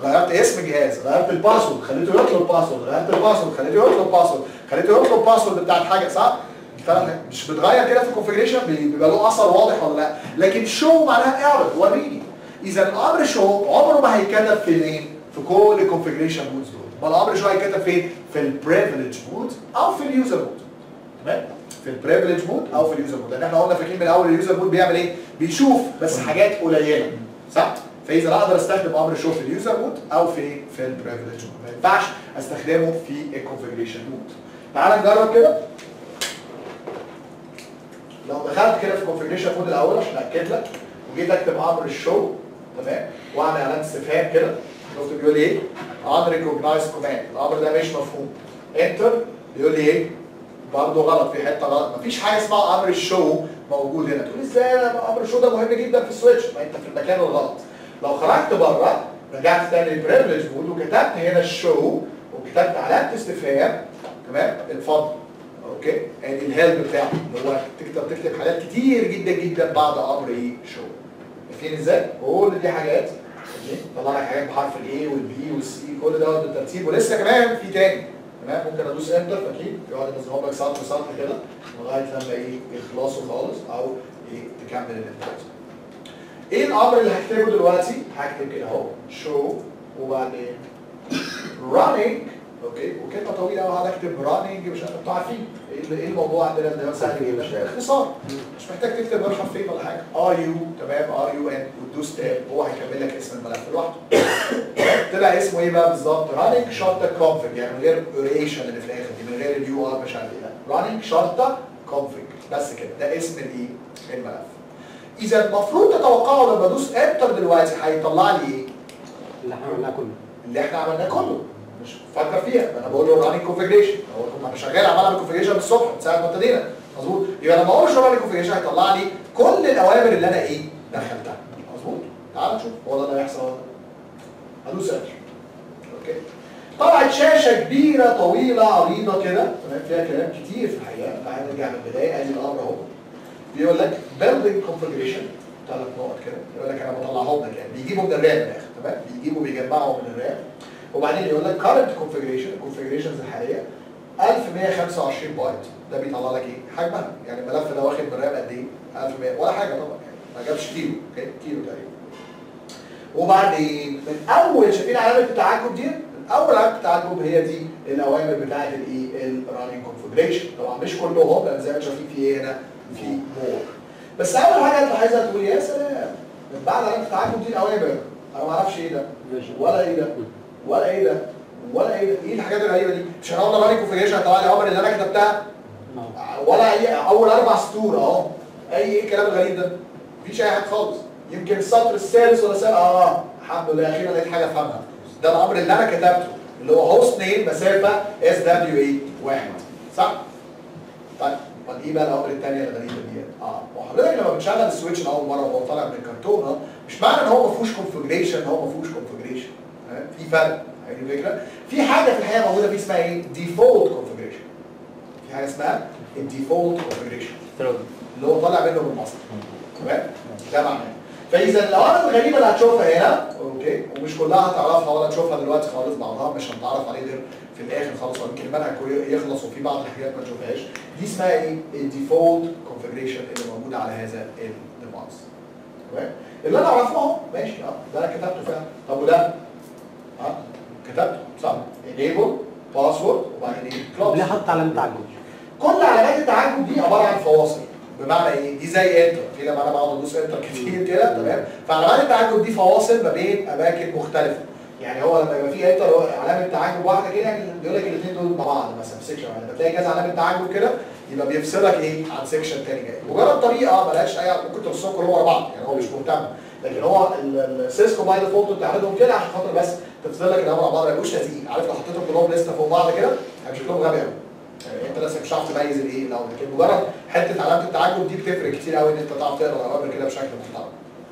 غيرت اسم جهاز غيرت الباسورد خليته يطلب باسورد غيرت الباسورد خليته يطلب باسورد خليته يطلب باسورد بتاعت حاجه صح فعلا مش بتغير كده في الكونفجريشن بيبقى له اثر واضح ولا لا لكن شو معناها اعرض وريني اذا الامر شو عمره ما هيتكتب في مين في كل الكونفجريشن مودز دول بل الامر شو هيتكتب فين في البريفليج مود او في اليوزر مود تمام في البريفليج مود او في اليوزر مود لان احنا قلنا فاكرين من الاول اليوزر مود بيعمل ايه بيشوف بس حاجات قليله صح فاذا أنا اقدر استخدم امر شو في اليوزر مود او في في البريفليج مود ما ينفعش استخدمه في الكونفجريشن مود تعال نجرب كده لو دخلت كده في الكونفجريشن مود الاول عشان اكد لك وجيت اكتب امر الشو تمام واعمل علامه استفهام كده شفت بيقول لي ايه unrecognized command الامر ده مش مفهوم انتر بيقول لي ايه برضه غلط في حته غلط مفيش حاجه اسمها امر الشو موجود هنا تقول ازاي أنا امر الشو ده مهم جدا في السويتش ما انت في المكان الغلط لو خرجت بره رجعت تاني للبريفليج مود وكتبت هنا الشو وكتبت علامه استفهام تمام اتفضل اوكي ادي الهيلب بتاعه اللي هو تقدر تكتب حاجات كتير جدا جدا بعد امر ايه شو فاهمين ازاي؟ كل دي حاجات ماشي؟ طلع لك حاجات بحرف الاي والبي والسي كل ده بالترتيب ولسه كمان في تاني تمام ممكن ادوس انتر اكيد يقعد ينزلهم لك سطر سطر كده لغايه لما ايه يخلصوا خالص او ايه تكمل اللي انت عايزه. ايه الامر اللي هكتبه دلوقتي؟ هكتب كده اهو شو وبعدين running اوكي وكلمه طويله قوي هقعد اكتب running مش انتوا عارفين ايه ايه الموضوع عندنا ده سهل جدا اختصار مش محتاج تكتب غير حرفين ولا حاجه ار يو تمام ار يو ان وتدوس تاب هو هيكمل لك اسم الملف لوحده طلع اسمه ايه بقى بالظبط running شرطه config يعني من غير اوريشن اللي في الاخر دي من غير اليو ار مش عارف ايه لا running شرطه config بس كده ده اسم الايه الملف اذا المفروض تتوقعوا لما ادوس انتر دلوقتي هيطلع لي ايه اللي احنا عملناه كله اللي احنا عملناه كله مش فكر فيها انا بقول له راني كونفجريشن هو كنا شغال عمال اعمل كونفجريشن من الصبح من ساعه ما ابتدينا مظبوط يبقى لما اقول له راني كونفجريشن هيطلع لي كل الاوامر اللي انا ايه دخلتها مظبوط تعال نشوف هو ده اللي هيحصل ولا لا هدوس انتر اوكي طلعت شاشه كبيره طويله عريضه كده تمام فيها كلام كتير في الحقيقه تعال نرجع من البدايه ادي الامر اهو بيقول لك building configuration ثلاث نقط كده يقول لك انا بطلعهم لك يعني بيجيبوا من الرام من الاخر تمام بيجيبوا بيجمعوا من الرام وبعدين يقول لك current configuration الكونفجريشنز الحاليه 1125 بايت ده بيطلع لك ايه؟ حجمها يعني الملف ده واخد من الرام قد ايه؟ 1100 ولا حاجه طبعا يعني ما جابش كيلو اوكي كيلو تقريبا وبعدين من اول شايفين علامه التعجب دي؟ من اول علامه التعجب هي دي الاوامر بتاعت الايه؟ الراننج كونفجريشن طبعا مش كلهم لان زي ما انتم شايفين في ايه هنا؟ في مور بس اول حاجه انت عايزها تقول يا سلام من بعد علامه التعجب دي الاوامر انا ما اعرفش ايه ده ولا ايه ده ولا ايه ده ولا ايه ده ايه الحاجات الغريبه دي مش انا اقدر راني كونفجريشن هيطلع لي الامر اللي انا كتبتها ولا اي اول اربع سطور اهو اي ايه الكلام الغريب ده مفيش اي حاجه خالص يمكن السطر السادس ولا السابع اه الحمد لله اخيرا لقيت حاجه افهمها ده الامر اللي انا كتبته اللي هو هوست نيم مسافه اس دبليو اي واحد صح؟ طيب امال ايه بقى الاوامر الثانيه الغريبه دي؟ اه وحضرتك لما بتشغل السويتش من اول مره وهو طالع من الكرتونه مش معنى ان هو ما فيهوش كونفجريشن ان هو ما فيهوش كونفجريشن في فرق يعني الفكره في حاجه في الحقيقه موجوده فيه اسمها ايه؟ ديفولت كونفجريشن في حاجه اسمها الديفولت كونفجريشن اللي هو طالع منه من الاصل تمام؟ ده معناه فاذا الاوامر الغريبه اللي هتشوفها هنا اوكي ومش كلها هتعرفها ولا تشوفها دلوقتي خالص بعضها مش هنتعرف عليه غير في الاخر خالص ويمكن المنهج يخلص وفي بعض الحاجات ما نشوفهاش دي اسمها ايه؟ الديفولت كونفجريشن اللي موجوده على هذا الديفايس تمام؟ اللي انا اعرفه اهو ماشي اه ده انا كتبته فعلا طب وده؟ اه كتبته صح enable باسورد وبعدين ايه؟ close. ليه حط علامه تعجب كل علامات التعجب دي عباره عن فواصل بمعنى ايه؟ دي زي انتر في لما انا بقعد ادوس انتر كتير كده تمام؟ فعلامات التعجب دي فواصل ما بين اماكن مختلفه يعني هو لما يبقى في انتر علامه تعجب واحده كده يعني بيقول لك الاثنين دول مع بعض مثلا في سيكشن يعني بتلاقي كذا علامه تعجب كده يبقى بيفصلك ايه عن سيكشن تاني جاي مجرد طريقه ملهاش اي ممكن ترصهم كلهم ورا بعض يعني هو مش مهتم لكن هو السيسكو باي ديفولت بتعرضهم كده عشان خاطر بس تفصل لك الامر مع بعض ما يبقوش لازقين عارف لو حطيتهم كلهم لسه فوق بعض كده هيبقى شكلهم غبي قوي يعني انت لسه مش هتعرف تميز الايه الاول لكن مجرد حته علامه التعجب دي بتفرق كتير قوي ان انت تعرف تقرا الاوامر كده بشكل محترم.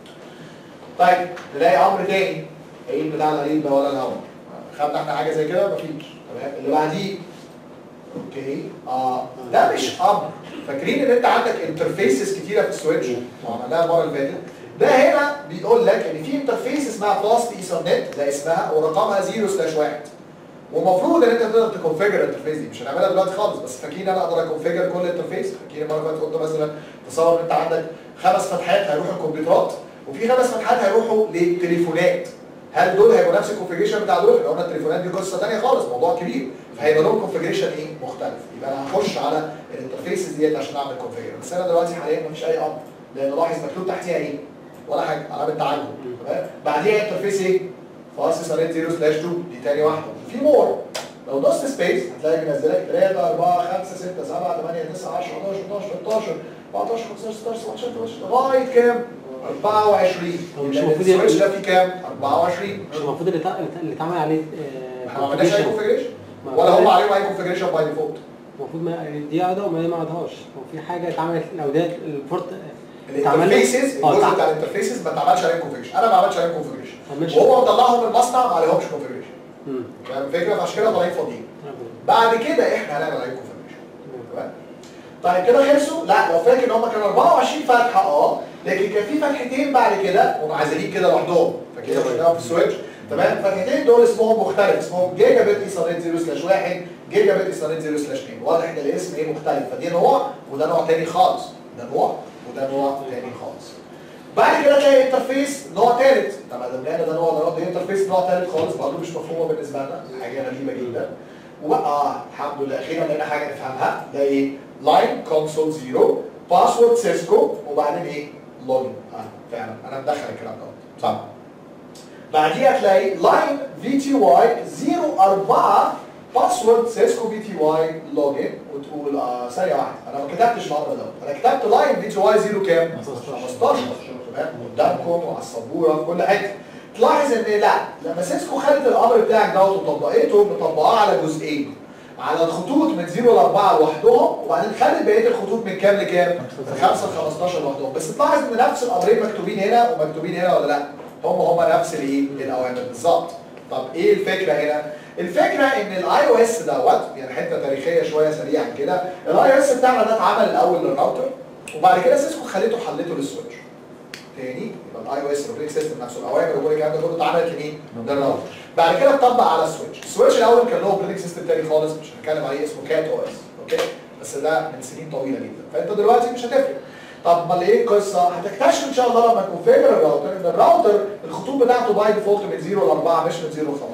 طيب نلاقي امر تاني ايه بتاع الغريب ده ولا الهوا خدنا احنا حاجه زي كده مفيش تمام اللي بعديه اوكي اه ده مش امر فاكرين ان انت عندك انترفيسز كتيره في السويتش وعملناها المره اللي فاتت ده هنا بيقول لك ان في انترفيس اسمها فاست ايثرنت ده اسمها ورقمها 0 سلاش 1 ومفروض ان انت تقدر تكونفيجر الانترفيس دي مش هنعملها دلوقتي خالص بس فاكرين انا اقدر اكونفيجر كل انترفيس فاكرين المره اللي فاتت قلت مثلا تصور ان انت عندك خمس فتحات هيروحوا الكمبيوترات وفي خمس فتحات هيروحوا لتليفونات هل دول هيبقوا نفس الكونفيجريشن بتاع دول؟ احنا قلنا التليفونات دي قصه ثانيه خالص موضوع كبير فهيبقى لهم كونفيجريشن ايه؟ مختلف يبقى انا هخش على الانترفيسز ديت عشان اعمل كونفيجر بس انا دلوقتي حاليا مفيش اي امر لان لاحظ مكتوب تحتيها ايه؟ ولا حاجه علامه تعجب تمام بعديها انترفيس ايه؟ فاصل سنه 0 سلاش 2 دي تاني واحده في مور لو دوست سبيس هتلاقي بينزلك 3 4 5 6 7 8 9 10 11 12 13 14 15 16 17 18 لغايه كام؟ 24 هو مش لأن المفروض السويتش يبقى- ده فيه كام؟ 24 مش المفروض اللي تع- اللي اتعمل عليه احنا ما عملناش اي configuration. كونفيجريشن ما ولا هم عملناش. عليهم اي كونفيجريشن باي ديفولت المفروض ما دي قاعده وما دي ما قعدهاش هو في حاجه اتعملت لو ده البورت اتعمل له- الانترفيسز اه الجزء تع- بتاع الانترفيسز ما اتعملش عليهم كونفيجريشن انا ما عملتش عليهم كونفيجريشن ماشي. وهو مطلعهم من المصنع ما عليهمش كونفيجريشن مم. فاهم الفكره فعشان كده طالعين فاضيين بعد كده احنا هنعمل عليهم كونفيجريشن تمام طيب كده خلصوا لا لو فاكر ان هم كانوا 24 فتحه اه لكن كان في فتحتين بعد كده منعزلين كده لوحدهم فكده شفناهم في السويتش تمام الفتحتين دول اسمهم مختلف اسمهم جيجا بت ايثرنت 0 سلاش 1 جيجا بت ايثرنت 0 سلاش 2 واضح ان الاسم ايه مختلف فدي نوع وده نوع تاني خالص ده نوع وده نوع تاني خالص بعد كده تلاقي انترفيس نوع ثالث طب ما دام ده نوع ده نوع ده انترفيس نوع ثالث خالص برضه مش مفهومه بالنسبه لنا حاجه غريبه جدا وبقى الحمد لله اخيرا لقينا حاجه نفهمها ده ايه لاين كونسول زيرو باسورد سيسكو وبعدين ايه لوجن اه فعلا انا مدخل الكلام ده صح بعديها تلاقي لاين في تي واي 04 باسورد سيسكو في تي واي لوجن وتقول اه ثانيه واحده انا ما كتبتش الامر ده انا كتبت لاين في تي واي 0 كام 15 تمام قدامكم وعلى السبوره في كل حته تلاحظ ان لا لما سيسكو خدت الامر بتاعك دوت وطبقته مطبقاه على جزئين على الخطوط من 0 ل 4 لوحدهم وبعدين خدت بقيه الخطوط من كام لكام؟ من 5 ل 15 لوحدهم بس تلاحظ ان نفس الامرين مكتوبين هنا ومكتوبين هنا ولا لا؟ هم هم نفس الايه؟ الاوامر بالظبط. طب ايه الفكره هنا؟ الفكره ان الاي او اس دوت يعني حته تاريخيه شويه سريعا كده الاي او اس بتاعنا ده اتعمل الاول للراوتر وبعد كده سيسكو خليته حلته للسويتش. تاني يبقى الاي او اس الاوبريتنج سيستم نفسه الاوامر وكل الكلام ده كله اتعملت لمين؟ للراوتر. بعد كده اتطبق على السويتش، السويتش الاول كان له اوبريتنج سيستم تاني خالص مش هنتكلم عليه اسمه كات او اس، اوكي؟ بس ده من سنين طويله جدا، فانت دلوقتي مش هتفرق. طب امال ايه القصه؟ هتكتشف ان شاء الله لما تكونفيجر الراوتر ان الراوتر الخطوط بتاعته باي ديفولت من 0 ل 4 مش من 0 ل 15.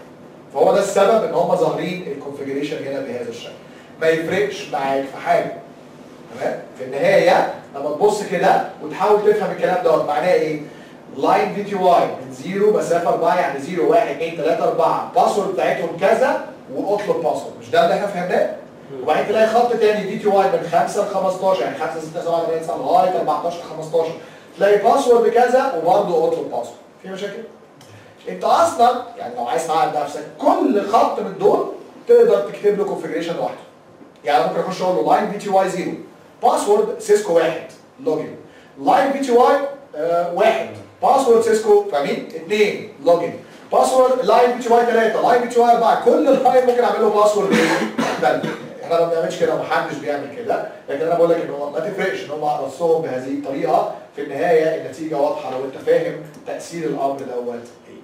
فهو ده السبب ان هم ظاهرين الكونفيجريشن هنا بهذا الشكل. ما يفرقش معاك في حاجه. تمام؟ في النهايه لما تبص كده وتحاول تفهم الكلام دوت معناه ايه؟ لاين في تي واي من 0 مسافه 4 يعني 0 1 2 3 4 باسورد بتاعتهم كذا واطلب باسورد مش ده اللي احنا فهمناه؟ وبعدين تلاقي خط تاني في تي واي من 5 ل 15 يعني 5 6 7 8 9 لغايه 14 15 تلاقي باسورد كذا وبرضه اطلب باسورد في مشاكل؟ انت اصلا يعني لو عايز تعقد نفسك كل خط من دول تقدر تكتب له كونفجريشن لوحده يعني ممكن اخش اقول له لاين في تي واي 0 باسورد سيسكو واحد لوجن لاين في تي واي واحد باسورد سيسكو فاهمين؟ اثنين لوجن باسورد لاين في تي واي 3 لاين في تي واي 4 كل لاين ممكن اعمل له باسورد مختلف احنا ما بنعملش كده ومحدش بيعمل كده لكن انا بقول لك ان هو ما تفرقش ان هم رصهم بهذه الطريقه في النهايه النتيجه واضحه لو انت فاهم تاثير الامر دوت ايه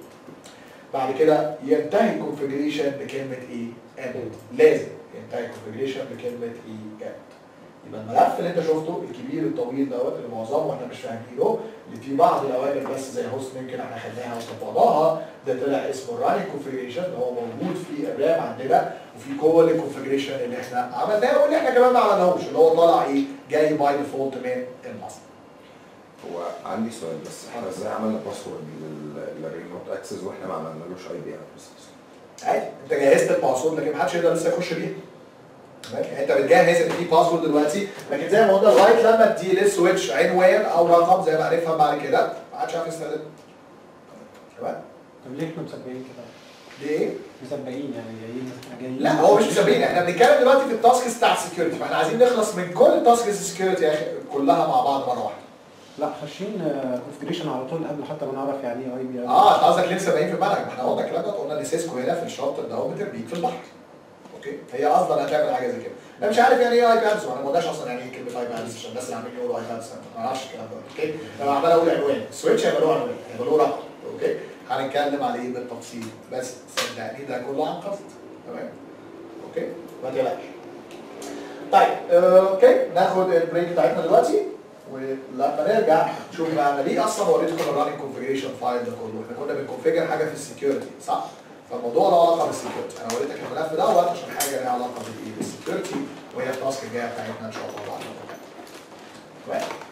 بعد كده ينتهي الكونفجريشن بكلمه ايه؟ اند لازم ينتهي الكونفجريشن بكلمه ايه؟ اند يبقى الملف اللي انت شفته الكبير الطويل دوت اللي معظمه احنا مش فاهمينه اللي فيه بعض الاوامر بس زي هوست يمكن احنا خدناها وطبقناها ده طلع اسمه الراننج كونفجريشن اللي هو موجود في الرام عندنا وفي كل الكونفجريشن اللي احنا عملناه واللي احنا كمان ما عملناهوش اللي هو طالع ايه جاي باي ديفولت من المصنع هو عندي سؤال بس احنا ازاي عملنا باسورد للريموت اكسس واحنا ما عملنالوش اي بي ادرس عادي انت جهزت الباسورد لكن محدش يقدر لسه يخش بيها تمام؟ يعني انت بتجهز ان في باسورد دلوقتي لكن زي ما قلنا لغايه لما تدي للسويتش عنوان او رقم زي ما هنفهم بعد كده ما حدش عارف يستخدمه تمام طب ليه احنا مسبقين كده؟ ليه؟ مسبقين يعني جايين جايين لا هو مش مسمين احنا بنتكلم دلوقتي في التاسكس بتاع السكيورتي فاحنا عايزين نخلص من كل التاسكس السكيورتي يا اخي كلها مع بعض مره واحده لا خاشين كونفجريشن على طول قبل حتى ما نعرف يعني ايه اي بي اه انت قصدك ليه مسميين في المنهج ما احنا قلنا الكلام ده قلنا ان سيسكو هنا في الشاطر ده هو بترميك في البحر اوكي هي اصلا هتعمل حاجه زي كده انا مش عارف يعني ايه ايبادز وانا ما قلناش اصلا يعني ايه كلمه ايبادز عشان الناس اللي عاملين يقولوا ايبادز انا ما اعرفش الكلام ده اوكي انا عمال اقول عنوان السويتش هيبقى له عنوان هيبقى له رقم اوكي هنتكلم عليه بالتفصيل بس صدقني ده كله عن قصد تمام اوكي ما تقلقش طيب آه، اوكي ناخد البريك بتاعتنا دلوقتي ولما نرجع نشوف بقى انا ليه اصلا وريتكم الراننج كونفيجريشن فايل ده كله احنا كنا بنكونفيجر حاجه في السكيورتي صح؟ فالموضوع له علاقه بالسكيورتي انا وريتك الملف دوت عشان حاجه ليها علاقه بالايه؟ بالسكيورتي وهي التاسك الجايه بتاعتنا ان شاء الله بعد ما نرجع. تمام